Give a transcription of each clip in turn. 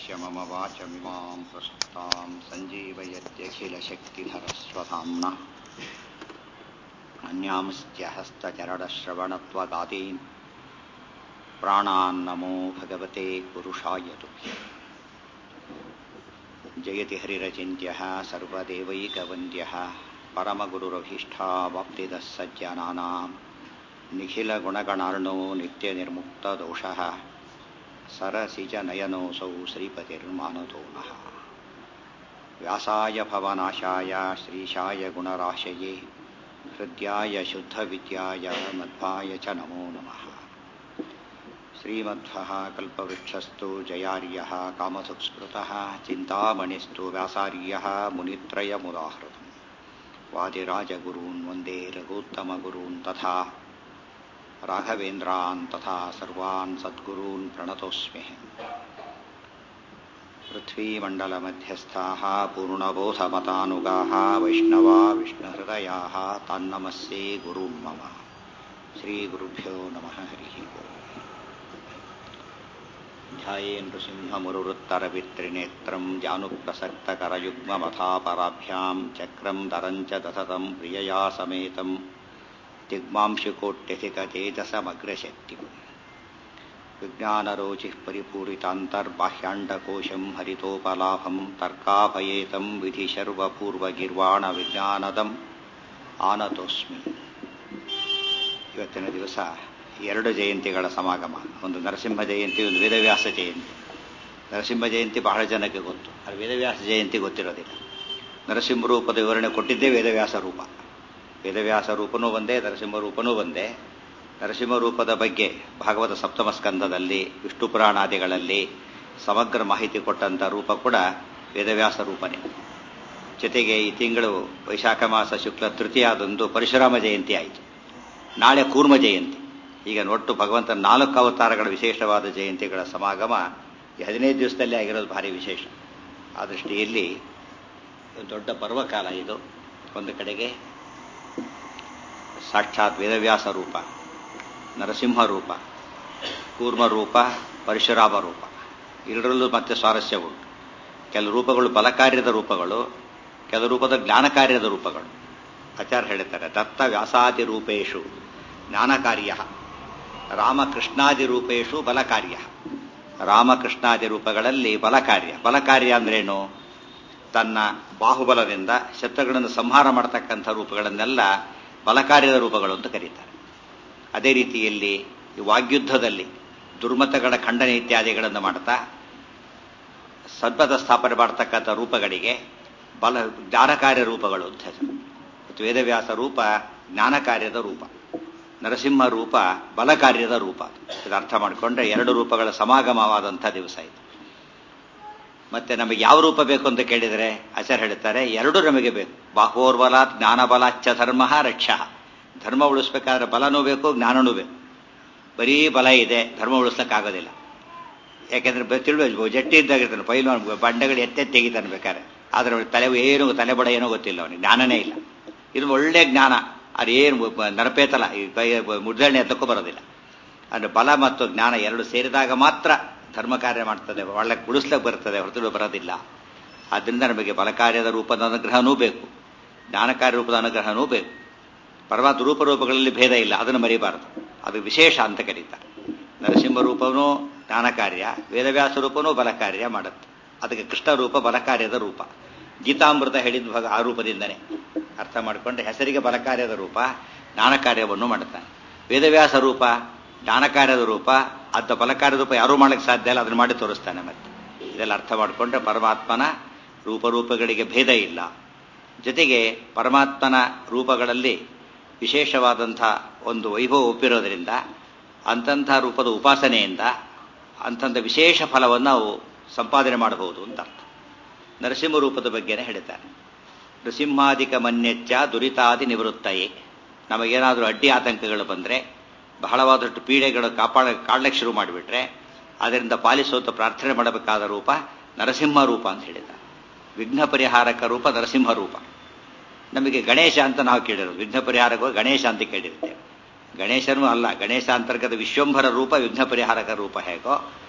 यस्य मम वाचमिमां प्रस्तुतां सञ्जीवयत्यखिलशक्तिधरस्वधाम्ना अन्यांश्च हस्तचरणश्रवणत्वगादीन् प्राणान्नमो भगवते पुरुषाय तुभ्यम् जयति हरिरचिन्त्यः सर्वदेवैकवन्द्यः परमगुरुरभीष्टावाप्तिदः सज्जनानाम् निखिलगुणगणार्णो नित्यनिर्मुक्तदोषः सरसिजनयनोऽसौ श्रीपतिर्मानतो नः व्यासाय भवनाशाय श्रीशाय गुणराशये हृद्याय शुद्धविद्याय मध्वाय च नमो नमः श्रीमध्वः कल्पवृक्षस्तु जयार्यः कामधुक्स्मृतः चिन्तामणिस्तु व्यासार्यः मुनित्रयमुदाहृतम् वादिराजगुरून् वन्दे रघूत्तमगुरून् तथा राघवेन्द्रान् तथा सर्वान् सद्गुरून् प्रणतोऽस्म्यहम् पृथ्वीमण्डलमध्यस्थाः पूर्णबोधमतानुगाः वैष्णवा विष्णुहृदयाः तान्नमस्ये गुरून् मम श्रीगुरुभ्यो नमः हरिः ओम् ध्यायेन्दुसिंहमुरुवृत्तरवित्रिनेत्रम् जानुप्रसक्तकरयुग्ममथापराभ्याम् चक्रम् दरम् च दशतम् प्रियया समेतम् दिग्मांशुकोट्यधिकतेजसमग्रशक्तिम् विज्ञानरोचिः परिपूरितान्तर्बाह्याण्डकोशम् हरितोपलाभम् तर्काभयेतम् विधिशर्वपूर्वगिर्वाणविಜ್ಞಾನದम् ಆನತೋಸ್ಮಿ ಇವತ್ತಿನ ದಿವಸ ಎರಡು ಜಯಂತಿಗಳ ಸಮಾಗಮ ಒಂದು ನರಸಿಂಹ ಜಯಂತಿ ಒಂದು ವೇದವ್ಯಾಸ ಜಯಂತಿ ನರಸಿಂಹ ಜಯಂತಿ ಬಹಳ ಜನಕ್ಕೆ ಗೊತ್ತು ಅದು ವೇದವ್ಯಾಸ ಜಯಂತಿ ಗೊತ್ತಿರೋದಿಲ್ಲ ನರಸಿಂಹ ರೂಪದ ವಿವರಣೆ ಕೊಟ್ಟಿದ್ದೇ ವೇದವ್ಯಾಸ ರೂಪ ವೇದವ್ಯಾಸ ರೂಪನೂ ಒಂದೇ ನರಸಿಂಹ ರೂಪನೂ ಒಂದೇ ನರಸಿಂಹ ರೂಪದ ಬಗ್ಗೆ ಭಾಗವತ ಸಪ್ತಮ ಸ್ಕಂದದಲ್ಲಿ ವಿಷ್ಣು ಪುರಾಣಾದಿಗಳಲ್ಲಿ ಸಮಗ್ರ ಮಾಹಿತಿ ಕೊಟ್ಟಂಥ ರೂಪ ಕೂಡ ವೇದವ್ಯಾಸ ರೂಪನೇ ಜೊತೆಗೆ ಈ ತಿಂಗಳು ವೈಶಾಖ ಮಾಸ ಶುಕ್ಲ ತೃತೀಯಾದಂದು ಪರಶುರಾಮ ಜಯಂತಿ ಆಯಿತು ನಾಳೆ ಕೂರ್ಮ ಜಯಂತಿ ಈಗ ಒಟ್ಟು ಭಗವಂತನ ನಾಲ್ಕು ಅವತಾರಗಳ ವಿಶೇಷವಾದ ಜಯಂತಿಗಳ ಸಮಾಗಮ ಈ ಹದಿನೈದು ದಿವಸದಲ್ಲಿ ಆಗಿರೋದು ಭಾರಿ ವಿಶೇಷ ಆ ದೃಷ್ಟಿಯಲ್ಲಿ ದೊಡ್ಡ ಪರ್ವಕಾಲ ಇದು ಒಂದು ಕಡೆಗೆ ಸಾಕ್ಷಾತ್ ವೇದವ್ಯಾಸ ರೂಪ ನರಸಿಂಹ ರೂಪ ಕೂರ್ಮ ರೂಪ ಪರಶುರಾಮ ರೂಪ ಎರಡರಲ್ಲೂ ಮತ್ತೆ ಸ್ವಾರಸ್ಯ ಉಂಟು ಕೆಲವು ರೂಪಗಳು ಫಲಕಾರ್ಯದ ರೂಪಗಳು ಕೆಲವು ರೂಪದ ಜ್ಞಾನಕಾರ್ಯದ ರೂಪಗಳು ಆಚಾರ್ಯ ಹೇಳ್ತಾರೆ ದತ್ತ ವ್ಯಾಸಾದಿ ರೂಪೇಶು ಜ್ಞಾನಕಾರ್ಯ ರಾಮಕೃಷ್ಣಾದಿ ರೂಪೇಶು ಬಲಕಾರ್ಯ ರಾಮಕೃಷ್ಣಾದಿ ರೂಪಗಳಲ್ಲಿ ಬಲಕಾರ್ಯ ಬಲಕಾರ್ಯ ಅಂದ್ರೇನು ತನ್ನ ಬಾಹುಬಲದಿಂದ ಶತ್ರುಗಳನ್ನು ಸಂಹಾರ ಮಾಡತಕ್ಕಂಥ ರೂಪಗಳನ್ನೆಲ್ಲ ಬಲಕಾರ್ಯದ ರೂಪಗಳು ಅಂತ ಕರೀತಾರೆ ಅದೇ ರೀತಿಯಲ್ಲಿ ಈ ವಾಗ್ಯುದ್ಧದಲ್ಲಿ ದುರ್ಮತಗಳ ಖಂಡನೆ ಇತ್ಯಾದಿಗಳನ್ನು ಮಾಡ್ತಾ ಸದ್ಪಥ ಸ್ಥಾಪನೆ ಮಾಡತಕ್ಕಂಥ ರೂಪಗಳಿಗೆ ಬಲ ಜ್ಞಾನಕಾರ್ಯ ರೂಪಗಳು ಅಂತ ಹೆಸರು ವೇದವ್ಯಾಸ ರೂಪ ಜ್ಞಾನಕಾರ್ಯದ ರೂಪ ನರಸಿಂಹ ರೂಪ ಬಲಕಾರ್ಯದ ರೂಪ ಇದು ಅರ್ಥ ಮಾಡಿಕೊಂಡ್ರೆ ಎರಡು ರೂಪಗಳ ಸಮಾಗಮವಾದಂಥ ದಿವಸ ಇದು ಮತ್ತೆ ನಮಗೆ ಯಾವ ರೂಪ ಬೇಕು ಅಂತ ಕೇಳಿದರೆ ಆಚಾರ್ಯ ಹೇಳ್ತಾರೆ ಎರಡು ನಮಗೆ ಬೇಕು ಬಾಹೋರ್ಬಲ ಜ್ಞಾನಬಲಾಚ್ಚ ಧರ್ಮ ರಕ್ಷ ಧರ್ಮ ಉಳಿಸ್ಬೇಕಾದ್ರೆ ಬಲನೂ ಬೇಕು ಜ್ಞಾನನೂ ಬೇಕು ಬರೀ ಬಲ ಇದೆ ಧರ್ಮ ಉಳಿಸ್ಲಿಕ್ಕಾಗೋದಿಲ್ಲ ಯಾಕೆಂದ್ರೆ ತಿಳ್ಬೇಕು ಜಟ್ಟಿ ಇದ್ದಾಗಿರ್ತಾನೆ ಪೈಲು ಬಂಡೆಗಳು ಎತ್ತೆತ್ತಿ ತೆಗಿತಾನೆ ಬೇಕಾದ್ರೆ ಆದ್ರೆ ತಲೆ ಏನು ತಲೆಬಡ ಏನೋ ಗೊತ್ತಿಲ್ಲ ಅವನಿಗೆ ಜ್ಞಾನನೇ ಇಲ್ಲ ಇದು ಒಳ್ಳೆ ಜ್ಞಾನ ಅದೇನು ನರಪೇತಲ ಈ ಕೈ ಮುಡ್ದಣ್ಣೆ ಎತ್ತಕ್ಕೂ ಬರೋದಿಲ್ಲ ಅಂದ್ರೆ ಬಲ ಮತ್ತು ಜ್ಞಾನ ಎರಡು ಸೇರಿದಾಗ ಮಾತ್ರ ಧರ್ಮ ಕಾರ್ಯ ಮಾಡ್ತದೆ ಒಳ್ಳೆ ಉಳಿಸ್ಲಿಕ್ಕೆ ಬರ್ತದೆ ಹೊರತು ಬರೋದಿಲ್ಲ ಆದ್ದರಿಂದ ನಮಗೆ ಬಲಕಾರ್ಯದ ರೂಪದ ಅನುಗ್ರಹನೂ ಬೇಕು ಜ್ಞಾನಕಾರ್ಯ ರೂಪದ ಅನುಗ್ರಹನೂ ಬೇಕು ಪರಮಾತ್ಮ ರೂಪರೂಪಗಳಲ್ಲಿ ಭೇದ ಇಲ್ಲ ಅದನ್ನು ಮರಿಬಾರದು ಅದು ವಿಶೇಷ ಅಂತ ಕರೀತಾರೆ ನರಸಿಂಹ ರೂಪವೂ ಜ್ಞಾನಕಾರ್ಯ ವೇದವ್ಯಾಸ ರೂಪನೂ ಬಲಕಾರ್ಯ ಮಾಡುತ್ತೆ ಅದಕ್ಕೆ ಕೃಷ್ಣ ರೂಪ ಬಲಕಾರ್ಯದ ರೂಪ ಗೀತಾಮೃತ ಹೇಳಿದ ಭಾಗ ಆ ರೂಪದಿಂದನೇ ಅರ್ಥ ಮಾಡಿಕೊಂಡ್ರೆ ಹೆಸರಿಗೆ ಬಲಕಾರ್ಯದ ರೂಪ ಜ್ಞಾನಕಾರ್ಯವನ್ನು ಮಾಡುತ್ತಾನೆ ವೇದವ್ಯಾಸ ರೂಪ ಜ್ಞಾನಕಾರ್ಯದ ರೂಪ ಅದ ಬಲಕಾರ್ಯ ರೂಪ ಯಾರೂ ಮಾಡಕ್ಕೆ ಸಾಧ್ಯ ಇಲ್ಲ ಅದನ್ನು ಮಾಡಿ ತೋರಿಸ್ತಾನೆ ಮತ್ತೆ ಇದೆಲ್ಲ ಅರ್ಥ ಮಾಡಿಕೊಂಡ್ರೆ ಪರಮಾತ್ಮನ ರೂಪರೂಪಗಳಿಗೆ ಭೇದ ಇಲ್ಲ ಜೊತೆಗೆ ಪರಮಾತ್ಮನ ರೂಪಗಳಲ್ಲಿ ವಿಶೇಷವಾದಂಥ ಒಂದು ವೈಭವ ಒಪ್ಪಿರೋದ್ರಿಂದ ಅಂತಂಥ ರೂಪದ ಉಪಾಸನೆಯಿಂದ ಅಂಥಂಥ ವಿಶೇಷ ಫಲವನ್ನು ನಾವು ಸಂಪಾದನೆ ಮಾಡಬಹುದು ಅಂತ ಅರ್ಥ ನರಸಿಂಹ ರೂಪದ ಬಗ್ಗೆನೇ ಹೇಳ್ತಾರೆ ನೃಸಿಂಹಾಧಿಕ ಮನ್ಯಚ್ಚ ದುರಿತಾದಿ ನಿವೃತ್ತಯೇ ನಮಗೇನಾದರೂ ಅಡ್ಡಿ ಆತಂಕಗಳು ಬಂದರೆ ಬಹಳವಾದಷ್ಟು ಪೀಡೆಗಳು ಕಾಪಾಡ ಕಾಡ್ಲಿಕ್ಕೆ ಶುರು ಮಾಡಿಬಿಟ್ರೆ ಅದರಿಂದ ಪಾಲಿಸೋತ ಪ್ರಾರ್ಥನೆ ಮಾಡಬೇಕಾದ ರೂಪ ನರಸಿಂಹ ರೂಪ ಅಂತ ಹೇಳಿದ್ದಾರೆ ವಿಘ್ನ ಪರಿಹಾರಕ ರೂಪ ನರಸಿಂಹ ರೂಪ ನಮಗೆ ಗಣೇಶ ಅಂತ ನಾವು ಕೇಳಿರೋದು ವಿಘ್ನ ಪರಿಹಾರಕ ಗಣೇಶ ಅಂತ ಕೇಳಿರ್ತೇವೆ ಗಣೇಶನೂ ಅಲ್ಲ ಗಣೇಶ ಅಂತರ್ಗತ ವಿಶ್ವಂಭರ ರೂಪ ವಿಘ್ನ ಪರಿಹಾರಕ ರೂಪ ಹೇಗೋ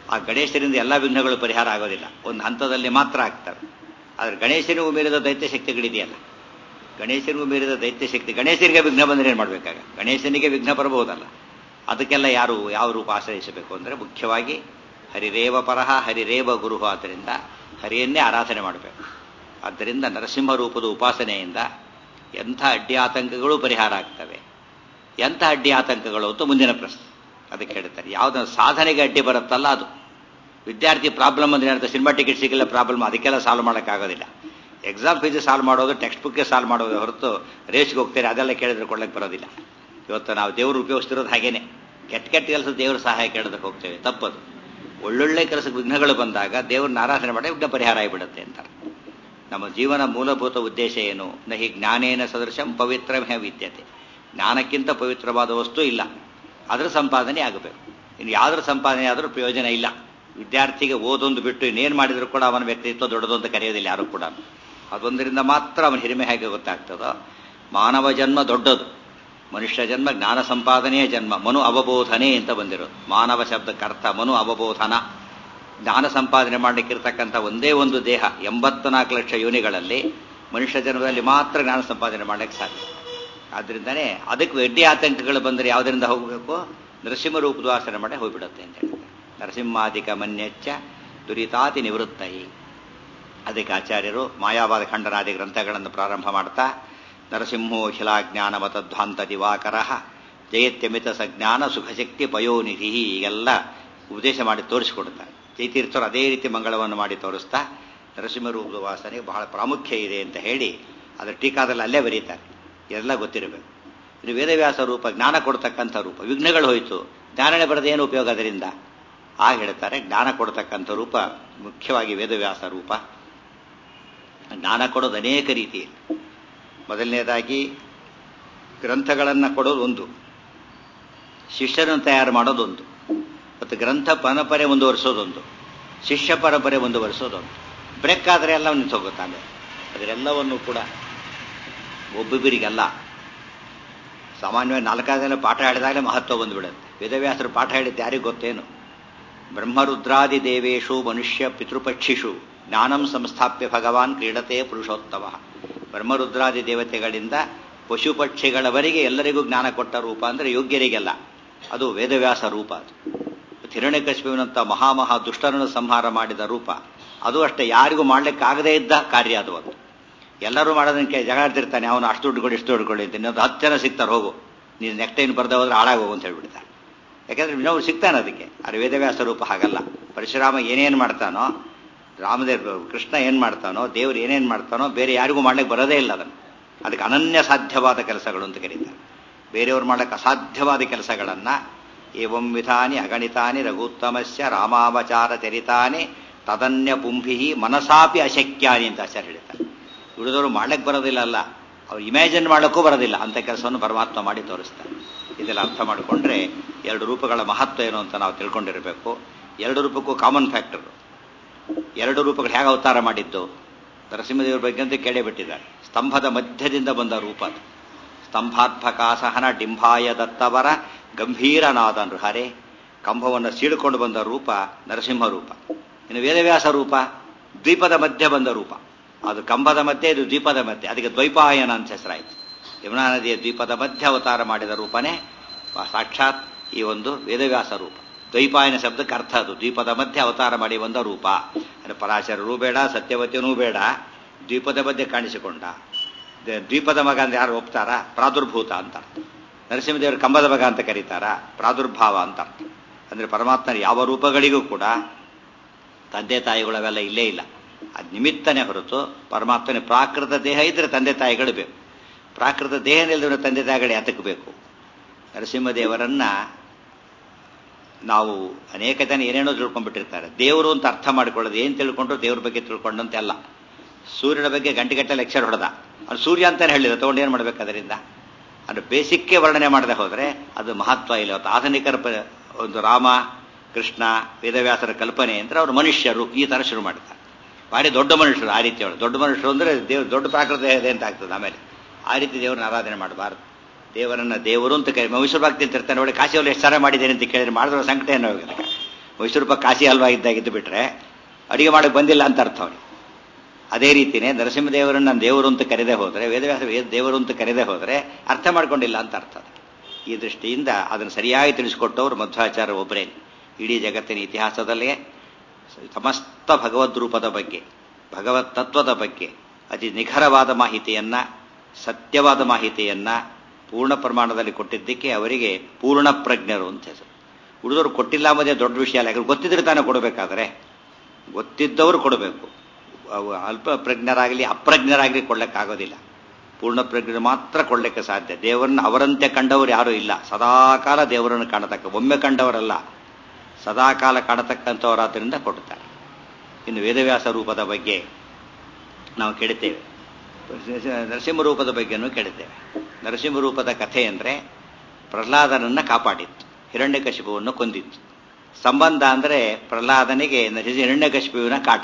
ಆ ಗಣೇಶರಿಂದ ಎಲ್ಲ ವಿಘ್ನಗಳು ಪರಿಹಾರ ಆಗೋದಿಲ್ಲ ಒಂದು ಹಂತದಲ್ಲಿ ಮಾತ್ರ ಆಗ್ತವೆ ಆದರೆ ಗಣೇಶನಿಗೂ ಮೀರಿದ ದೈತ್ಯ ಶಕ್ತಿಗಳಿದೆಯಲ್ಲ ಗಣೇಶನಿಗೂ ಮೀರಿದ ದೈತ್ಯ ಶಕ್ತಿ ಗಣೇಶನಿಗೆ ವಿಘ್ನ ಬಂದರೆ ಏನು ಮಾಡಬೇಕಾಗ ಗಣೇಶನಿಗೆ ವಿಘ್ನ ಬರಬಹುದಲ್ಲ ಅದಕ್ಕೆಲ್ಲ ಯಾರು ಯಾವ ರೂಪ ಆಶ್ರಯಿಸಬೇಕು ಅಂದರೆ ಮುಖ್ಯವಾಗಿ ಹರಿರೇವ ಪರಹ ಹರಿರೇವ ಗುರು ಆದ್ದರಿಂದ ಹರಿಯನ್ನೇ ಆರಾಧನೆ ಮಾಡಬೇಕು ಆದ್ದರಿಂದ ನರಸಿಂಹ ರೂಪದ ಉಪಾಸನೆಯಿಂದ ಎಂಥ ಅಡ್ಡಿ ಆತಂಕಗಳು ಪರಿಹಾರ ಆಗ್ತವೆ ಎಂಥ ಅಡ್ಡಿ ಆತಂಕಗಳು ಅಂತ ಮುಂದಿನ ಪ್ರಶ್ನೆ ಅದಕ್ಕೆ ಹೇಳ್ತಾರೆ ಯಾವುದೋ ಸಾಧನೆಗೆ ಅಡ್ಡಿ ಬರುತ್ತಲ್ಲ ಅದು ವಿದ್ಯಾರ್ಥಿ ಪ್ರಾಬ್ಲಮ್ ಅಂದ್ರೆ ಏನಂತ ಸಿನಿಮಾ ಟಿಕೆಟ್ ಸಿಗಲ್ಲ ಪ್ರಾಬ್ಲಮ್ ಅದಕ್ಕೆಲ್ಲ ಸಾಲ್ವ್ ಮಾಡೋಕ್ಕಾಗೋದಿಲ್ಲ ಎಕ್ಸಾಮ್ ಫೀಸ್ ಸಾಲ್ವ್ ಮಾಡೋದು ಟೆಕ್ಸ್ಟ್ ಬುಕ್ಗೆ ಸಾಲ್ವ್ ಮಾಡೋದು ಹೊರತು ರೇಸ್ಗೆ ಹೋಗ್ತಾರೆ ಅದೆಲ್ಲ ಕೇಳಿದ್ರೆ ಕೊಡ್ಲಿಕ್ಕೆ ಬರೋದಿಲ್ಲ ಇವತ್ತು ನಾವು ದೇವರು ಉಪಯೋಗಿಸ್ತಿರೋದು ಹಾಗೇನೆ ಕೆಟ್ಟ ಕೆಟ್ಟ ಕೆಲಸ ದೇವರ ಸಹಾಯ ಕೇಳೋದಕ್ಕೆ ಹೋಗ್ತೇವೆ ತಪ್ಪದು ಒಳ್ಳೊಳ್ಳೆ ಕೆಲಸಕ್ಕೆ ವಿಘ್ನಗಳು ಬಂದಾಗ ದೇವ್ರನ್ನ ಆರಾಧನೆ ಮಾಡಿ ವಿಘ್ನ ಪರಿಹಾರ ಆಗಿಬಿಡುತ್ತೆ ಅಂತಾರೆ ನಮ್ಮ ಜೀವನ ಮೂಲಭೂತ ಉದ್ದೇಶ ಏನು ನಹಿ ಜ್ಞಾನೇನ ಸದೃಶಂ ಪವಿತ್ರಮೇ ವಿದ್ಯತೆ ಜ್ಞಾನಕ್ಕಿಂತ ಪವಿತ್ರವಾದ ವಸ್ತು ಇಲ್ಲ ಅದರ ಸಂಪಾದನೆ ಆಗಬೇಕು ಇನ್ನು ಯಾವುದರ ಸಂಪಾದನೆ ಆದರೂ ಪ್ರಯೋಜನ ಇಲ್ಲ ವಿದ್ಯಾರ್ಥಿಗೆ ಓದೊಂದು ಬಿಟ್ಟು ಇನ್ನೇನು ಮಾಡಿದರೂ ಕೂಡ ಅವನ ವ್ಯಕ್ತಿತ್ವ ದೊಡ್ಡದು ಅಂತ ಕರೆಯೋದಿಲ್ಲ ಯಾರು ಕೂಡ ಅದೊಂದರಿಂದ ಮಾತ್ರ ಅವನ ಹಿರಿಮೆ ಹೇಗೆ ಗೊತ್ತಾಗ್ತದೋ ಮಾನವ ಜನ್ಮ ದೊಡ್ಡದು ಮನುಷ್ಯ ಜನ್ಮ ಜ್ಞಾನ ಸಂಪಾದನೆಯ ಜನ್ಮ ಮನು ಅವಬೋಧನೆ ಅಂತ ಬಂದಿರೋದು ಮಾನವ ಶಬ್ದಕ್ಕೆ ಅರ್ಥ ಮನು ಅವಬೋಧನ ಜ್ಞಾನ ಸಂಪಾದನೆ ಮಾಡಲಿಕ್ಕಿರ್ತಕ್ಕಂಥ ಒಂದೇ ಒಂದು ದೇಹ ಎಂಬತ್ನಾಲ್ಕು ಲಕ್ಷ ಯೋನಿಗಳಲ್ಲಿ ಮನುಷ್ಯ ಜನ್ಮದಲ್ಲಿ ಮಾತ್ರ ಜ್ಞಾನ ಸಂಪಾದನೆ ಮಾಡಲಿಕ್ಕೆ ಸಾಧ್ಯ ಆದ್ರಿಂದನೇ ಅದಕ್ಕೆ ಅಡ್ಡಿ ಆತಂಕಗಳು ಬಂದರೆ ಯಾವುದರಿಂದ ಹೋಗಬೇಕು ನರಸಿಂಹ ರೂಪದ್ವಾಸನೆ ಮಾಡಿ ಹೋಗ್ಬಿಡುತ್ತೆ ಅಂತ ಹೇಳ್ತಾರೆ ನರಸಿಂಹಾಧಿಕ ಮನ್ಯಚ್ಚ ದುರಿತಾತಿ ನಿವೃತ್ತೈ ಅದಕ್ಕೆ ಆಚಾರ್ಯರು ಮಾಯಾವಾದ ಖಂಡನಾದಿ ಗ್ರಂಥಗಳನ್ನು ಪ್ರಾರಂಭ ಮಾಡ್ತಾ ನರಸಿಂಹೋಖಿಲಾಜ್ಞಾನವತಧ್ವಾಂತ ದಿವಾಕರ ಜಯತ್ಯಮಿತ ಸಜ್ಞಾನ ಸುಖಶಕ್ತಿ ಪಯೋನಿಧಿ ಹೀಗೆಲ್ಲ ಉಪದೇಶ ಮಾಡಿ ತೋರಿಸಿಕೊಡುತ್ತಾರೆ ಜೈತೀರ್ಥರು ಅದೇ ರೀತಿ ಮಂಗಳವನ್ನು ಮಾಡಿ ತೋರಿಸ್ತಾ ನರಸಿಂಹ ರೂಪದ ವಾಸನೆಗೆ ಬಹಳ ಪ್ರಾಮುಖ್ಯ ಇದೆ ಅಂತ ಹೇಳಿ ಅದರ ಟೀಕಾದಲ್ಲಿ ಅಲ್ಲೇ ಬರೀತಾರೆ ಎಲ್ಲ ಗೊತ್ತಿರಬೇಕು ಇದು ವೇದವ್ಯಾಸ ರೂಪ ಜ್ಞಾನ ಕೊಡ್ತಕ್ಕಂಥ ರೂಪ ವಿಘ್ನಗಳು ಹೋಯಿತು ಜ್ಞಾನನೇ ಬರದೆ ಏನು ಉಪಯೋಗ ಅದರಿಂದ ಆಗ ಹೇಳ್ತಾರೆ ಜ್ಞಾನ ಕೊಡ್ತಕ್ಕಂಥ ರೂಪ ಮುಖ್ಯವಾಗಿ ವೇದವ್ಯಾಸ ರೂಪ ಜ್ಞಾನ ಕೊಡೋದು ಅನೇಕ ರೀತಿಯಲ್ಲಿ ಮೊದಲನೇದಾಗಿ ಗ್ರಂಥಗಳನ್ನು ಕೊಡೋದು ಒಂದು ಶಿಷ್ಯರನ್ನು ತಯಾರು ಮಾಡೋದೊಂದು ಮತ್ತು ಗ್ರಂಥ ಪರಂಪರೆ ಮುಂದುವರಿಸೋದೊಂದು ಶಿಷ್ಯ ಪರಂಪರೆ ಮುಂದುವರಿಸೋದೊಂದು ಬ್ರೇಕ್ ಆದರೆ ಎಲ್ಲ ನಿಂತು ಹೋಗುತ್ತಾನೆ ಅದರೆಲ್ಲವನ್ನು ಕೂಡ ಒಬ್ಬೊಬ್ಬರಿಗಲ್ಲ ಸಾಮಾನ್ಯವಾಗಿ ನಾಲ್ಕಾರು ಜನ ಪಾಠ ಹೇಳಿದಾಗಲೇ ಮಹತ್ವ ಬಂದುಬಿಡುತ್ತೆ ವೇದವ್ಯಾಸರು ಪಾಠ ಹೇಳಿದ್ದು ಯಾರಿಗೂ ಗೊತ್ತೇನು ಬ್ರಹ್ಮರುದ್ರಾದಿ ದೇವೇಶು ಮನುಷ್ಯ ಪಿತೃಪಕ್ಷಿಷು ಜ್ಞಾನಂ ಸಂಸ್ಥಾಪ್ಯ ಭಗವಾನ್ ಕ್ರೀಡತೆ ಪುರುಷೋತ್ತಮ ಬ್ರಹ್ಮರುದ್ರಾದಿ ದೇವತೆಗಳಿಂದ ಪಶು ಪಕ್ಷಿಗಳವರೆಗೆ ಎಲ್ಲರಿಗೂ ಜ್ಞಾನ ಕೊಟ್ಟ ರೂಪ ಅಂದರೆ ಯೋಗ್ಯರಿಗೆಲ್ಲ ಅದು ವೇದವ್ಯಾಸ ರೂಪ ಅದು ಹಿರಣ್ಯಕಶ್ಮುವಿನಂಥ ಮಹಾಮಹಾ ದುಷ್ಟರನ್ನು ಸಂಹಾರ ಮಾಡಿದ ರೂಪ ಅದು ಅಷ್ಟೇ ಯಾರಿಗೂ ಮಾಡಲಿಕ್ಕಾಗದೇ ಇದ್ದ ಕಾರ್ಯ ಅದು ಅದು ಎಲ್ಲರೂ ಮಾಡೋದಕ್ಕೆ ಜಗಾಡ್ತಿರ್ತಾನೆ ಅವನು ಅಷ್ಟು ದುಡ್ಡು ಕೊಡಿ ಇಷ್ಟು ದುಡ್ಡು ಕೊಡಿ ಅಂತ ಇನ್ನೊಂದು ಹತ್ತು ಜನ ಸಿಗ್ತಾರೆ ಹೋಗು ನೀನು ನೆಕ್ಸ್ಟ್ ಟೈಮ್ ಬರ್ದೆ ಹೋದ್ರೆ ಹಾಳಾಗಿ ಹೋಗು ಅಂತ ಹೇಳ್ಬಿಡ್ತಾರೆ ಯಾಕಂದ್ರೆ ಇನ್ನೊಬ್ರು ಸಿಗ್ತಾನೆ ಅದಕ್ಕೆ ಅದು ವೇದವ್ಯಾಸ ರೂಪ ಹಾಗಲ್ಲ ಪರಶುರಾಮ ಏನೇನು ಮಾಡ್ತಾನೋ ರಾಮದೇವ್ ಕೃಷ್ಣ ಏನು ಮಾಡ್ತಾನೋ ದೇವ್ರು ಏನೇನು ಮಾಡ್ತಾನೋ ಬೇರೆ ಯಾರಿಗೂ ಮಾಡ್ಲಿಕ್ಕೆ ಬರೋದೇ ಇಲ್ಲ ಅದನ್ನು ಅದಕ್ಕೆ ಅನನ್ಯ ಸಾಧ್ಯವಾದ ಕೆಲಸಗಳು ಅಂತ ಕರೀತಾರೆ ಬೇರೆಯವ್ರು ಮಾಡಕ್ಕೆ ಅಸಾಧ್ಯವಾದ ಕೆಲಸಗಳನ್ನು ಏವಂ ವಿಧಾನಿ ಅಗಣಿತಾನಿ ರಘುತ್ತಮಸ್ಯ ರಾಮಾವಚಾರ ಚರಿತಾನಿ ತದನ್ಯ ಪುಂಭಿ ಮನಸಾಪಿ ಅಶಕ್ಯಾನಿ ಅಂತ ಆಚಾರ್ಯ ಹೇಳ್ತಾರೆ ಉಳಿದವರು ಮಾಡ್ಲಿಕ್ಕೆ ಬರೋದಿಲ್ಲ ಅಲ್ಲ ಅವ್ರು ಇಮ್ಯಾಜಿನ್ ಮಾಡೋಕ್ಕೂ ಬರೋದಿಲ್ಲ ಅಂತ ಕೆಲಸವನ್ನು ಪರಮಾತ್ಮ ಮಾಡಿ ತೋರಿಸ್ತಾರೆ ಇದೆಲ್ಲ ಅರ್ಥ ಮಾಡಿಕೊಂಡ್ರೆ ಎರಡು ರೂಪಗಳ ಮಹತ್ವ ಏನು ಅಂತ ನಾವು ತಿಳ್ಕೊಂಡಿರಬೇಕು ಎರಡು ರೂಪಕ್ಕೂ ಕಾಮನ್ ಫ್ಯಾಕ್ಟರ್ ಎರಡು ರೂಪಗಳು ಹೇಗೆ ಅವತಾರ ಮಾಡಿದ್ದು ನರಸಿಂಹದೇವರ ಬಗ್ಗೆ ಅಂತ ಕೇಳೇ ಬಿಟ್ಟಿದ್ದಾರೆ ಸ್ತಂಭದ ಮಧ್ಯದಿಂದ ಬಂದ ರೂಪ ಅದು ಸ್ತಂಭಾತ್ಮಕಾಸಹನ ಡಿಂಭಾಯ ದತ್ತವರ ಗಂಭೀರನಾದ ನೃಹರೆ ಕಂಬವನ್ನು ಸೀಳಿಕೊಂಡು ಬಂದ ರೂಪ ನರಸಿಂಹ ರೂಪ ಇನ್ನು ವೇದವ್ಯಾಸ ರೂಪ ದ್ವೀಪದ ಮಧ್ಯೆ ಬಂದ ರೂಪ ಅದು ಕಂಬದ ಮಧ್ಯೆ ಇದು ದ್ವೀಪದ ಮಧ್ಯೆ ಅದಕ್ಕೆ ದ್ವೈಪಾಯನ ಅಂತ ಹೆಸರಾಯಿತು ಯಮುನಾ ನದಿಯ ದ್ವೀಪದ ಮಧ್ಯೆ ಅವತಾರ ಮಾಡಿದ ರೂಪನೇ ಸಾಕ್ಷಾತ್ ಈ ಒಂದು ವೇದವ್ಯಾಸ ರೂಪ ದ್ವೈಪಾಯನ ಶಬ್ದಕ್ಕೆ ಅರ್ಥ ಅದು ದ್ವೀಪದ ಮಧ್ಯೆ ಅವತಾರ ಮಾಡಿ ಬಂದ ರೂಪ ಅಂದರೆ ಪರಾಶರರೂ ಬೇಡ ಸತ್ಯವತಿಯನೂ ಬೇಡ ದ್ವೀಪದ ಮಧ್ಯೆ ಕಾಣಿಸಿಕೊಂಡ ದ್ವೀಪದ ಮಗ ಅಂದ್ರೆ ಯಾರು ಒಪ್ತಾರ ಪ್ರಾದುರ್ಭೂತ ಅಂತ ಅರ್ಥ ನರಸಿಂಹದೇವರು ಕಂಬದ ಮಗ ಅಂತ ಕರೀತಾರ ಪ್ರಾದುರ್ಭಾವ ಅಂತ ಅರ್ಥ ಅಂದ್ರೆ ಪರಮಾತ್ಮನ ಯಾವ ರೂಪಗಳಿಗೂ ಕೂಡ ತಂದೆ ತಾಯಿಗಳವೆಲ್ಲ ಇಲ್ಲೇ ಇಲ್ಲ ಅದು ನಿಮಿತ್ತನೇ ಹೊರತು ಪರಮಾತ್ಮನ ಪ್ರಾಕೃತ ದೇಹ ಇದ್ರೆ ತಂದೆ ತಾಯಿಗಳು ಬೇಕು ಪ್ರಾಕೃತ ದೇಹ ನಿಲ್ಲದ ತಂದೆ ತಾಯಿಗಳು ಯಾತಕ್ಕೆ ಬೇಕು ನರಸಿಂಹದೇವರನ್ನ ನಾವು ಅನೇಕ ಜನ ಏನೇನೋ ತಿಳ್ಕೊಂಡ್ಬಿಟ್ಟಿರ್ತಾರೆ ದೇವರು ಅಂತ ಅರ್ಥ ಮಾಡ್ಕೊಳ್ಳೋದು ಏನು ತಿಳ್ಕೊಂಡ್ರು ದೇವ್ರ ಬಗ್ಗೆ ತಿಳ್ಕೊಂಡಂತೆ ಅಲ್ಲ ಸೂರ್ಯನ ಬಗ್ಗೆ ಗಂಟೆಗಟ್ಟಲೆ ಲೆಕ್ಚರ್ ಹೊಡೆದ ಅವ್ನು ಸೂರ್ಯ ಅಂತಾನೆ ಹೇಳಿದ ತಗೊಂಡು ಏನು ಮಾಡ್ಬೇಕು ಅದರಿಂದ ಅದು ಬೇಸಿಕ್ಗೆ ವರ್ಣನೆ ಮಾಡದೆ ಹೋದರೆ ಅದು ಮಹತ್ವ ಇಲ್ಲ ಅವತ್ತು ಆಧುನಿಕರ ಒಂದು ರಾಮ ಕೃಷ್ಣ ವೇದವ್ಯಾಸರ ಕಲ್ಪನೆ ಅಂದ್ರೆ ಅವರು ಮನುಷ್ಯರು ಈ ಥರ ಶುರು ಮಾಡ್ತಾರೆ ಭಾರಿ ದೊಡ್ಡ ಮನುಷ್ಯರು ಆ ರೀತಿ ಹೇಳೋದು ದೊಡ್ಡ ಮನುಷ್ಯರು ಅಂದರೆ ದೇವ್ ದೊಡ್ಡ ಪ್ರಾಕೃತ ಇದೆ ಅಂತ ಆಗ್ತದೆ ಆಮೇಲೆ ಆ ರೀತಿ ದೇವರನ್ನ ಆರಾಧನೆ ಮಾಡಬಾರ್ದು ದೇವರನ್ನ ದೇವರು ಅಂತ ಕರಿ ಮೈಸೂರು ಭಕ್ತಿ ಅಂತ ಇರ್ತಾನೆ ಒಳ್ಳೆ ಕಾಶಿಯಲ್ಲಿ ಎಷ್ಟು ಸಾರ ಮಾಡಿದ್ದೇನೆ ಅಂತ ಕೇಳಿದ್ರೆ ಮಾಡಿದ್ರೆ ಸಂಕಟ ಏನೋ ಮೈಸೂರು ರೂಪಾಯಿ ಕಾಶಿ ಹಲ್ವಾ ಇದ್ದಾಗಿದ್ದು ಬಿಟ್ರೆ ಅಡಿಗೆ ಮಾಡಕ್ಕೆ ಬಂದಿಲ್ಲ ಅಂತ ಅರ್ಥ ಅವನಿಗೆ ಅದೇ ರೀತಿನೇ ನರಸಿಂಹದೇವರನ್ನು ನಾನು ದೇವರು ಅಂತ ಕರೆದೇ ಹೋದರೆ ವೇದವ್ಯಾಸ ವೇದ ದೇವರು ಅಂತ ಕರೆದೇ ಹೋದರೆ ಅರ್ಥ ಮಾಡ್ಕೊಂಡಿಲ್ಲ ಅಂತ ಅರ್ಥ ಅದಕ್ಕೆ ಈ ದೃಷ್ಟಿಯಿಂದ ಅದನ್ನು ಸರಿಯಾಗಿ ತಿಳಿಸಿಕೊಟ್ಟವರು ಮಧ್ವಾಚಾರ್ಯ ಒಬ್ಬರೇ ಇಡೀ ಜಗತ್ತಿನ ಇತಿಹಾಸದಲ್ಲೇ ಸಮಸ್ತ ಭಗವದ್ ರೂಪದ ಬಗ್ಗೆ ಭಗವತ್ ತತ್ವದ ಬಗ್ಗೆ ಅತಿ ನಿಖರವಾದ ಮಾಹಿತಿಯನ್ನ ಸತ್ಯವಾದ ಮಾಹಿತಿಯನ್ನ ಪೂರ್ಣ ಪ್ರಮಾಣದಲ್ಲಿ ಕೊಟ್ಟಿದ್ದಕ್ಕೆ ಅವರಿಗೆ ಪೂರ್ಣ ಪ್ರಜ್ಞರು ಅಂತ ಹೆಸರು ಉಳಿದವರು ಕೊಟ್ಟಿಲ್ಲ ಅನ್ನೋದೇ ದೊಡ್ಡ ವಿಷಯ ಅಲ್ಲ ಯಾಕಂದ್ರೆ ಗೊತ್ತಿದ್ರೆ ತಾನೇ ಕೊಡಬೇಕಾದ್ರೆ ಗೊತ್ತಿದ್ದವರು ಕೊಡಬೇಕು ಅವು ಅಲ್ಪ ಪ್ರಜ್ಞರಾಗಲಿ ಅಪ್ರಜ್ಞರಾಗಲಿ ಕೊಡ್ಲಿಕ್ಕಾಗೋದಿಲ್ಲ ಪೂರ್ಣ ಪ್ರಜ್ಞರು ಮಾತ್ರ ಕೊಡ್ಲಿಕ್ಕೆ ಸಾಧ್ಯ ದೇವರನ್ನ ಅವರಂತೆ ಕಂಡವರು ಯಾರೂ ಇಲ್ಲ ಸದಾಕಾಲ ದೇವರನ್ನು ಕಾಣತಕ್ಕ ಒಮ್ಮೆ ಕಂಡವರಲ್ಲ ಸದಾಕಾಲ ಕಾಣತಕ್ಕಂಥವರಾದ್ದರಿಂದ ಕೊಡುತ್ತಾರೆ ಇನ್ನು ವೇದವ್ಯಾಸ ರೂಪದ ಬಗ್ಗೆ ನಾವು ಕೇಳುತ್ತೇವೆ ನರಸಿಂಹ ರೂಪದ ಬಗ್ಗೆನೂ ಕೇಳುತ್ತೇವೆ ನರಸಿಂಹ ರೂಪದ ಕಥೆ ಅಂದರೆ ಪ್ರಹ್ಲಾದನನ್ನ ಕಾಪಾಡಿತ್ತು ಹಿರಣ್ಯಕಶಿಪುವನ್ನು ಕೊಂದಿತ್ತು ಸಂಬಂಧ ಅಂದರೆ ಪ್ರಹ್ಲಾದನಿಗೆ ಹಿರಣ್ಯಕಶಿಪುವಿನ ಕಾಟ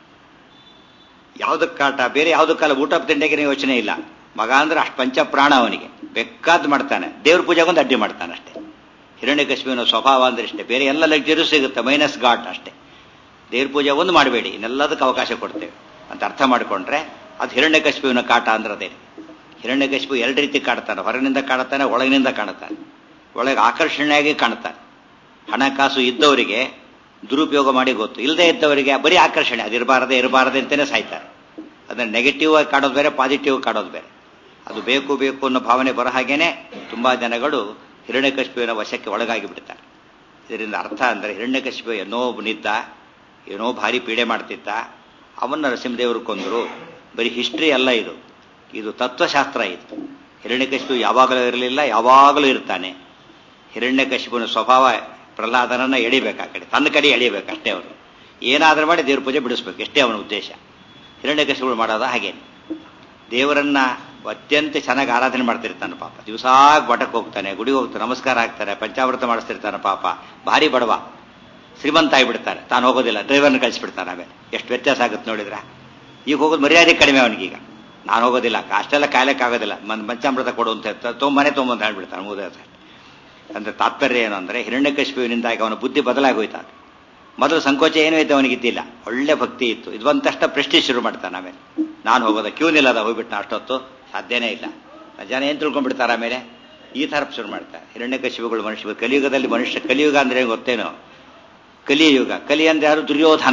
ಯಾವುದಕ್ಕೆ ಕಾಟ ಬೇರೆ ಯಾವುದಕ್ಕಲ್ಲ ಊಟ ತಿಂಡಿಗೆ ಯೋಚನೆ ಇಲ್ಲ ಮಗ ಅಂದ್ರೆ ಅಷ್ಟು ಪಂಚ ಪ್ರಾಣ ಅವನಿಗೆ ಬೇಕಾದ್ ಮಾಡ್ತಾನೆ ದೇವ್ರ ಪೂಜೆಗೊಂದು ಅಡ್ಡಿ ಮಾಡ್ತಾನೆ ಅಷ್ಟೇ ಹಿರಣ್ಯಕಶಿಪುವಿನ ಸ್ವಭಾವ ಅಂದ್ರೆ ಇಷ್ಟೇ ಬೇರೆ ಎಲ್ಲ ಲಗ್ಜರಿ ಸಿಗುತ್ತೆ ಮೈನಸ್ ಗಾಟ್ ಅಷ್ಟೇ ದೇವ್ರ ಪೂಜೆ ಒಂದು ಮಾಡಬೇಡಿ ಇನ್ನೆಲ್ಲದಕ್ಕೆ ಅವಕಾಶ ಕೊಡ್ತೇವೆ ಅಂತ ಅರ್ಥ ಮಾಡಿಕೊಂಡ್ರೆ ಅದು ಹಿರಣ್ಯಕಶಿಪುವಿನ ಕಾಟ ಅಂದ್ರೆ ಅದೇ ಹಿರಣ್ಯಕಶಿಪು ಎರಡು ರೀತಿ ಕಾಡ್ತಾನೆ ಹೊರಗಿನಿಂದ ಕಾಣುತ್ತಾನೆ ಒಳಗಿನಿಂದ ಕಾಣುತ್ತಾನೆ ಒಳಗೆ ಆಕರ್ಷಣೆಯಾಗಿ ಕಾಣುತ್ತಾನೆ ಹಣಕಾಸು ಇದ್ದವರಿಗೆ ದುರುಪಯೋಗ ಮಾಡಿ ಗೊತ್ತು ಇಲ್ಲದೆ ಇದ್ದವರಿಗೆ ಬರೀ ಆಕರ್ಷಣೆ ಅದು ಇರಬಾರದೆ ಇರಬಾರದೆ ಅಂತಲೇ ಸಾಯ್ತಾರೆ ಅದನ್ನು ನೆಗೆಟಿವ್ ಆಗಿ ಕಾಡೋದು ಬೇರೆ ಪಾಸಿಟಿವ್ ಕಾಡೋದು ಬೇರೆ ಅದು ಬೇಕು ಬೇಕು ಅನ್ನೋ ಭಾವನೆ ಬರೋ ಹಾಗೇನೆ ತುಂಬಾ ಜನಗಳು ಹಿರಣ್ಯಕಶಿಪುವಿನ ವಶಕ್ಕೆ ಒಳಗಾಗಿ ಬಿಡ್ತಾರೆ ಇದರಿಂದ ಅರ್ಥ ಅಂದರೆ ಹಿರಣ್ಯಕಶಿಪು ಏನೋ ನಿದ್ದ ಏನೋ ಭಾರಿ ಪೀಡೆ ಮಾಡ್ತಿದ್ದ ಅವನ್ನ ನರಸಿಂಹದೇವರು ಕೊಂದರು ಬರೀ ಹಿಸ್ಟ್ರಿ ಅಲ್ಲ ಇದು ಇದು ತತ್ವಶಾಸ್ತ್ರ ಇದು ಹಿರಣ್ಯಕಶಿಪು ಯಾವಾಗಲೂ ಇರಲಿಲ್ಲ ಯಾವಾಗಲೂ ಇರ್ತಾನೆ ಹಿರಣ್ಯಕಶಿಪುನ ಸ್ವಭಾವ ಪ್ರಹ್ಲಾದನನ್ನ ಎಳಿಬೇಕು ಆ ಕಡೆ ತನ್ನ ಕಡೆ ಎಳಿಬೇಕು ಅಷ್ಟೇ ಅವರು ಏನಾದರೂ ಮಾಡಿ ದೇವ್ರ ಪೂಜೆ ಬಿಡಿಸ್ಬೇಕು ಎಷ್ಟೇ ಅವನ ಉದ್ದೇಶ ಹಿರಣ್ಯಕಶಿಪುಗಳು ಮಾಡೋದ ಹಾಗೇನೆ ದೇವರನ್ನ ಅತ್ಯಂತ ಚೆನ್ನಾಗಿ ಆರಾಧನೆ ಮಾಡ್ತಿರ್ತಾನೆ ಪಾಪ ದಿವಸ ಮಠಕ್ಕೆ ಹೋಗ್ತಾನೆ ಗುಡಿಗೆ ಹೋಗ್ತಾನೆ ನಮಸ್ಕಾರ ಹಾಕ್ತಾರೆ ಪಂಚಾಮೃತ ಮಾಡಿಸ್ತಿರ್ತಾನೆ ಪಾಪ ಭಾರಿ ಬಡವ ಶ್ರೀಮಂತ ಆಗಿಬಿಡ್ತಾರೆ ತಾನು ಹೋಗೋದಿಲ್ಲ ಡ್ರೈವರ್ನ ಕಳಿಸ್ಬಿಡ್ತಾನೆ ಆಮೇಲೆ ಎಷ್ಟು ವ್ಯತ್ಯಾಸ ಆಗುತ್ತೆ ನೋಡಿದ್ರ ಈಗ ಹೋಗೋದು ಮರ್ಯಾದೆ ಕಡಿಮೆ ಅವನಿಗೀಗ ನಾನು ಹೋಗೋದಿಲ್ಲ ಅಷ್ಟೆಲ್ಲ ಕಾಯ್ಲಿಕ್ಕಾಗೋದಿಲ್ಲ ಪಂಚಾಮೃತ ಕೊಡು ಅಂತ ಹೇಳ್ತಾರೆ ತೊಂಬನೆ ತೊಂಬಂತ ಹೇಳ್ಬಿಡ್ತಾನೆ ಮೂದೇ ಅಂದ್ರೆ ತಾತ್ಪರ್ಯ ಏನು ಅಂದ್ರೆ ಹಿರಣ್ಯಕಶಿಪುವಿನಿಂದಾಗಿ ಅವನ ಬುದ್ಧಿ ಬದಲಾಗೋಯ್ತ ಮೊದಲು ಸಂಕೋಚ ಏನೂ ಇತ್ತು ಅವನಿಗಿದ್ದಿಲ್ಲ ಒಳ್ಳೆ ಭಕ್ತಿ ಇತ್ತು ಇದು ಬಂದ ತಕ್ಷಣ ಪ್ರೆಸ್ಟೀಜ್ ಶುರು ಮಾಡ್ತಾನೆ ಆಮೇಲೆ ನಾನು ಹೋಗೋದ ಕ್ಯೂ ನಿಲ್ಲದ ಹೋಗ್ಬಿಟ್ಟು ಅಷ್ಟೊತ್ತು ಸಾಧ್ಯನೇ ಇಲ್ಲ ಜನ ಏನ್ ತಿಳ್ಕೊಂಡ್ಬಿಡ್ತಾರೆ ಆಮೇಲೆ ಈ ಥರ ಶುರು ಮಾಡ್ತಾರೆ ಹಿರಣ್ಯಕಶಿಪುಗಳು ಮನುಷ್ಯ ಕಲಿಯುಗದಲ್ಲಿ ಮನುಷ್ಯ ಕಲಿಯುಗ ಅಂದ್ರೆ ಗೊತ್ತೇನೋ ಕಲಿಯುಗ ಕಲಿ ಅಂದ್ರೆ ಯಾರು ದುರ್ಯೋಧನ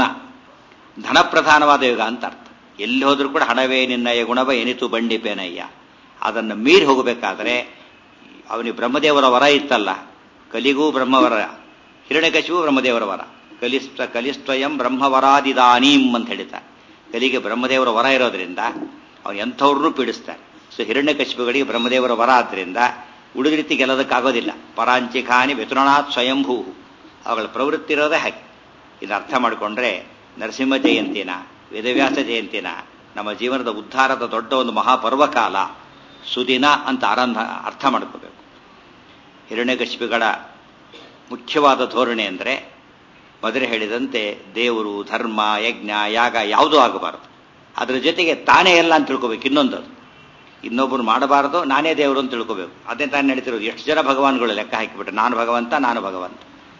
ಧನ ಪ್ರಧಾನವಾದ ಯುಗ ಅಂತ ಅರ್ಥ ಎಲ್ಲಿ ಹೋದ್ರೂ ಕೂಡ ಹಣವೇ ನಿನ್ನಯ ಗುಣವ ಎನಿತು ಬಂಡಿಪೇನಯ್ಯ ಅದನ್ನು ಮೀರಿ ಹೋಗಬೇಕಾದ್ರೆ ಅವನಿಗೆ ಬ್ರಹ್ಮದೇವರ ವರ ಇತ್ತಲ್ಲ ಕಲಿಗೂ ಬ್ರಹ್ಮವರ ಹಿರಣ್ಯಕಶಿವು ಬ್ರಹ್ಮದೇವರ ವರ ಕಲಿಸ್ತ ಕಲಿಸ್ತ್ವಯಂ ಬ್ರಹ್ಮವರಾದಿದಾನೀಂ ಅಂತ ಹೇಳ್ತಾರೆ ಕಲಿಗೆ ಬ್ರಹ್ಮದೇವರ ವರ ಇರೋದ್ರಿಂದ ಅವನು ಎಂಥವ್ರನ್ನೂ ಪೀಡಿಸ್ತಾರೆ ಸೊ ಹಿರಣ್ಯಕಶಿಪುಗಳಿಗೆ ಬ್ರಹ್ಮದೇವರ ವರ ಆದ್ರಿಂದ ಉಳಿದ ರೀತಿ ಗೆಲ್ಲೋದಕ್ಕಾಗೋದಿಲ್ಲ ಪರಾಂಚಿಖಾನಿ ವ್ಯತುರಣಾತ್ ಸ್ವಯಂಭೂ ಅವುಗಳ ಪ್ರವೃತ್ತಿ ಇರೋದೇ ಹಾಗೆ ಇದು ಅರ್ಥ ಮಾಡಿಕೊಂಡ್ರೆ ನರಸಿಂಹ ಜಯಂತಿನ ವೇದವ್ಯಾಸ ಜಯಂತಿನ ನಮ್ಮ ಜೀವನದ ಉದ್ಧಾರದ ದೊಡ್ಡ ಒಂದು ಮಹಾಪರ್ವಕಾಲ ಸುದಿನ ಅಂತ ಆರಂಭ ಅರ್ಥ ಮಾಡ್ಕೋಬೇಕು ಹಿರಣ್ಯಕಶಿಪಿಗಳ ಮುಖ್ಯವಾದ ಧೋರಣೆ ಅಂದರೆ ಮೊದಲೇ ಹೇಳಿದಂತೆ ದೇವರು ಧರ್ಮ ಯಜ್ಞ ಯಾಗ ಯಾವುದೂ ಆಗಬಾರದು ಅದರ ಜೊತೆಗೆ ತಾನೇ ಎಲ್ಲ ಅಂತ ತಿಳ್ಕೋಬೇಕು ಇನ್ನೊಂದು ಇನ್ನೊಬ್ಬರು ಮಾಡಬಾರದು ನಾನೇ ದೇವರು ಅಂತ ತಿಳ್ಕೋಬೇಕು ಅದೇ ತಾನೇ ನಡೀತಿರೋದು ಎಷ್ಟು ಜನ ಭಗವಾನ್ಗಳು ಲೆಕ್ಕ ಹಾಕಿಬಿಟ್ರೆ ನಾನು ಭಗವಂತ ನಾನು ಭಗವಂತ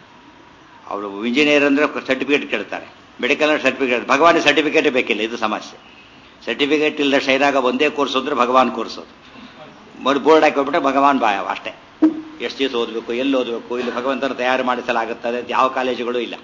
ಅವರು ಇಂಜಿನಿಯರ್ ಅಂದ್ರೆ ಸರ್ಟಿಫಿಕೇಟ್ ಕೇಳ್ತಾರೆ ಮೆಡಿಕಲ್ ಸರ್ಟಿಫಿಕೇಟ್ ಭಗವಾನ್ ಸರ್ಟಿಫಿಕೇಟ್ ಬೇಕಿಲ್ಲ ಇದು ಸಮಸ್ಯೆ ಸರ್ಟಿಫಿಕೇಟ್ ಇಲ್ಲದ ಶೈರಾಗ ಒಂದೇ ಕೋರ್ಸ್ ಅಂದ್ರೆ ಭಗವಾನ್ ಕೋರ್ಸೋದು ಮರು ಬೋರ್ಡ್ ಹಾಕಿಬಿಟ್ರೆ ಭಗವಾನ್ ಬಾಯ ಅಷ್ಟೇ ಎಷ್ಟು ದಿವಸ ಓದಬೇಕು ಎಲ್ಲಿ ಓದಬೇಕು ಇಲ್ಲಿ ಭಗವಂತನ ತಯಾರು ಮಾಡಿಸಲಾಗುತ್ತದೆ ಅಂತ ಯಾವ ಕಾಲೇಜುಗಳು ಇಲ್ಲ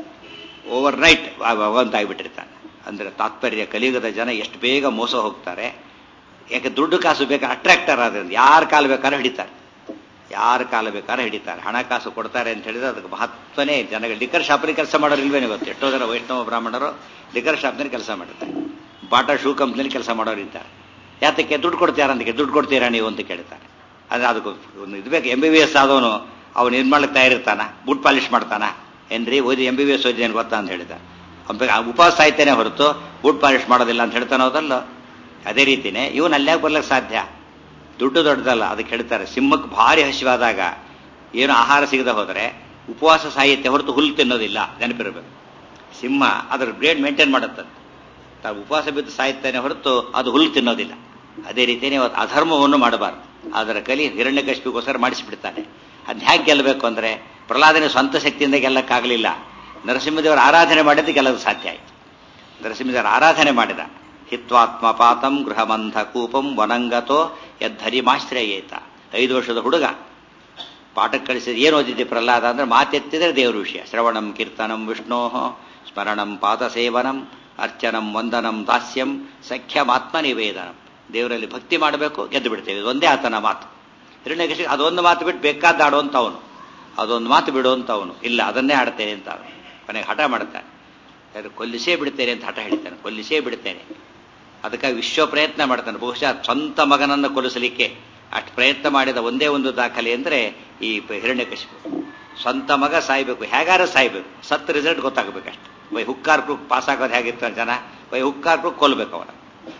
ಓವರ್ ನೈಟ್ ಭಗವಂತ ಆಗಿಬಿಟ್ಟಿರ್ತಾನೆ ಅಂದ್ರೆ ತಾತ್ಪರ್ಯ ಕಲಿಯುಗದ ಜನ ಎಷ್ಟು ಬೇಗ ಮೋಸ ಹೋಗ್ತಾರೆ ಯಾಕೆ ದುಡ್ಡು ಕಾಸು ಬೇಕಾದ್ರೆ ಅಟ್ರಾಕ್ಟರ್ ಆದ್ರಿಂದ ಯಾರ ಕಾಲ ಬೇಕಾದ್ರೆ ಹಿಡಿತಾರೆ ಯಾರ ಕಾಲ ಬೇಕಾದ್ರೆ ಹಿಡಿತಾರೆ ಹಣಕಾಸು ಕೊಡ್ತಾರೆ ಅಂತ ಹೇಳಿದ್ರೆ ಅದಕ್ಕೆ ಮಹತ್ವನೇ ಜನಗಳು ಲಿಕ್ಕರ್ ಶಾಪ್ನಲ್ಲಿ ಕೆಲಸ ಮಾಡೋರು ಇಲ್ವೇನೆ ಇವತ್ತು ಎಷ್ಟೋ ಜನ ವೈಷ್ಣವ ಬ್ರಾಹ್ಮಣರು ಲಿಕ್ಕರ್ ಶಾಪ್ನಲ್ಲಿ ಕೆಲಸ ಮಾಡಿರ್ತಾರೆ ಬಾಟಾ ಶೂ ಕಂಪ್ನಿಯಲ್ಲಿ ಕೆಲಸ ಮಾಡೋರು ಇದ್ದಾರೆ ಯಾತಕ್ಕೆ ದುಡ್ಡು ಕೊಡ್ತೀರಾ ಅಂತಕ್ಕೆ ದುಡ್ಡು ಕೊಡ್ತೀರಾ ನೀವು ಅಂತ ಕೇಳ್ತಾರೆ ಅಂದ್ರೆ ಅದಕ್ಕೆ ಒಂದು ಇದು ಬೇಕು ಎಂ ಬಿ ಬಿ ಎಸ್ ಆದವನು ಅವನು ಇದು ಮಾಡ್ಲಿಕ್ಕೆ ತಯಾರಿರ್ತಾನ ಬುಟ್ ಪಾಲಿಶ್ ಮಾಡ್ತಾನ ಏನ್ರಿ ಓದಿ ಎಂ ಬಿ ಬಿ ಎಸ್ ಓದಿದೇನು ಗೊತ್ತಾ ಅಂತ ಹೇಳಿದ ಉಪವಾಸ ಸಾಯ್ತೇನೆ ಹೊರತು ಬುಟ್ ಪಾಲಿಶ್ ಮಾಡೋದಿಲ್ಲ ಅಂತ ಹೇಳ್ತಾನೆ ಹೋದಲ್ಲ ಅದೇ ರೀತಿನೇ ಇವನು ಅಲ್ಲಾಗ ಬರ್ಲಿಕ್ಕೆ ಸಾಧ್ಯ ದುಡ್ಡು ದೊಡ್ಡದಲ್ಲ ಅದಕ್ಕೆ ಹೇಳ್ತಾರೆ ಸಿಂಹಕ್ಕೆ ಭಾರಿ ಹಸಿವಾದಾಗ ಏನು ಆಹಾರ ಸಿಗದೆ ಹೋದರೆ ಉಪವಾಸ ಸಾಹಿತ್ಯ ಹೊರತು ಹುಲ್ಲು ತಿನ್ನೋದಿಲ್ಲ ನೆನಪಿರಬೇಕು ಸಿಂಹ ಅದರ ಗ್ರೇಡ್ ಮೇಂಟೈನ್ ಮಾಡುತ್ತಂತೆ ತಾವು ಉಪವಾಸ ಬಿದ್ದು ಸಾಯುತ್ತೇನೆ ಹೊರತು ಅದು ಹುಲ್ಲು ತಿನ್ನೋದಿಲ್ಲ ಅದೇ ರೀತಿಯೇ ಅಧರ್ಮವನ್ನು ಮಾಡಬಾರ್ದು ಅದರ ಕಲಿ ಹಿರಣ್ಯಕಶಿಪಿಗೋಸ್ಕರ ಮಾಡಿಸಿಬಿಡ್ತಾನೆ ಅದ್ ಹೇಗೆ ಗೆಲ್ಲಬೇಕು ಅಂದ್ರೆ ಪ್ರಹ್ಲಾದನ ಸ್ವಂತ ಶಕ್ತಿಯಿಂದ ಗೆಲ್ಲಕ್ಕಾಗಲಿಲ್ಲ ನರಸಿಂಹದೇವರ ಆರಾಧನೆ ಮಾಡಿದ್ದಕ್ಕೆ ಎಲ್ಲದು ಸಾಧ್ಯ ಆಯಿತು ನರಸಿಂಹದೇವರ ಆರಾಧನೆ ಮಾಡಿದ ಹಿತ್ವಾತ್ಮಪಾತಂ ಗೃಹಮಂಧ ಕೂಪಂ ವನಂಗತೋ ಯದ್ಧರಿಮಾಶ್ರಯೇತ ಐದು ವರ್ಷದ ಹುಡುಗ ಪಾಠಕ್ಕೆ ಕಳಿಸಿದ ಏನು ಓದಿದ್ದೆ ಪ್ರಹ್ಲಾದ ಅಂದ್ರೆ ಮಾತೆತ್ತಿದ್ರೆ ದೇವರ ವಿಷಯ ಶ್ರವಣಂ ಕೀರ್ತನಂ ವಿಷ್ಣೋ ಸ್ಮರಣಂ ಪಾದಸೇವನಂ ಅರ್ಚನಂ ವಂದನಂ ದಾಸ್ಯಂ ಸಖ್ಯಮಾತ್ಮ ನಿವೇದನಂ ದೇವರಲ್ಲಿ ಭಕ್ತಿ ಮಾಡಬೇಕು ಗೆದ್ದು ಬಿಡ್ತೇವೆ ಇದೊಂದೇ ಆತನ ಮಾತು ಹಿರಣ್ಯಕಶಿ ಅದೊಂದು ಮಾತು ಬಿಟ್ಟು ಬೇಕಾದ ಆಡುವಂತ ಅವನು ಅದೊಂದು ಮಾತು ಬಿಡುವಂತ ಅವನು ಇಲ್ಲ ಅದನ್ನೇ ಆಡ್ತೇನೆ ಅಂತ ಅವನು ಕೊನೆಗೆ ಹಠ ಮಾಡ್ತಾನೆ ಯಾರು ಕೊಲ್ಲಿಸೇ ಬಿಡ್ತೇನೆ ಅಂತ ಹಠ ಹೇಳ್ತಾನೆ ಕೊಲ್ಲಿಸೇ ಬಿಡ್ತೇನೆ ಅದಕ್ಕಾಗಿ ವಿಶ್ವ ಪ್ರಯತ್ನ ಮಾಡ್ತಾನೆ ಬಹುಶಃ ಸ್ವಂತ ಮಗನನ್ನು ಕೊಲ್ಲಿಸಲಿಕ್ಕೆ ಅಷ್ಟು ಪ್ರಯತ್ನ ಮಾಡಿದ ಒಂದೇ ಒಂದು ದಾಖಲೆ ಅಂದರೆ ಈ ಹಿರಣ್ಯಕಶಿಪು ಸ್ವಂತ ಮಗ ಸಾಯ್ಬೇಕು ಹೇಗಾರ ಸಾಯ್ಬೇಕು ಸತ್ ರಿಸಲ್ಟ್ ಗೊತ್ತಾಗಬೇಕಷ್ಟೆ ಬೈ ಹುಕ್ಕಾರ್ ಕ್ರೂಕ್ ಪಾಸ್ ಆಗೋದು ಹೇಗಿರ್ತಾನೆ ಜನ ಬೈ ಹುಕ್ಕಾರ್ ಕ್ರೂಕ್ ಕೊಲ್ಲಬೇಕು ಅವನ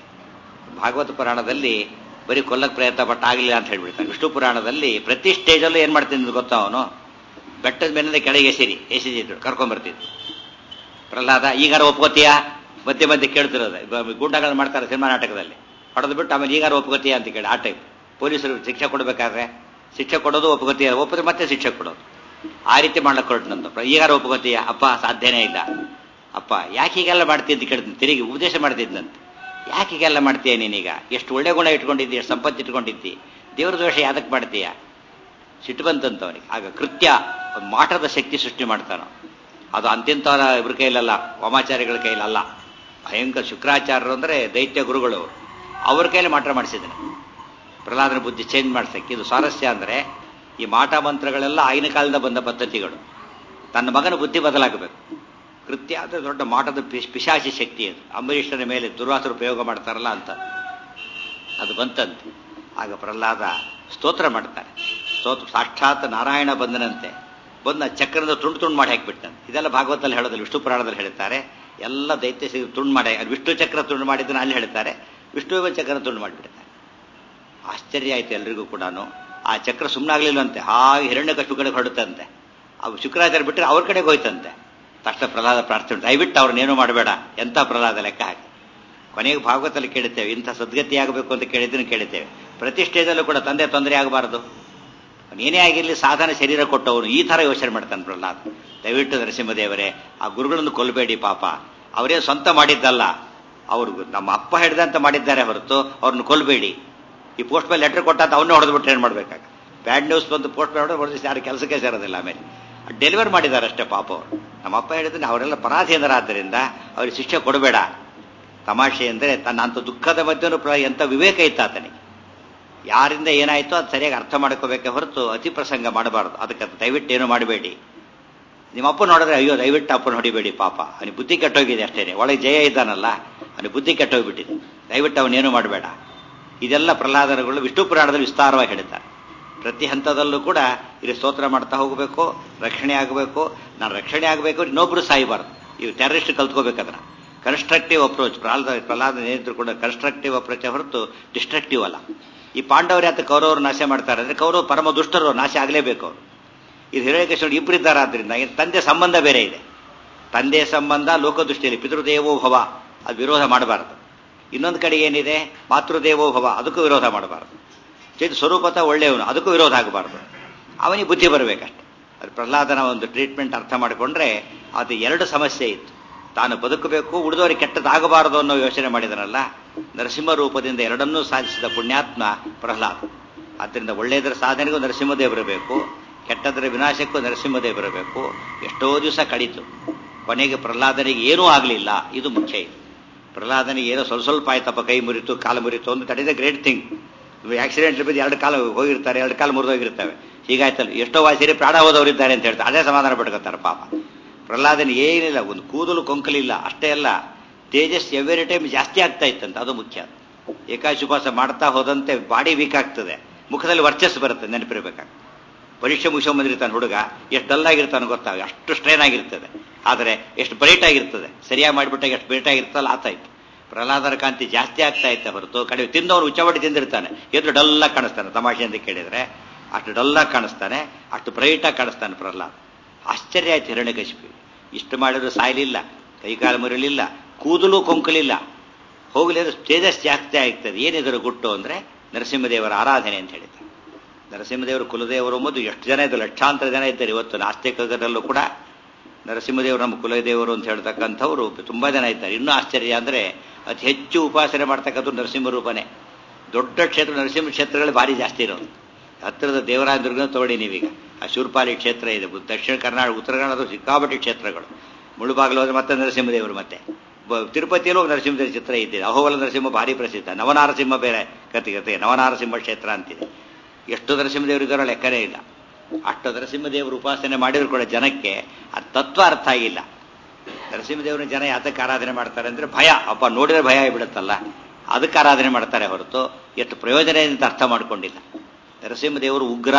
ಭಾಗವತ ಪುರಾಣದಲ್ಲಿ ಬರೀ ಕೊಲ್ಲಕ್ಕೆ ಪ್ರಯತ್ನ ಪಟ್ಟ ಆಗಲಿಲ್ಲ ಅಂತ ಹೇಳ್ಬಿಡ್ತಾನೆ ವಿಷ್ಣು ಪುರಾಣದಲ್ಲಿ ಪ್ರತಿ ಸ್ಟೇಜಲ್ಲೂ ಏನು ಮಾಡ್ತೀನಿ ಗೊತ್ತಾ ಅವನು ಬೆಟ್ಟದ ಮೇಲಿಂದ ಕೆಳಗೆ ಎಸಿರಿ ಎಸಿದಿದ್ರು ಕರ್ಕೊಂಡ್ಬರ್ತಿದ್ರು ಪ್ರಹ್ಲಾದ ಈಗಾರ ಒಪ್ಕೋತೀಯಾ ಮಧ್ಯೆ ಮಧ್ಯೆ ಕೇಳ್ತಿರೋದು ಗೂಂಡಗಳು ಮಾಡ್ತಾರೆ ಸಿನಿಮಾ ನಾಟಕದಲ್ಲಿ ಹೊಡೆದು ಬಿಟ್ಟು ಆಮೇಲೆ ಈಗಾರ ಒಪ್ಕೋತೀಯಾ ಅಂತ ಕೇಳಿ ಆ ಟೈಪ್ ಪೊಲೀಸರು ಶಿಕ್ಷೆ ಕೊಡಬೇಕಾದ್ರೆ ಶಿಕ್ಷೆ ಕೊಡೋದು ಒಪ್ಕೋತೀಯ ಒಪ್ಪಿದ್ರೆ ಮತ್ತೆ ಶಿಕ್ಷೆ ಕೊಡೋದು ಆ ರೀತಿ ಮಾಡ್ಲಿಕ್ಕೆ ಹೊರಟನಂತ ಈಗಾರ ಒಪ್ಕೋತೀಯ ಅಪ್ಪ ಸಾಧ್ಯನೇ ಇಲ್ಲ ಅಪ್ಪ ಯಾಕೆ ಹೀಗೆಲ್ಲ ಮಾಡ್ತೀಯ ಅಂತ ಕೇಳ್ತೀನಿ ತಿರುಗಿ ಉಪದೇಶ ಮಾಡ್ತಿದ್ದಂತೆ ಯಾಕೆ ಹೀಗೆಲ್ಲ ಮಾಡ್ತೀಯ ನೀನೀಗ ಎಷ್ಟು ಒಳ್ಳೆ ಗುಣ ಇಟ್ಕೊಂಡಿದ್ದಿ ಎಷ್ಟು ಸಂಪತ್ತು ಇಟ್ಕೊಂಡಿದ್ದಿ ದೇವ್ರ ದೋಷ ಯಾದಕ್ಕೆ ಮಾಡ್ತೀಯ ಸಿಟ್ಟು ಬಂತಂತ ಅವನಿಗೆ ಆಗ ಕೃತ್ಯ ಒಂದು ಮಾಟದ ಶಕ್ತಿ ಸೃಷ್ಟಿ ಮಾಡ್ತಾನ ಅದು ಅಂತಿಂತವರ ಇವ್ರ ಕೈಲಲ್ಲ ವಾಮಾಚಾರ್ಯಗಳ ಕೈಲಲ್ಲ ಭಯಂಕರ ಶುಕ್ರಾಚಾರ್ಯರು ಅಂದರೆ ದೈತ್ಯ ಗುರುಗಳು ಅವ್ರ ಕೈಲಿ ಮಾಟ ಮಾಡಿಸಿದ್ದಾನೆ ಪ್ರಹ್ಲಾದನ ಬುದ್ಧಿ ಚೇಂಜ್ ಮಾಡ್ಸಕ್ಕೆ ಇದು ಸ್ವಾರಸ್ಯ ಅಂದರೆ ಈ ಮಾಟ ಮಂತ್ರಗಳೆಲ್ಲ ಆಗಿನ ಕಾಲದ ಬಂದ ಪದ್ಧತಿಗಳು ತನ್ನ ಮಗನ ಬುದ್ಧಿ ಬದಲಾಗಬೇಕು ಕೃತ್ಯ ಅಂದರೆ ದೊಡ್ಡ ಮಾಟದ ಪಿಶಾಚಿ ಶಕ್ತಿ ಅದು ಅಂಬರೀಷನ ಮೇಲೆ ದುರ್ವಾಸರು ಪ್ರಯೋಗ ಮಾಡ್ತಾರಲ್ಲ ಅಂತ ಅದು ಬಂತಂತೆ ಆಗ ಪ್ರಹ್ಲಾದ ಸ್ತೋತ್ರ ಮಾಡ್ತಾರೆ ಸ್ತೋತ್ರ ಸಾಕ್ಷಾತ್ ನಾರಾಯಣ ಬಂದನಂತೆ ಬಂದ ಚಕ್ರದ ತುಂಡು ತುಂಡು ಮಾಡಿ ಹಾಕಿಬಿಟ್ಟಂತೆ ಇದೆಲ್ಲ ಭಾಗವತಲ್ಲಿ ಹೇಳೋದಿಲ್ಲ ವಿಷ್ಣು ಪುರಾಣದಲ್ಲಿ ಹೇಳ್ತಾರೆ ಎಲ್ಲ ದೈತ್ಯ ಸಿಗಿ ತುಂಡು ಮಾಡಿ ಅದು ವಿಷ್ಣು ಚಕ್ರ ತುಂಡು ಮಾಡಿದ್ದನ್ನು ಅಲ್ಲಿ ಹೇಳ್ತಾರೆ ವಿಷ್ಣುವಿನ ಚಕ್ರ ತುಂಡು ಮಾಡಿಬಿಡ್ತಾರೆ ಆಶ್ಚರ್ಯ ಆಯ್ತು ಎಲ್ರಿಗೂ ಕೂಡ ಆ ಚಕ್ರ ಸುಮ್ಮನಾಗ್ಲಿಲ್ಲಂತೆ ಹಾಗೆ ಹಿರಣ್ಯ ಕಷ್ಟು ಕಡೆ ಹೊರಡುತ್ತಂತೆ ಅವು ಶುಕ್ರಾಚಾರ್ಯ ಬಿಟ್ಟರೆ ಅವ್ರ ಕಡೆಗೆ ಹೋಯ್ತಂತೆ ತಕ್ಷಣ ಪ್ರಹ್ಲಾದ ಪ್ರಾರ್ಥನೆ ದಯವಿಟ್ಟು ಅವ್ರನ್ನೇನು ಮಾಡಬೇಡ ಎಂಥ ಪ್ರಹ್ಲಾದ ಲೆಕ್ಕ ಹಾಕಿ ಕೊನೆಗೆ ಭಾಗವತಲ್ಲಿ ಕೇಳುತ್ತೇವೆ ಇಂಥ ಸದ್ಗತಿ ಆಗಬೇಕು ಅಂತ ಕೇಳಿದ್ದನ್ನು ಕೇಳುತ್ತೇವೆ ಪ್ರತಿ ಸ್ಟೇಜಲ್ಲೂ ಕೂಡ ತಂದೆ ತೊಂದರೆ ಆಗಬಾರದು ಏನೇ ಆಗಿರಲಿ ಸಾಧನ ಶರೀರ ಕೊಟ್ಟವನು ಈ ಥರ ಯೋಚನೆ ಮಾಡ್ತಾನೆ ಪ್ರಹ್ಲಾದ್ ದಯವಿಟ್ಟು ನರಸಿಂಹದೇವರೇ ಆ ಗುರುಗಳನ್ನು ಕೊಲ್ಲಬೇಡಿ ಪಾಪ ಅವರೇ ಸ್ವಂತ ಮಾಡಿದ್ದಲ್ಲ ಅವರು ನಮ್ಮ ಅಪ್ಪ ಹಿಡ್ದಂತ ಮಾಡಿದ್ದಾರೆ ಹೊರತು ಅವ್ರನ್ನ ಕೊಲ್ಲಬೇಡಿ ಈ ಪೋಸ್ಟ್ ಮೇಲೆ ಲೆಟರ್ ಕೊಟ್ಟ ಅವನ್ನೇ ಹೊಡೆದ್ಬಿಟ್ರೆ ಏನು ಮಾಡ್ಬೇಕಾಗ ಬ್ಯಾಡ್ ನ್ಯೂಸ್ ಬಂದು ಪೋಸ್ಟ್ ಮೇಲೆ ಹೊಡೆದು ಹೊಡೆದು ಯಾರು ಕೆಲಸಕ್ಕೆ ಸೇರೋದಿಲ್ಲ ಆಮೇಲೆ ಡೆಲಿವರ್ ಮಾಡಿದ್ದಾರೆ ಅಷ್ಟೇ ಪಾಪ ಅವರು ನಮ್ಮ ಅಪ್ಪ ಹೇಳಿದ್ರೆ ಅವರೆಲ್ಲ ಪರಾಧೀನರಾದ್ದರಿಂದ ಅವ್ರಿಗೆ ಶಿಕ್ಷೆ ಕೊಡಬೇಡ ತಮಾಷೆ ಅಂದರೆ ತನ್ನ ಅಂಥ ದುಃಖದ ಮಧ್ಯನೂ ಪ್ರ ಎಂಥ ವಿವೇಕ ಇತ್ತು ಆತನಿಗೆ ಯಾರಿಂದ ಏನಾಯಿತೋ ಅದು ಸರಿಯಾಗಿ ಅರ್ಥ ಮಾಡ್ಕೋಬೇಕೆ ಹೊರತು ಅತಿ ಪ್ರಸಂಗ ಮಾಡಬಾರ್ದು ಅದಕ್ಕೆ ದಯವಿಟ್ಟು ಏನು ಮಾಡಬೇಡಿ ನಿಮ್ಮ ಅಪ್ಪ ನೋಡಿದ್ರೆ ಅಯ್ಯೋ ದಯವಿಟ್ಟು ಅಪ್ಪನ ಹೊಡಿಬೇಡಿ ಪಾಪ ಅವನಿಗೆ ಬುದ್ಧಿ ಕೆಟ್ಟೋಗಿದೆ ಅಷ್ಟೇನೆ ಒಳಗೆ ಜಯ ಇದ್ದಾನಲ್ಲ ಅವನಿಗೆ ಬುದ್ಧಿ ಕೆಟ್ಟೋಗ್ಬಿಟ್ಟಿದೆ ದಯವಿಟ್ಟು ಅವನೇನು ಮಾಡಬೇಡ ಇದೆಲ್ಲ ಪ್ರಹ್ಲಾದನಗಳು ವಿಷ್ಣು ಪುರಾಣದಲ್ಲಿ ವಿಸ್ತಾರವಾಗಿ ಹೇಳ್ತಾರೆ ಪ್ರತಿ ಹಂತದಲ್ಲೂ ಕೂಡ ಇಲ್ಲಿ ಸ್ತೋತ್ರ ಮಾಡ್ತಾ ಹೋಗಬೇಕು ರಕ್ಷಣೆ ಆಗಬೇಕು ನಾನು ರಕ್ಷಣೆ ಆಗಬೇಕು ಇನ್ನೊಬ್ರು ಸಾಯಬಾರ್ದು ಇವು ಟೆರರಿಸ್ಟ್ ಕಲ್ತ್ಕೋಬೇಕದ್ರ ಕನ್ಸ್ಟ್ರಕ್ಟಿವ್ ಅಪ್ರೋಚ್ ಪ್ರಹ್ಲಾದ ಪ್ರಹ್ಲಾದ ನೇತೃತ್ವ ಕೂಡ ಕನ್ಸ್ಟ್ರಕ್ಟಿವ್ ಅಪ್ರೋಚ್ ಹೊರತು ಡಿಸ್ಟ್ರಕ್ಟಿವ್ ಅಲ್ಲ ಈ ಪಾಂಡವರು ಯಾತ ಕೌರವರು ನಾಶ ಮಾಡ್ತಾರೆ ಅಂದ್ರೆ ಕೌರವ ಪರಮ ದುಷ್ಟರು ನಾಶ ಆಗಲೇಬೇಕು ಅವರು ಇದು ಹಿರಣ್ಯಕೇಶ್ವರ ಇಬ್ಬರಿದ್ದಾರೆ ಆದ್ರಿಂದ ತಂದೆ ಸಂಬಂಧ ಬೇರೆ ಇದೆ ತಂದೆ ಸಂಬಂಧ ಲೋಕದೃಷ್ಟಿಯಲ್ಲಿ ಪಿತೃದೇವೋ ಭವ ಅದು ವಿರೋಧ ಮಾಡಬಾರದು ಇನ್ನೊಂದು ಕಡೆ ಏನಿದೆ ಮಾತೃದೇವೋ ಭವ ಅದಕ್ಕೂ ವಿರೋಧ ಮಾಡಬಾರದು ಚೇತು ಸ್ವರೂಪತ ಒಳ್ಳೆಯವನು ಅದಕ್ಕೂ ವಿರೋಧ ಆಗಬಾರ್ದು ಅವನಿಗೆ ಬುದ್ಧಿ ಬರಬೇಕಷ್ಟೆ ಅದು ಪ್ರಹ್ಲಾದನ ಒಂದು ಟ್ರೀಟ್ಮೆಂಟ್ ಅರ್ಥ ಮಾಡಿಕೊಂಡ್ರೆ ಅದು ಎರಡು ಸಮಸ್ಯೆ ಇತ್ತು ತಾನು ಬದುಕಬೇಕು ಉಳಿದವರಿಗೆ ಕೆಟ್ಟದಾಗಬಾರದು ಅನ್ನೋ ಯೋಚನೆ ಮಾಡಿದನಲ್ಲ ನರಸಿಂಹ ರೂಪದಿಂದ ಎರಡನ್ನೂ ಸಾಧಿಸಿದ ಪುಣ್ಯಾತ್ಮ ಪ್ರಹ್ಲಾದ್ ಆದ್ದರಿಂದ ಒಳ್ಳೆಯದರ ಸಾಧನೆಗೂ ನರಸಿಂಹದೇವರು ಬೇಕು ಕೆಟ್ಟದರ ವಿನಾಶಕ್ಕೂ ನರಸಿಂಹದೇವರು ಬೇಕು ಎಷ್ಟೋ ದಿವಸ ಕಳೀತು ಕೊನೆಗೆ ಪ್ರಹ್ಲಾದನಿಗೆ ಏನೂ ಆಗಲಿಲ್ಲ ಇದು ಮುಖ್ಯ ಇದು ಪ್ರಹ್ಲಾದನಿಗೆ ಏನೋ ಸ್ವಲ್ಪ ಸ್ವಲ್ಪ ಆಯ್ತಪ್ಪ ಕೈ ಮುರಿತು ಕಾಲು ಮುರಿತು ಅಂತ that is a great thing accident ಬಿದ್ದು ಎರಡು ಕಾಲು ಹೋಗಿರ್ತಾರೆ ಎರಡು ಕಾಲು ಮುರಿದೋಗಿರ್ತವೆ ಹೀಗಾಯ್ತಲ್ಲ ಎಷ್ಟೋ ವಾಸಿರಿ ಪ್ರಾಣ ಹೋದವರಿದ್ದಾರೆ ಅಂತ ಹೇಳ್ತಾರೆ ಅದೇ ಸಮಾಧಾನ ಪಡ್ಕೊತಾರೆ ಪಾಪ ಪ್ರಹ್ಲಾದನ ಏನಿಲ್ಲ ಒಂದು ಕೂದಲು ಕೊಂಕಲಿಲ್ಲ ಅಷ್ಟೇ ಅಲ್ಲ ತೇಜಸ್ ಎವ್ರಿ ಟೈಮ್ ಜಾಸ್ತಿ ಆಗ್ತಾ ಇತ್ತಂತ ಅದು ಮುಖ್ಯ ಏಕಾಶುಪಾಸ ಮಾಡ್ತಾ ಹೋದಂತೆ ಬಾಡಿ ವೀಕ್ ಆಗ್ತದೆ ಮುಖದಲ್ಲಿ ವರ್ಚಸ್ಸು ಬರುತ್ತೆ ನೆನಪಿರ್ಬೇಕಾಗ ಪರೀಕ್ಷೆ ಮುಗಿಸ್ಕೊಂಬಂದಿರ್ತಾನೆ ಹುಡುಗ ಎಷ್ಟು ಡಲ್ ಆಗಿರ್ತಾನೆ ಗೊತ್ತಾಗ ಅಷ್ಟು ಸ್ಟ್ರೈನ್ ಆಗಿರ್ತದೆ ಆದರೆ ಎಷ್ಟು ಬ್ರೈಟ್ ಆಗಿರ್ತದೆ ಸರಿಯಾಗಿ ಮಾಡಿಬಿಟ್ಟಾಗ ಎಷ್ಟು ಬ್ರೈಟ್ ಆಗಿರ್ತಲ್ಲ ಆತಾಯ್ತು ಪ್ರಹ್ಲಾದರ ಕಾಂತಿ ಜಾಸ್ತಿ ಆಗ್ತಾ ಇತ್ತ ಹೊರತು ಕಡಿಮೆ ತಿಂದವನು ಉಚ್ಚಬಡಿ ತಿಂದಿರ್ತಾನೆ ಎದುರು ಡಲ್ಲಾಗಿ ಕಾಣಿಸ್ತಾನೆ ತಮಾಷೆ ಅಂತ ಕೇಳಿದ್ರೆ ಅಷ್ಟು ಡಲ್ಲಾಗಿ ಕಾಣಿಸ್ತಾನೆ ಅಷ್ಟು ಬ್ರೈಟಾಗಿ ಕಾಣಿಸ್ತಾನೆ ಪ್ರಹ್ಲಾದ್ ಆಶ್ಚರ್ಯ ಆಯ್ತು ಹಿರಣ್ಯಕಶಿಪಿ ಇಷ್ಟು ಮಾಡಿದ್ರು ಸಾಯಲಿಲ್ಲ ಕೈಕಾಲು ಮುರಿಲಿಲ್ಲ ಕೂದಲು ಕೊಂಕಲಿಲ್ಲ ಹೋಗಲಿ ಅದು ತೇಜಸ್ ಜಾಸ್ತಿ ಆಗ್ತದೆ ಏನಿದ್ರು ಗುಟ್ಟು ಅಂದರೆ ನರಸಿಂಹದೇವರ ಆರಾಧನೆ ಅಂತ ಹೇಳಿದ್ದಾರೆ ನರಸಿಂಹದೇವರು ಕುಲದೇವರು ಎಂಬುದು ಎಷ್ಟು ಜನ ಇದ್ದು ಲಕ್ಷಾಂತರ ಜನ ಇದ್ದಾರೆ ಇವತ್ತು ನಾಸ್ತಿಕರಲ್ಲೂ ಕೂಡ ನರಸಿಂಹದೇವರು ನಮ್ಮ ಕುಲದೇವರು ಅಂತ ಹೇಳ್ತಕ್ಕಂಥವ್ರು ತುಂಬ ಜನ ಇದ್ದಾರೆ ಇನ್ನೂ ಆಶ್ಚರ್ಯ ಅಂದರೆ ಅತಿ ಹೆಚ್ಚು ಉಪಾಸನೆ ಮಾಡ್ತಕ್ಕಂಥ ನರಸಿಂಹ ರೂಪನೇ ದೊಡ್ಡ ಕ್ಷೇತ್ರ ನರಸಿಂಹ ಕ್ಷೇತ್ರಗಳು ಭಾರಿ ಜಾಸ್ತಿ ಇರೋದು ಹತ್ತಿರದ ದೇವರಾಜದುರ್ಗ ತಗೊಳ್ಳಿ ನೀವೀಗ ಆ ಶೂರ್ಪಾಲಿ ಕ್ಷೇತ್ರ ಇದೆ ದಕ್ಷಿಣ ಕರ್ನಾಟಕ ಉತ್ತರ ಕನ್ನಡ ಸಿಕ್ಕಾಪಟ್ಟೆ ಕ್ಷೇತ್ರಗಳು ಮುಳುಬಾಗಿಲು ಹೋದ್ರೆ ಮತ್ತೆ ನರಸಿಂಹದೇವರು ಮತ್ತೆ ತಿರುಪತಿಯಲ್ಲೂ ನರಸಿಂಹದೇವರ ಚಿತ್ರ ಇದ್ದಿದೆ ಅಹೋಬಲ ನರಸಿಂಹ ಭಾರಿ ಪ್ರಸಿದ್ಧ ನವನಾರಸಿಂಹ ಬೇರೆ ಕತೆ ಕತೆ ನವನಾರಸಿಂಹ ಕ್ಷೇತ್ರ ಅಂತಿದೆ ಎಷ್ಟು ನರಸಿಂಹದೇವರು ಇದ್ದಾರೋ ಲೆಕ್ಕನೇ ಇಲ್ಲ ಅಷ್ಟು ನರಸಿಂಹದೇವರು ಉಪಾಸನೆ ಮಾಡಿದ್ರು ಕೂಡ ಜನಕ್ಕೆ ಆ ತತ್ವ ಅರ್ಥ ಆಗಿಲ್ಲ ನರಸಿಂಹದೇವರ ಜನ ಯಾತಕ್ಕೆ ಆರಾಧನೆ ಮಾಡ್ತಾರೆ ಅಂದ್ರೆ ಭಯ ಅಪ್ಪ ನೋಡಿದ್ರೆ ಭಯ ಆಗಿಬಿಡುತ್ತಲ್ಲ ಅದಕ್ಕೆ ಆರಾಧನೆ ಮಾಡ್ತಾರೆ ಹೊರತು ಎಷ್ಟು ಪ್ರಯೋಜನ ಇದೆ ಅಂತ ಅರ್ಥ ಮಾಡ್ಕೊಂಡಿಲ್ಲ ನರಸಿಂಹದೇವರು ಉಗ್ರ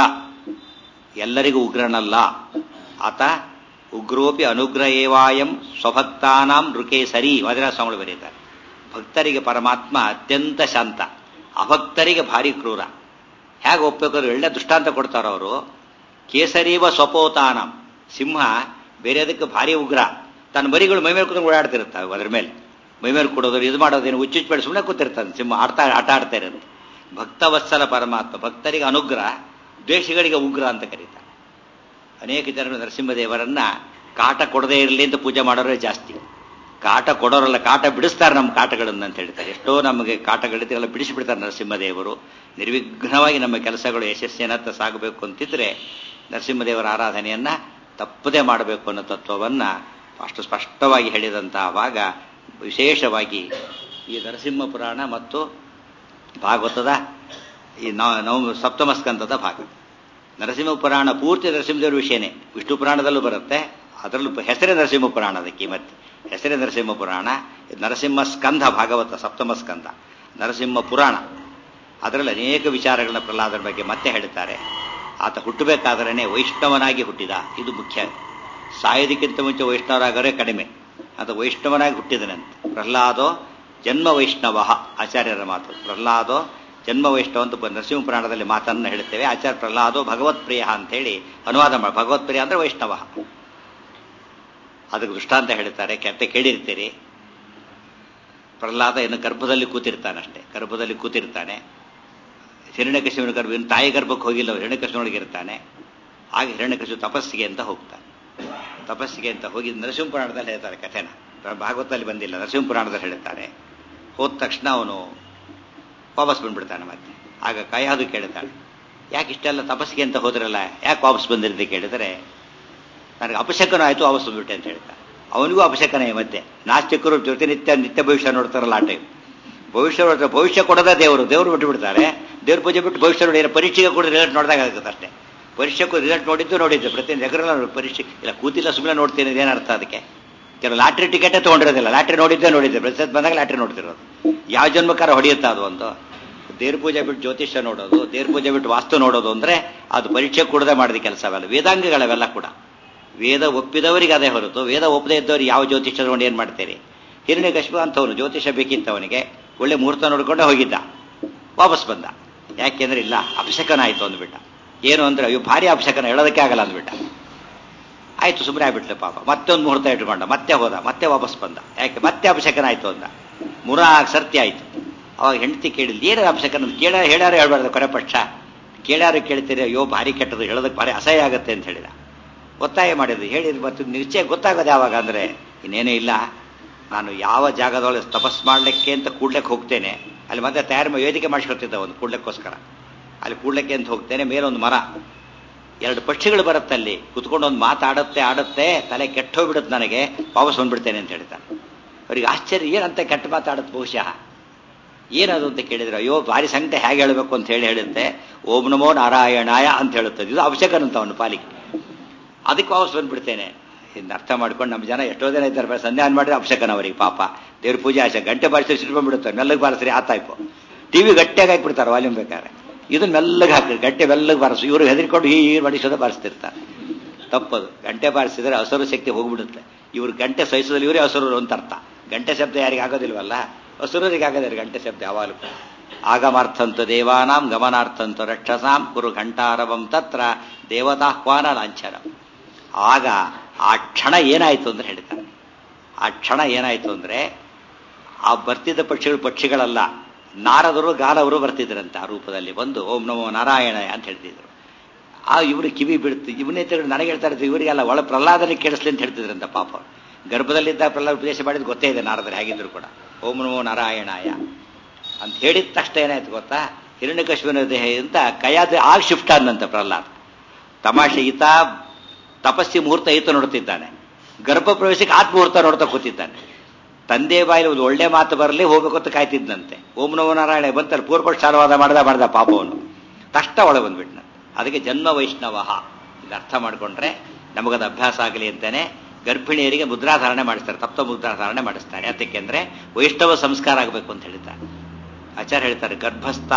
ಎಲ್ಲರಿಗೂ ಉಗ್ರನಲ್ಲ ಆತ ಉಗ್ರೋಪಿ ಅನುಗ್ರಹ ಏವಾಯಂ ಸ್ವಭಕ್ತಾನಾಂ ನೃಕೇಸರಿ ವಜ್ರಸ್ವಾಮಿಗಳು ಬರೀತಾರೆ ಭಕ್ತರಿಗೆ ಪರಮಾತ್ಮ ಅತ್ಯಂತ ಶಾಂತ ಅಭಕ್ತರಿಗೆ ಭಾರಿ ಕ್ರೂರ ಹೇಗೆ ಒಪ್ಪಬೇಕಾದ್ರೆ ಒಳ್ಳೆ ದೃಷ್ಟಾಂತ ಕೊಡ್ತಾರ ಅವರು ಕೇಸರೀವ ಸ್ವಪೋತಾನಂ ಸಿಂಹ ಬೇರೆದಕ್ಕೆ ಭಾರಿ ಉಗ್ರ ತನ್ನ ಮರಿಗಳು ಮೈಮೇಲೆ ಕೂತ್ಕೊಂಡು ಓಡಾಡ್ತಿರುತ್ತವೆ ಅದ್ರ ಮೇಲೆ ಮೈಮೇಲೆ ಕೊಡೋದು ಇದು ಮಾಡೋದೇನು ಹುಚ್ಚುಚ್ಚಬೇಡಿ ಸುಮ್ಮನೆ ಕೂತಿರ್ತಾನೆ ಸಿಂಹ ಆಡ್ತಾ ಆಟ ಆಡ್ತಾ ಇರುತ್ತೆ ಭಕ್ತವತ್ಸಲ ಪರಮಾತ್ಮ ಭಕ್ತರಿಗೆ ಅನುಗ್ರಹ ದ್ವೇಷಿಗಳಿಗೆ ಉಗ್ರ ಅಂತ ಕರೀತಾರೆ ಅನೇಕ ಜನರು ನರಸಿಂಹದೇವರನ್ನ ಕಾಟ ಕೊಡದೇ ಇರಲಿ ಅಂತ ಪೂಜೆ ಮಾಡೋರೇ ಜಾಸ್ತಿ ಕಾಟ ಕೊಡೋರಲ್ಲ ಕಾಟ ಬಿಡಿಸ್ತಾರೆ ನಮ್ಮ ಕಾಟಗಳನ್ನು ಅಂತ ಹೇಳ್ತಾರೆ ಎಷ್ಟೋ ನಮಗೆ ಕಾಟಗಳಿದ್ದೆಲ್ಲ ಬಿಡಿಸಿಬಿಡ್ತಾರೆ ನರಸಿಂಹದೇವರು ನಿರ್ವಿಘ್ನವಾಗಿ ನಮ್ಮ ಕೆಲಸಗಳು ಯಶಸ್ಸಿನತ್ತ ಸಾಗಬೇಕು ಅಂತಿದ್ರೆ ನರಸಿಂಹದೇವರ ಆರಾಧನೆಯನ್ನ ತಪ್ಪದೇ ಮಾಡಬೇಕು ಅನ್ನೋ ತತ್ವವನ್ನ ಅಷ್ಟು ಸ್ಪಷ್ಟವಾಗಿ ಹೇಳಿದಂತಹ ಭಾಗ ವಿಶೇಷವಾಗಿ ಈ ನರಸಿಂಹ ಪುರಾಣ ಮತ್ತು ಭಾಗವತದ ಈ ನವ ಸಪ್ತಮ ಸ್ಕಂದದ ಭಾಗ ನರಸಿಂಹ ಪುರಾಣ ಪೂರ್ತಿ ನರಸಿಂಹದೇವರ ವಿಷಯನೇ ವಿಷ್ಣು ಪುರಾಣದಲ್ಲೂ ಬರುತ್ತೆ ಅದರಲ್ಲೂ ಹೆಸರೇ ನರಸಿಂಹ ಪುರಾಣ ಅದಕ್ಕೆ ಮತ್ತೆ ಹೆಸರೇ ನರಸಿಂಹ ಪುರಾಣ ನರಸಿಂಹ ಸ್ಕಂಧ ಭಾಗವತ ಸಪ್ತಮ ಸ್ಕಂದ ನರಸಿಂಹ ಪುರಾಣ ಅದರಲ್ಲಿ ಅನೇಕ ವಿಚಾರಗಳನ್ನ ಪ್ರಹ್ಲಾದರ ಬಗ್ಗೆ ಮತ್ತೆ ಹೇಳ್ತಾರೆ ಆತ ಹುಟ್ಟಬೇಕಾದ್ರೇ ವೈಷ್ಣವನಾಗಿ ಹುಟ್ಟಿದ ಇದು ಮುಖ್ಯ ಸಾಯೋದಕ್ಕಿಂತ ಮುಂಚೆ ವೈಷ್ಣವರಾಗರೇ ಕಡಿಮೆ ಆತ ವೈಷ್ಣವನಾಗಿ ಹುಟ್ಟಿದನಂತೆ ಪ್ರಹ್ಲಾದೋ ಜನ್ಮ ವೈಷ್ಣವ ಆಚಾರ್ಯರ ಮಾತು ಪ್ರಹ್ಲಾದೋ ಜನ್ಮ ವೈಷ್ಣವ ಅಂತ ನರಸಿಂಹ ಪುರಾಣದಲ್ಲಿ ಮಾತನ್ನು ಹೇಳುತ್ತೇವೆ ಆಚಾರ್ಯ ಪ್ರಹ್ಲಾದೋ ಭಗವತ್ ಪ್ರಿಯ ಅಂತ ಹೇಳಿ ಅನುವಾದ ಮಾಡಿ ಭಗವತ್ ಪ್ರಿಯ ಅಂದ್ರೆ ವೈಷ್ಣವ ಅದಕ್ಕೆ ದೃಷ್ಟಾಂತ ಹೇಳ್ತಾರೆ ಕೆಟ್ಟ ಕೇಳಿರ್ತೀರಿ ಪ್ರಹ್ಲಾದ ಇನ್ನು ಗರ್ಭದಲ್ಲಿ ಕೂತಿರ್ತಾನಷ್ಟೇ ಗರ್ಭದಲ್ಲಿ ಕೂತಿರ್ತಾನೆ ಹಿರಣ್ಯಕಶಿವನ ಗರ್ಭ ಇನ್ನು ತಾಯಿ ಗರ್ಭಕ್ಕೆ ಹೋಗಿಲ್ಲ ಹಿರಣ್ಯಕಶಿವನೊಳಗೆ ಇರ್ತಾನೆ ಆಗ ಹಿರಣ್ಯಕಶಿವ ತಪಸ್ಸಿಗೆ ಅಂತ ಹೋಗ್ತಾನೆ ತಪಸ್ಸಿಗೆ ಅಂತ ಹೋಗಿ ನರಸಿಂಹ ಪುರಾಣದಲ್ಲಿ ಹೇಳ್ತಾರೆ ಕಥೆನ ಭಾಗವತದಲ್ಲಿ ಬಂದಿಲ್ಲ ನರಸಿಂಹ ಪುರಾಣದಲ್ಲಿ ಹೇಳ್ತಾರೆ ಹೋದ ತಕ್ಷಣ ಅವನು ವಾಪಸ್ ಬಂದ್ಬಿಡ್ತಾನೆ ಮತ್ತೆ ಆಗ ಕೈಯಾದು ಕೇಳ್ತಾನೆ ಯಾಕೆ ಇಷ್ಟೆಲ್ಲ ತಪಸ್ಸಿಗೆ ಅಂತ ಹೋದ್ರಲ್ಲ ಯಾಕೆ ವಾಪಸ್ ಬಂದಿರುತ್ತೆ ಕೇಳಿದರೆ ನನಗೆ ಅಪಶಕನ ಆಯಿತು ವಾಪಸ್ ಬಂದ್ಬಿಟ್ಟೆ ಅಂತ ಹೇಳ್ತಾನೆ ಅವನಿಗೂ ಅಪಶಕನೇ ಮತ್ತೆ ನಾಸ್ತಿಕರು ಜೊತೆ ನಿತ್ಯ ನಿತ್ಯ ಭವಿಷ್ಯ ನೋಡ್ತಾರಲ್ಲ ಆ ಟೈಮ್ ಭವಿಷ್ಯ ನೋಡ್ತಾರೆ ಭವಿಷ್ಯ ಕೊಡೋದೇ ದೇವರು ದೇವರು ಬಿಟ್ಟು ಬಿಡ್ತಾರೆ ದೇವ್ರ ಪೂಜೆ ಬಿಟ್ಟು ಭವಿಷ್ಯ ನೋಡಿ ಪರೀಕ್ಷೆಗೆ ಕೂಡ ರಿಸಲ್ಟ್ ನೋಡಿದಾಗ ಆಗುತ್ತೆ ಅಷ್ಟೇ ಪರೀಕ್ಷೆಗೂ ರಿಸಲ್ಟ್ ನೋಡಿದ್ದು ನೋಡಿದ್ದು ಪ್ರತಿಯೊಂದು ಎಗರಲ್ಲ ಪರೀಕ್ಷೆ ಇಲ್ಲ ಕೂತಿಲ್ಲ ಸುಮ್ಮನೆ ನೋಡ್ತೀನಿ ಏನು ಅರ್ಥ ಅದಕ್ಕೆ ಕೆಲವು ಲಾಟ್ರಿ ಟಿಕೆಟೇ ತೊಗೊಂಡಿರೋದಿಲ್ಲ ಲಾಟ್ರಿ ನೋಡಿದ್ದೇ ನೋಡಿದ್ದೆ ಪ್ರತಿಶತ ಬಂದಾಗ ಲಾಟ್ರಿ ನೋಡ್ತಿರೋದು ಯಾವ ಜನ್ಮಕಾರ ಹೊಡೆಯುತ್ತಾ ಅದು ಒಂದು ದೇವ್ರ ಪೂಜೆ ಬಿಟ್ಟು ಜ್ಯೋತಿಷ್ಯ ನೋಡೋದು ದೇವ್ರ ಪೂಜೆ ಬಿಟ್ಟು ವಾಸ್ತು ನೋಡೋದು ಅಂದ್ರೆ ಅದು ಪರೀಕ್ಷೆ ಕೂಡದೆ ಮಾಡಿದ ಕೆಲಸವಲ್ಲ ವೇದಾಂಗಗಳವೆಲ್ಲ ಕೂಡ ವೇದ ಒಪ್ಪಿದವರಿಗೆ ಅದೇ ಹೊರತು ವೇದ ಒಪ್ಪದೇ ಇದ್ದವ್ರಿಗೆ ಯಾವ ಜ್ಯೋತಿಷ್ಯ ನೋಡಿ ಏನು ಮಾಡ್ತೀರಿ ಹಿರಣ್ಯ ಕಶ್ಮ ಅಂತವನು ಜ್ಯೋತಿಷ್ಯ ಬೇಕಿತ್ತು ಅವನಿಗೆ ಒಳ್ಳೆ ಮುಹೂರ್ತ ನೋಡ್ಕೊಂಡೆ ಹೋಗಿದ್ದ ವಾಪಸ್ ಬಂದ ಯಾಕೆಂದ್ರೆ ಇಲ್ಲ ಅಪಶಕನ ಆಯ್ತು ಅಂದ್ಬಿಟ್ಟ ಏನು ಅಂದ್ರೆ ಅಯ್ಯೋ ಭಾರಿ ಅಪಶಕನ ಹೇಳೋದಕ್ಕೆ ಆಗಲ್ಲ ಅಂದ್ಬಿಟ್ಟ ಆಯ್ತು ಸುಮ್ಮನೆ ಆಗ್ಬಿಟ್ಲೆ ಪಾಪ ಮತ್ತೆ ಒಂದು ಮುಹೂರ್ತ ಇಟ್ಕೊಂಡ ಮತ್ತೆ ಹೋದ ಮತ್ತೆ ವಾಪಸ್ ಬಂದ ಯಾಕೆ ಮತ್ತೆ ಅಪಶಕನ ಆಯ್ತು ಅಂದ ಮೂರಾಕ್ ಸರ್ತಿ ಆಯ್ತು ಅವಾಗ ಹೆಂಡತಿ ಕೇಳಿದ್ ಏನಾರ ಅಪಶಕನ ಕೇಳ ಹೇಳ್ಯಾರ ಹೇಳ್ಬಾರ್ದು ಕೊನೆ ಪಕ್ಷ ಕೇಳ್ಯಾರು ಕೇಳ್ತೀರಿ ಅಯ್ಯೋ ಭಾರಿ ಕೆಟ್ಟದು ಹೇಳೋದಕ್ಕೆ ಭಾರಿ ಅಸಹ್ಯ ಆಗುತ್ತೆ ಅಂತ ಹೇಳಿದ ಒತ್ತಾಯ ಮಾಡಿದ್ರು ಹೇಳಿದ್ರು ಮತ್ತು ನಿಶ್ಚಯ ಗೊತ್ತಾಗೋದು ಯಾವಾಗ ಅಂದ್ರೆ ಇನ್ನೇನೇ ಇಲ್ಲ ನಾನು ಯಾವ ಜಾಗದೊಳಗೆ ತಪಸ್ ಮಾಡ್ಲಿಕ್ಕೆ ಅಂತ ಕೂಡ್ಲಿಕ್ಕೆ ಹೋಗ್ತೇನೆ ಅಲ್ಲಿ ಮತ್ತೆ ತಯಾರು ವೇದಿಕೆ ಮಾಡಿಸ್ಕೊತಿದ್ದ ಒಂದು ಕೂಡ್ಲಿಕ್ಕೋಸ್ಕರ ಅಲ್ಲಿ ಕೂಡ್ಲಿಕ್ಕೆ ಅಂತ ಹೋಗ್ತೇನೆ ಮೇಲೊಂದು ಮರ ಎರಡು ಪಕ್ಷಿಗಳು ಬರುತ್ತೆ ಅಲ್ಲಿ ಕುತ್ಕೊಂಡು ಒಂದು ಮಾತಾಡುತ್ತೆ ಆಡುತ್ತೆ ತಲೆ ಕೆಟ್ಟ ಹೋಗ್ಬಿಡುತ್ತೆ ನನಗೆ ವಾಪಸ್ ಬಂದ್ಬಿಡ್ತೇನೆ ಅಂತ ಹೇಳ್ತಾನೆ ಅವ್ರಿಗೆ ಆಶ್ಚರ್ಯ ಏನಂತ ಕೆಟ್ಟ ಮಾತಾಡುತ್ತೆ ಬಹುಶಃ ಏನದು ಅಂತ ಕೇಳಿದ್ರೆ ಅಯ್ಯೋ ಭಾರಿ ಸಂಕಟ ಹೇಗೆ ಹೇಳಬೇಕು ಅಂತ ಹೇಳಿ ಹೇಳುತ್ತೆ ಓಂ ನಮೋ ನಾರಾಯಣಾಯ ಅಂತ ಹೇಳುತ್ತದೆ ಇದು ಅವಶ್ಯಕನಂತ ಅವನು ಪಾಲಿಗೆ ಅದಕ್ಕೆ ವಾಪಸ್ ಬಂದ್ಬಿಡ್ತೇನೆ ಇನ್ನು ಅರ್ಥ ಮಾಡ್ಕೊಂಡು ನಮ್ಮ ಜನ ಎಷ್ಟೋ ಜನ ಇದ್ದಾರೆ ಸಂಧ್ಯಾನ ಮಾಡಿದ್ರೆ ಅವಶ್ಯಕನ ಅವರಿಗೆ ಪಾಪ ದೇವ್ರ ಪೂಜೆ ಆಶೆ ಗಂಟೆ ಬಾರಿಸಿ ಸಿಟ್ಕೊಂಡ್ಬಿಡುತ್ತೆ ಮೆಲ್ಲಗೆ ಬಾರಿಸ್ರಿ ಆ ಟೈಪು ಟಿವಿ ಗಟ್ಟಿಯಾಗಿ ಹಾಕ್ಬಿಡ್ತಾರೆ ವಾಲ್ಯೂಮ್ ಬೇಕಾದ್ರೆ ಇದನ್ನ ಮೆಲ್ಲಗೆ ಹಾಕಿ ಗಂಟೆ ಮೆಲ್ಲಗೆ ಬಾರಿಸು ಇವರು ಹೆದರ್ಕೊಂಡು ಈ ಬಡಿಸೋದ ಬಾರಿಸ್ತಿರ್ತಾರೆ ತಪ್ಪದು ಗಂಟೆ ಬಾರಿಸಿದ್ರೆ ಹಸರು ಶಕ್ತಿ ಹೋಗ್ಬಿಡುತ್ತೆ ಇವ್ರು ಗಂಟೆ ಸಹಿಸೋದಲ್ಲಿ ಇವರೇ ಹಸರು ಅಂತ ಅರ್ಥ ಗಂಟೆ ಶಬ್ದ ಯಾರಿಗೆ ಆಗೋದಿಲ್ವಲ್ಲ ಹಸುರರಿಗೆ ಆಗೋದಿಲ್ಲ ಗಂಟೆ ಶಬ್ದ ಯಾವಾಗಲೂ ಆಗಮಾರ್ಥಂತು ದೇವಾನಾಂ ಗಮನಾರ್ಥಂತು ರಕ್ಷಸಾಂ ಕುರು ಘಂಟಾರವಂ ತತ್ರ ದೇವತಾಹ್ವಾನ ಲಾಂಛನ ಆಗ ಆ ಕ್ಷಣ ಏನಾಯ್ತು ಅಂದ್ರೆ ಹೇಳ್ತಾರೆ ಆ ಕ್ಷಣ ಏನಾಯ್ತು ಅಂದ್ರೆ ಆ ಬರ್ತಿದ್ದ ಪಕ್ಷಿಗಳು ಪಕ್ಷಿಗಳಲ್ಲ ನಾರದರು ಗಾಲವರು ಬರ್ತಿದ್ರಂತೆ ಆ ರೂಪದಲ್ಲಿ ಬಂದು ಓಂ ನಮೋ ನಾರಾಯಣ ಅಂತ ಹೇಳ್ತಿದ್ರು ಆ ಇವರು ಕಿವಿ ಬಿಡುತ್ತೆ ಇವನೇ ತಿರುಗಿ ನನಗೆ ಹೇಳ್ತಾ ಇರ್ತೀವಿ ಇವರಿಗೆಲ್ಲ ಒಳ ಪ್ರಹ್ಲಾದನೆ ಕೇಳಿಸ್ಲಿ ಅಂತ ಹೇಳ್ತಿದ್ರಂತ ಪಾಪ ಗರ್ಭದಲ್ಲಿದ್ದ ಪ್ರಹ್ಲಾದ ಉಪದೇಶ ಮಾಡಿದ್ದು ಗೊತ್ತೇ ಇದೆ ನಾರದರು ಹೇಗಿದ್ರು ಕೂಡ ಓಂ ನಮೋ ನಾರಾಯಣಾಯ ಅಂತ ಹೇಳಿದ ತಕ್ಷಣ ಏನಾಯ್ತು ಗೊತ್ತಾ ಹಿರಣ್ಯಕಶ್ಮನ ದೇಹ ಅಂತ ಕೈಯಾದ ಆಗ ಶಿಫ್ಟ್ ಆದಂತೆ ಪ್ರಹ್ಲಾದ್ ತಮಾಷೆ ಈತ ತಪಸ್ಸಿ ಮುಹೂರ್ತ ಈತ ನೋಡ್ತಿದ್ದಾನೆ ಗರ್ಭ ಪ್ರವೇಶಕ್ಕೆ ಆತ್ಮ ಮುಹೂರ್ತ ನೋಡ್ತಾ ಕೂತಿದ್ದಾನೆ ತಂದೆ ಬಾಯಲ್ಲಿ ಒಂದು ಒಳ್ಳೆ ಮಾತು ಬರಲಿ ಹೋಗ್ಬೇಕು ಅಂತ ಕಾಯ್ತಿದ್ದಂತೆ ಓಂ ನಮೋ ನಾರಾಯಣ ಬಂತಲ್ಲಿ ಪೂರ್ವಪಕ್ಷ ಚಾಲವಾದ ಮಾಡ್ದ ಮಾಡ್ದ ಪಾಪವನು ತಕ್ಷಣ ಒಳಗೆ ಬಂದ್ಬಿಟ್ನ ಅದಕ್ಕೆ ಜನ್ಮ ವೈಷ್ಣವ ಇದು ಅರ್ಥ ಮಾಡ್ಕೊಂಡ್ರೆ ನಮಗದು ಅಭ್ಯಾಸ ಆಗಲಿ ಅಂತಾನೆ ಗರ್ಭಿಣಿಯರಿಗೆ ಮುದ್ರಾಧಾರಣೆ ಮಾಡಿಸ್ತಾರೆ ತಪ್ಪ ಮುದ್ರಾಧಾರಣೆ ಮಾಡಿಸ್ತಾರೆ ಯಾತಕ್ಕೆಂದ್ರೆ ವೈಷ್ಣವ ಸಂಸ್ಕಾರ ಆಗಬೇಕು ಅಂತ ಹೇಳ್ತಾರೆ ಆಚಾರ್ಯ ಹೇಳ್ತಾರೆ ಗರ್ಭಸ್ಥ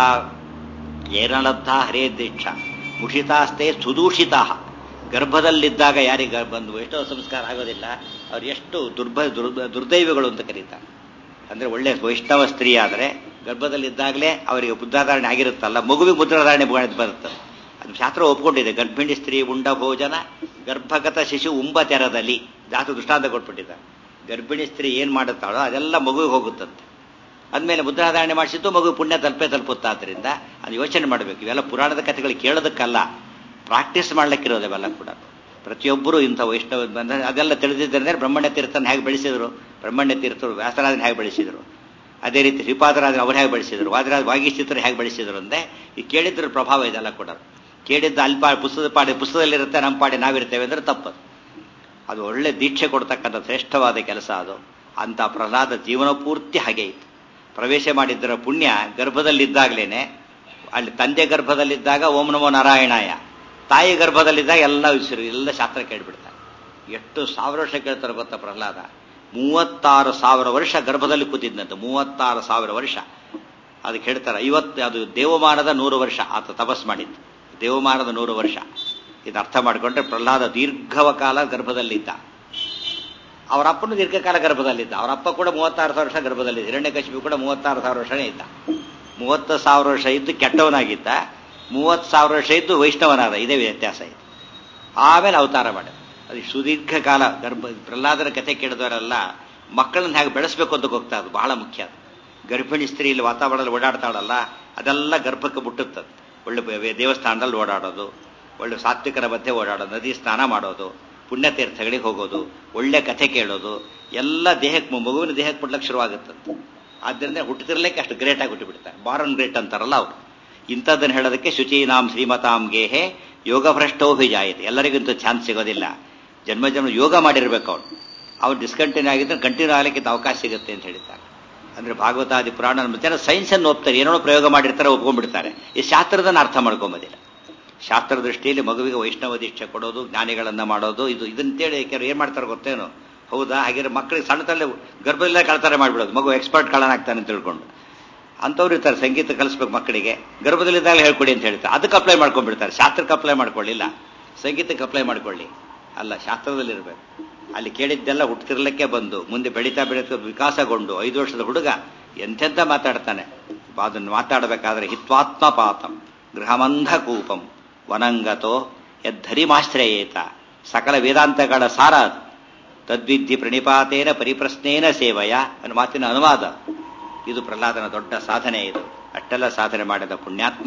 ಏನಲಬ್ಧ ಹರೇ ದೀಕ್ಷ ಮುಷಿತಾಸ್ತೆ ಸುದೂಷಿತಾ ಗರ್ಭದಲ್ಲಿದ್ದಾಗ ಯಾರಿಗೆ ಬಂದು ವೈಷ್ಣವ ಸಂಸ್ಕಾರ ಆಗೋದಿಲ್ಲ ಅವ್ರು ಎಷ್ಟು ದುರ್ಭ ದುರ್ದೈವಗಳು ಅಂತ ಕರೀತಾರೆ ಅಂದ್ರೆ ಒಳ್ಳೆ ವೈಷ್ಣವ ಸ್ತ್ರೀ ಆದರೆ ಗರ್ಭದಲ್ಲಿದ್ದಾಗಲೇ ಅವರಿಗೆ ಬುದ್ಧಾಧಾರಣೆ ಆಗಿರುತ್ತಲ್ಲ ಮಗುವಿಗೆ ಮುದ್ರಾಧಾರಣೆ ಬರುತ್ತೆ ಅದು ಶಾಸ್ತ್ರ ಒಪ್ಕೊಂಡಿದೆ ಗರ್ಭಿಣಿ ಸ್ತ್ರೀ ಉಂಡ ಭೋಜನ ಗರ್ಭಗತ ಶಿಶು ಉಂಬ ತೆರದಲ್ಲಿ ಜಾಸ್ತಿ ದೃಷ್ಟಾಂತ ಕೊಟ್ಬಿಟ್ಟಿದ್ದಾರೆ ಗರ್ಭಿಣಿ ಸ್ತ್ರೀ ಏನ್ ಮಾಡುತ್ತಾಳೋ ಅದೆಲ್ಲ ಮಗುವಿಗೆ ಹೋಗುತ್ತಂತೆ ಅಂದಮೇಲೆ ಮುದ್ರಾಧಾರಣೆ ಮಾಡಿಸಿದ್ದು ಮಗು ಪುಣ್ಯ ತಲುಪೇ ತಲುಪುತ್ತಾದ್ರಿಂದ ಅದು ಯೋಚನೆ ಮಾಡಬೇಕು ಇವೆಲ್ಲ ಪುರಾಣದ ಕಥೆಗಳು ಕೇಳೋದಕ್ಕಲ್ಲ ಪ್ರಾಕ್ಟೀಸ್ ಮಾಡ್ಲಿಕ್ಕಿರೋದು ಇವೆಲ್ಲ ಕೂಡ ಪ್ರತಿಯೊಬ್ಬರು ಇಂಥ ವೈಷ್ಣವ ಬಂದ ಅದೆಲ್ಲ ತಿಳಿದಿದ್ದರೆ ಬ್ರಹ್ಮಣ್ಯ ತೀರ್ಥನ ಹೇಗೆ ಬೆಳೆಸಿದ್ರು ಬ್ರಹ್ಮಣ್ಯ ತೀರ್ಥರು ವ್ಯಾಸರಾಜನ ಹೇಗೆ ಬೆಳೆಸಿದ್ರು ಅದೇ ರೀತಿ ಶ್ರೀಪಾದರಾಜನ ಅವ್ರು ಹೇಗೆ ಬೆಳೆಸಿದ್ರು ವಾದರಾಜ ವಾಗೀಶ್ಚಿತ್ರ ಹೇಗೆ ಬೆಳೆಸಿದ್ರು ಅಂದ್ರೆ ಈ ಕೇಳಿದ್ರ ಪ್ರಭಾವ ಇದೆಲ್ಲ ಕೂಡ ಕೇಳಿದ್ದ ಅಲ್ಪ ಪುಸ್ತಕದ ಪಾಡಿ ಪುಸ್ತಕದಲ್ಲಿರುತ್ತೆ ನಮ್ಮ ಪಾಡಿ ನಾವಿರ್ತೇವೆ ಅಂದ್ರೆ ತಪ್ಪದು ಅದು ಒಳ್ಳೆ ದೀಕ್ಷೆ ಕೊಡ್ತಕ್ಕಂಥ ಶ್ರೇಷ್ಠವಾದ ಕೆಲಸ ಅದು ಅಂತ ಪ್ರಹ್ಲಾದ ಜೀವನ ಪೂರ್ತಿ ಹಾಗೆ ಇತ್ತು ಪ್ರವೇಶ ಮಾಡಿದ್ದರ ಪುಣ್ಯ ಗರ್ಭದಲ್ಲಿದ್ದಾಗಲೇನೆ ಅಲ್ಲಿ ತಂದೆ ಗರ್ಭದಲ್ಲಿದ್ದಾಗ ಓಂ ನಮೋ ನಾರಾಯಣಾಯ ತಾಯಿ ಗರ್ಭದಲ್ಲಿದ್ದಾಗ ಎಲ್ಲ ವಿಷಯ ಎಲ್ಲ ಶಾಸ್ತ್ರ ಕೇಳ್ಬಿಡ್ತಾರೆ ಎಷ್ಟು ಸಾವಿರ ವರ್ಷ ಕೇಳ್ತಾರೆ ಗೊತ್ತಾ ಪ್ರಹ್ಲಾದ ಮೂವತ್ತಾರು ಸಾವಿರ ವರ್ಷ ಗರ್ಭದಲ್ಲಿ ಕೂತಿದ್ದಂತೆ ಮೂವತ್ತಾರು ಸಾವಿರ ವರ್ಷ ಅದಕ್ಕೆ ಹೇಳ್ತಾರೆ ಐವತ್ತು ಅದು ದೇವಮಾನದ ನೂರು ವರ್ಷ ಆತ ತಪಸ್ ಮಾಡಿದ್ದು ದೇವಮಾನದ ನೂರು ವರ್ಷ ಇದು ಅರ್ಥ ಮಾಡಿಕೊಂಡ್ರೆ ಪ್ರಹ್ಲಾದ ದೀರ್ಘವ ಕಾಲ ಗರ್ಭದಲ್ಲಿದ್ದ ಅವರ ಅಪ್ಪನು ದೀರ್ಘಕಾಲ ಗರ್ಭದಲ್ಲಿದ್ದ ಅವರ ಅಪ್ಪ ಕೂಡ ಮೂವತ್ತಾರು ಸಾವಿರ ವರ್ಷ ಗರ್ಭದಲ್ಲಿದ್ದ ಹಿರಣ್ಯಕಶಿಪು ಕೂಡ ಮೂವತ್ತಾರು ಸಾವಿರ ವರ್ಷನೇ ಇದ್ದ ಮೂವತ್ತು ಸಾವಿರ ವರ್ಷ ಇದ್ದು ಕೆಟ್ಟವನಾಗಿದ್ದ ಮೂವತ್ತು ಸಾವಿರ ವರ್ಷ ಇದ್ದು ವೈಷ್ಣವನಾದ ಇದೇ ವ್ಯತ್ಯಾಸ ಇದೆ ಆಮೇಲೆ ಅವತಾರ ಮಾಡ ಅದು ಸುದೀರ್ಘ ಕಾಲ ಗರ್ಭ ಪ್ರಹ್ಲಾದರ ಕಥೆ ಕೇಳಿದವರೆಲ್ಲ ಮಕ್ಕಳನ್ನ ಹೇಗೆ ಬೆಳೆಸಬೇಕು ಅಂತ ಹೋಗ್ತಾ ಅದು ಬಹಳ ಮುಖ್ಯ ಅದು ಗರ್ಭಿಣಿ ಸ್ತ್ರೀ ಇಲ್ಲಿ ವಾತಾವರಣದಲ್ಲಿ ಓಡಾಡ್ತಾಳಲ್ಲ ಅದೆಲ್ಲ ಗರ್ಭಕ್ಕೆ ಮುಟ್ಟುತ್ತದೆ ಒಳ್ಳೆ ದೇವಸ್ಥಾನದಲ್ಲಿ ಓಡಾಡೋದು ಒಳ್ಳೆ ಸಾತ್ವಿಕರ ಮಧ್ಯೆ ಓಡಾಡೋದು ನದಿ ಸ್ನಾನ ಮಾಡೋದು ಪುಣ್ಯತೀರ್ಥಗಳಿಗೆ ಹೋಗೋದು ಒಳ್ಳೆ ಕಥೆ ಕೇಳೋದು ಎಲ್ಲ ದೇಹಕ್ಕೆ ಮಗುವಿನ ದೇಹಕ್ಕೆ ಮುಟ್ಲಕ್ಕೆ ಶುರುವಾಗುತ್ತಂತೆ ಆದ್ದರಿಂದ ಹುಟ್ಟುತ್ತಿರ್ಲಿಕ್ಕೆ ಅಷ್ಟು ಗ್ರೇಟ್ ಆಗಿ ಹುಟ್ಟುಬಿಡ್ತಾರೆ ಬಾರನ್ ಗ್ರೇಟ್ ಅಂತಾರಲ್ಲ ಅವರು ಇಂಥದ್ದನ್ನು ಹೇಳೋದಕ್ಕೆ ಶುಚೀನಾಂ ಶ್ರೀಮತಾಂ ಗೇಹೆ ಯೋಗ ಭ್ರಷ್ಟೋಭಿಜಾಯಿತೆ ಎಲ್ಲರಿಗಿಂತ ಚಾನ್ಸ್ ಸಿಗೋದಿಲ್ಲ ಜನ್ಮ ಜನ್ಮ ಯೋಗ ಮಾಡಿರ್ಬೇಕು ಅವನು ಅವ್ನು ಡಿಸ್ಕಂಟಿನ್ಯೂ ಆಗಿದ್ರೆ ಕಂಟಿನ್ಯೂ ಆಗಲಿಕ್ಕೆ ಅವಕಾಶ ಸಿಗುತ್ತೆ ಅಂತ ಹೇಳ್ತಾರೆ ಅಂದ್ರೆ ಭಾಗವತಾದಿ ಪುರಾಣ ಜನ ಸೈನ್ಸ್ ಅನ್ನು ಒಪ್ತಾರೆ ಏನೋ ಪ್ರಯೋಗ ಮಾಡಿರ್ತಾರೆ ಒಪ್ಕೊಂಡ್ಬಿಡ್ತಾರೆ ಈ ಶಾಸ್ತ್ರದನ್ನ ಅರ್ಥ ಮಾಡ್ಕೊಂಬೋದಿಲ್ಲ ಶಾಸ್ತ್ರ ದೃಷ್ಟಿಯಲ್ಲಿ ಮಗುವಿಗೆ ವೈಷ್ಣವ ದೀಕ್ಷೆ ಕೊಡೋದು ಜ್ಞಾನಿಗಳನ್ನ ಮಾಡೋದು ಇದು ಇದಂತೇಳಿ ಕೆಲವರು ಏನ್ ಮಾಡ್ತಾರೆ ಗೊತ್ತೇನು ಹೌದಾ ಹಾಗಿದ್ರೆ ಮಕ್ಕಳಿಗೆ ಸಣ್ಣ ತಲೆ ಗರ್ಭದಲ್ಲೇ ಕಳ್ತಾರೆ ಮಾಡ್ಬಿಡೋದು ಮಗು ಎಕ್ಸ್ಪರ್ಟ್ ಕಳ್ಳನಾಗ್ತಾನೆ ಅಂತ ತಿಳ್ಕೊಂಡು ಅಂಥವ್ರು ಇರ್ತಾರೆ ಸಂಗೀತ ಕಲಿಸ್ಬೇಕು ಮಕ್ಕಳಿಗೆ ಗರ್ಭದಲ್ಲಿದ್ದಾಗ ಹೇಳ್ಕೊಡಿ ಅಂತ ಹೇಳ್ತಾರೆ ಅದಕ್ಕೆ ಅಪ್ಲೈ ಮಾಡ್ಕೊಂಡ್ಬಿಡ್ತಾರೆ ಶಾಸ್ತ್ರಕ್ಕೆ ಅಪ್ಲೈ ಮಾಡ್ಕೊಳ್ಳಿಲ್ಲ ಸಂಗೀತಕ್ಕೆ ಅಪ್ಲೈ ಮಾಡ್ಕೊಳ್ಳಿ ಅಲ್ಲ ಶಾಸ್ತ್ರದಲ್ಲಿರ್ಬೇಕು ಅಲ್ಲಿ ಕೇಳಿದ್ದೆಲ್ಲ ಹುಟ್ಟತಿರ್ಲಿಕ್ಕೆ ಬಂದು ಮುಂದೆ ಬೆಳೀತಾ ಬೆಳೀತಾ ವಿಕಾಸಗೊಂಡು ಐದು ವರ್ಷದ ಹುಡುಗ ಎಂತೆಂತ ಮಾತಾಡ್ತಾನೆ ಅದನ್ನು ಮಾತಾಡಬೇಕಾದ್ರೆ ಹಿತ್ವಾತ್ಮ ಪಾತಂ ಗೃಹಮಂಧ ಕೂಪಂ ವನಂಗತೋ ಯದ್ಧರಿಮಾಶ್ರಯೇತ ಸಕಲ ವೇದಾಂತಗಳ ಸಾರ ತದ್ವಿಧಿ ಪ್ರಣಿಪಾತೇನ ಪರಿಪ್ರಶ್ನೇನ ಸೇವಯ ಅನ್ನೋ ಮಾತಿನ ಅನುವಾದ ಇದು ಪ್ರಹ್ಲಾದನ ದೊಡ್ಡ ಸಾಧನೆ ಇದು ಅಷ್ಟೆಲ್ಲ ಸಾಧನೆ ಮಾಡಿದ ಪುಣ್ಯಾತ್ಮ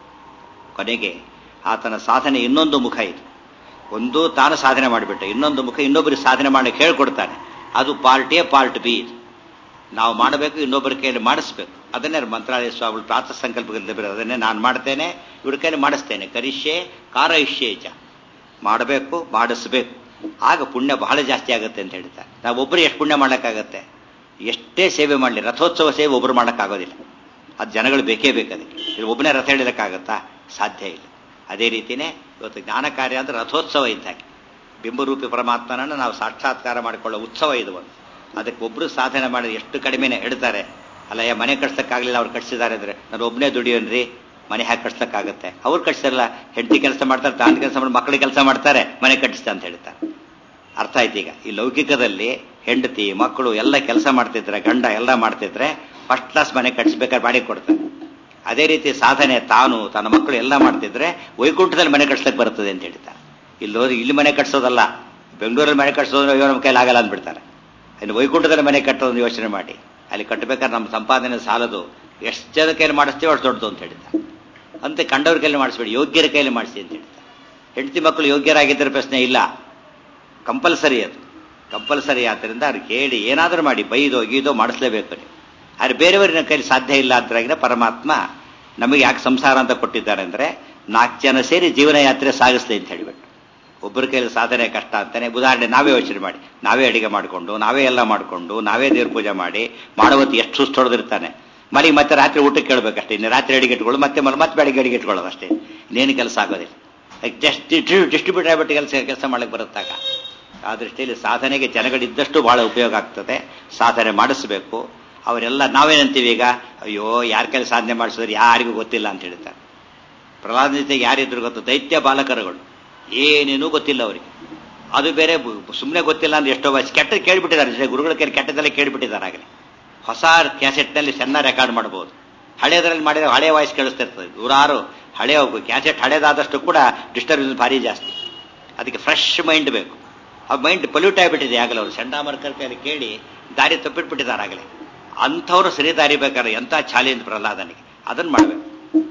ಕೊನೆಗೆ ಆತನ ಸಾಧನೆ ಇನ್ನೊಂದು ಮುಖ ಇದು ಒಂದು ತಾನು ಸಾಧನೆ ಮಾಡಿಬಿಟ್ಟ ಇನ್ನೊಂದು ಮುಖ ಇನ್ನೊಬ್ಬರಿಗೆ ಸಾಧನೆ ಮಾಡಕ್ಕೆ ಹೇಳ್ಕೊಡ್ತಾನೆ ಅದು ಪಾರ್ಟ್ ಎ ಪಾರ್ಟ್ ಬಿ ಇದು ನಾವು ಮಾಡಬೇಕು ಇನ್ನೊಬ್ಬರ ಕೈಯಲ್ಲಿ ಮಾಡಿಸ್ಬೇಕು ಅದನ್ನೇ ಮಂತ್ರಾಲಯ ಸ್ವಾಮಿಗಳು ಪ್ರಾತ ಸಂಕಲ್ಪದಲ್ಲಿ ಬರೋದು ಅದನ್ನೇ ನಾನು ಮಾಡ್ತೇನೆ ಇವ್ರ ಕೈಯಲ್ಲಿ ಮಾಡಿಸ್ತೇನೆ ಕರಿಷ್ಯೆ ಕಾರಯಿಷ್ಯೇಚ ಮಾಡಬೇಕು ಮಾಡಿಸ್ಬೇಕು ಆಗ ಪುಣ್ಯ ಬಹಳ ಜಾಸ್ತಿ ಆಗುತ್ತೆ ಅಂತ ಹೇಳ್ತಾರೆ ನಾವು ಒಬ್ಬರು ಎಷ್ಟು ಪುಣ್ಯ ಮಾಡ್ಲಿಕ್ಕಾಗತ್ತೆ ಎಷ್ಟೇ ಸೇವೆ ಮಾಡಲಿ ರಥೋತ್ಸವ ಸೇವೆ ಒಬ್ಬರು ಮಾಡೋಕ್ಕಾಗೋದಿಲ್ಲ ಅದು ಜನಗಳು ಬೇಕೇ ಬೇಕದಕ್ಕೆ ಇದು ಒಬ್ಬನೇ ರಥ ಹೇಳಿದಕ್ಕಾಗತ್ತಾ ಸಾಧ್ಯ ಇಲ್ಲ ಅದೇ ರೀತಿಯೇ ಇವತ್ತು ಜ್ಞಾನ ಕಾರ್ಯ ಅಂದ್ರೆ ರಥೋತ್ಸವ ಇದ್ದಾಗೆ ಬಿಂಬರೂಪಿ ಪರಮಾತ್ಮನನ್ನು ನಾವು ಸಾಕ್ಷಾತ್ಕಾರ ಮಾಡಿಕೊಳ್ಳೋ ಉತ್ಸವ ಇದು ಒಂದು ಅದಕ್ಕೆ ಒಬ್ಬರು ಸಾಧನೆ ಮಾಡಿ ಎಷ್ಟು ಕಡಿಮೆನೆ ಹೇಳ್ತಾರೆ ಅಲ್ಲಯ್ಯ ಮನೆ ಕಟ್ಸಕ್ಕಾಗಲಿಲ್ಲ ಅವ್ರು ಕಟ್ಸಿದ್ದಾರೆ ಅಂದ್ರೆ ನಾನು ಒಬ್ಬನೇ ದುಡಿಯೋನ್ರಿ ಮನೆ ಹಾಕಿ ಕಟ್ಸಕ್ಕಾಗತ್ತೆ ಅವ್ರು ಕಟ್ಸಿರಲ್ಲ ಹೆಂಡತಿ ಕೆಲಸ ಮಾಡ್ತಾರೆ ತಾನು ಕೆಲಸ ಮಾಡಿ ಮಕ್ಕಳಿಗೆ ಕೆಲಸ ಮಾಡ್ತಾರೆ ಮನೆ ಕಟ್ಟಿಸ್ತಾ ಅಂತ ಹೇಳ್ತಾರೆ ಅರ್ಥ ಆಯ್ತು ಈಗ ಈ ಲೌಕಿಕದಲ್ಲಿ ಹೆಂಡತಿ ಮಕ್ಕಳು ಎಲ್ಲ ಕೆಲಸ ಮಾಡ್ತಿದ್ರೆ ಗಂಡ ಎಲ್ಲ ಮಾಡ್ತಿದ್ರೆ ಫಸ್ಟ್ ಕ್ಲಾಸ್ ಮನೆ ಕಟ್ಟಿಸ್ಬೇಕಾದ್ರೆ ಬಾಡಿಗೆ ಕೊಡ್ತಾರೆ ಅದೇ ರೀತಿ ಸಾಧನೆ ತಾನು ತನ್ನ ಮಕ್ಕಳು ಎಲ್ಲ ಮಾಡ್ತಿದ್ರೆ ವೈಕುಂಠದಲ್ಲಿ ಮನೆ ಕಟ್ಸಕ್ಕೆ ಬರ್ತದೆ ಅಂತ ಹೇಳ್ತಾರೆ ಇಲ್ಲಿ ಹೋದ್ರೆ ಇಲ್ಲಿ ಮನೆ ಕಟ್ಸೋದಲ್ಲ ಬೆಂಗಳೂರಲ್ಲಿ ಮನೆ ಕಟ್ಸೋದು ಅಯ್ಯೋ ನಮ್ಮ ಕೈಲಿ ಆಗಲ್ಲ ಅಂದ್ಬಿಡ್ತಾರೆ ಇನ್ನು ವೈಕುಂಠದಲ್ಲಿ ಮನೆ ಕಟ್ಟೋದನ್ನು ಯೋಚನೆ ಮಾಡಿ ಅಲ್ಲಿ ಕಟ್ಟಬೇಕಾದ್ರೆ ನಮ್ಮ ಸಂಪಾದನೆ ಸಾಲದು ಎಷ್ಟು ಜನ ಕೈಲಿ ಮಾಡಿಸ್ತೀವೋ ಅಷ್ಟು ದೊಡ್ಡದು ಅಂತ ಹೇಳ್ತಾರೆ ಅಂತೆ ಕಂಡವ್ರ ಕೈಲಿ ಮಾಡಿಸ್ಬೇಡಿ ಯೋಗ್ಯರ ಕೈಲಿ ಮಾಡಿಸಿ ಅಂತ ಹೇಳ್ತಾರೆ ಹೆಂಡತಿ ಮಕ್ಕಳು ಯೋಗ್ಯರಾಗಿದ್ದರೆ ಪ್ರಶ್ನೆ ಇಲ್ಲ ಕಂಪಲ್ಸರಿ ಅದು ಕಂಪಲ್ಸರಿ ಆದ್ದರಿಂದ ಅವ್ರು ಕೇಳಿ ಏನಾದರೂ ಮಾಡಿ ಬೈದೋ ಗೀದೋ ಮಾಡಿಸ್ಲೇಬೇಕು ನೀವು ಆದರೆ ಬೇರೆಯವರಿನ ಕೈಲಿ ಸಾಧ್ಯ ಇಲ್ಲ ಅಂತಾಗಿನ ಪರಮಾತ್ಮ ನಮಗೆ ಯಾಕೆ ಸಂಸಾರ ಅಂತ ಕೊಟ್ಟಿದ್ದಾರೆ ಅಂದರೆ ನಾಲ್ಕು ಜನ ಸೇರಿ ಜೀವನ ಯಾತ್ರೆ ಸಾಗಿಸ್ಲಿ ಅಂತ ಹೇಳಿಬಿಟ್ಟು ಒಬ್ಬರ ಕೈಲಿ ಸಾಧನೆ ಕಷ್ಟ ಅಂತಾನೆ ಉದಾಹರಣೆ ನಾವೇ ಯೋಚನೆ ಮಾಡಿ ನಾವೇ ಅಡಿಗೆ ಮಾಡಿಕೊಂಡು ನಾವೇ ಎಲ್ಲ ಮಾಡಿಕೊಂಡು ನಾವೇ ದೇವ್ರ ಪೂಜೆ ಮಾಡಿ ಮಾಡೋವತ್ತು ಎಷ್ಟು ಸುಸ್ತು ಹೊಡೆದಿರ್ತಾನೆ ಮನೆಗೆ ಮತ್ತೆ ರಾತ್ರಿ ಊಟಕ್ಕೆ ಕೇಳಬೇಕಷ್ಟೇ ಇನ್ನು ರಾತ್ರಿ ಅಡಿಗೆ ಇಟ್ಕೊಳ್ಳೋದು ಮತ್ತೆ ಮನೆ ಮತ್ತೆ ಬೆಳಿಗ್ಗೆ ಅಡಿಗೆ ಇಟ್ಕೊಳ್ಳೋದು ಅಷ್ಟೇ ಇನ್ನೇನು ಕೆಲಸ ಆಗೋದಿಲ್ಲ ಜಸ್ಟ್ ಡಿಸ್ಟ್ರಿಬ್ಯೂಟ್ ಆಗ್ಬಿಟ್ಟು ಕೆಲಸ ಕೆಲಸ ಮಾಡಕ್ಕೆ ಬರುತ್ತಾಗ ಆ ದೃಷ್ಟಿಯಲ್ಲಿ ಸಾಧನೆಗೆ ಜನಗಳಿದ್ದಷ್ಟು ಬಹಳ ಉಪಯೋಗ ಆಗ್ತದೆ ಸಾಧನೆ ಮಾಡಿಸ್ಬೇಕು ಅವರೆಲ್ಲ ನಾವೇನಂತೀವಿ ಈಗ ಅಯ್ಯೋ ಯಾರ ಕೈಲಿ ಸಾಧನೆ ಮಾಡಿಸಿದ್ರೆ ಯಾರಿಗೂ ಗೊತ್ತಿಲ್ಲ ಅಂತ ಹೇಳ್ತಾರೆ ಪ್ರಹ್ಲಾದ ಜೊತೆಗೆ ಯಾರಿದ್ರು ಗೊತ್ತು ದೈತ್ಯ ಬಾಲಕರುಗಳು ಏನೇನೂ ಗೊತ್ತಿಲ್ಲ ಅವರಿಗೆ ಅದು ಬೇರೆ ಸುಮ್ಮನೆ ಗೊತ್ತಿಲ್ಲ ಅಂದ್ರೆ ಎಷ್ಟೋ ವಯಸ್ಸು ಕೆಟ್ಟ ಕೇಳಿಬಿಟ್ಟಿದ್ದಾರೆ ಜೊತೆ ಗುರುಗಳ ಕೈ ಕೆಟ್ಟದಲ್ಲೇ ಕೇಳಿಬಿಟ್ಟಿದ್ದಾರೆ ಆಗಲೇ ಹೊಸ ಕ್ಯಾಸೆಟ್ನಲ್ಲಿ ಚೆನ್ನಾಗಿ ರೆಕಾರ್ಡ್ ಮಾಡ್ಬೋದು ಹಳೆಯದರಲ್ಲಿ ಮಾಡಿದ್ರೆ ಹಳೆಯ ವಾಯ್ಸ್ ಕೇಳಿಸ್ತಿರ್ತದೆ ನೂರಾರು ಹಳೆಯ ಕ್ಯಾಸೆಟ್ ಹಳೇದಾದಷ್ಟು ಕೂಡ ಡಿಸ್ಟರ್ಬೆನ್ಸ್ ಭಾರಿ ಜಾಸ್ತಿ ಅದಕ್ಕೆ ಫ್ರೆಶ್ ಮೈಂಡ್ ಬೇಕು ಆ ಮೈಂಡ್ ಪೊಲ್ಯೂಟ್ ಆಗಿಬಿಟ್ಟಿದೆ ಆಗಲೇ ಅವರು ಚಂಡಾಮರ್ಕರ್ ಕೈಲಿ ಕೇಳಿ ದಾರಿ ತಪ್ಪಿಟ್ಬಿಟ್ಟಿದ್ದಾರೆ ಆಗಲೇ ಅಂಥವ್ರು ಸರಿ ದಾರಿ ಬೇಕಾದ್ರೆ ಎಂಥ ಚಾಲೆಂಜ್ ಪ್ರಹ್ಲಾದನಿಗೆ ಅದನ್ನು ಮಾಡಬೇಕು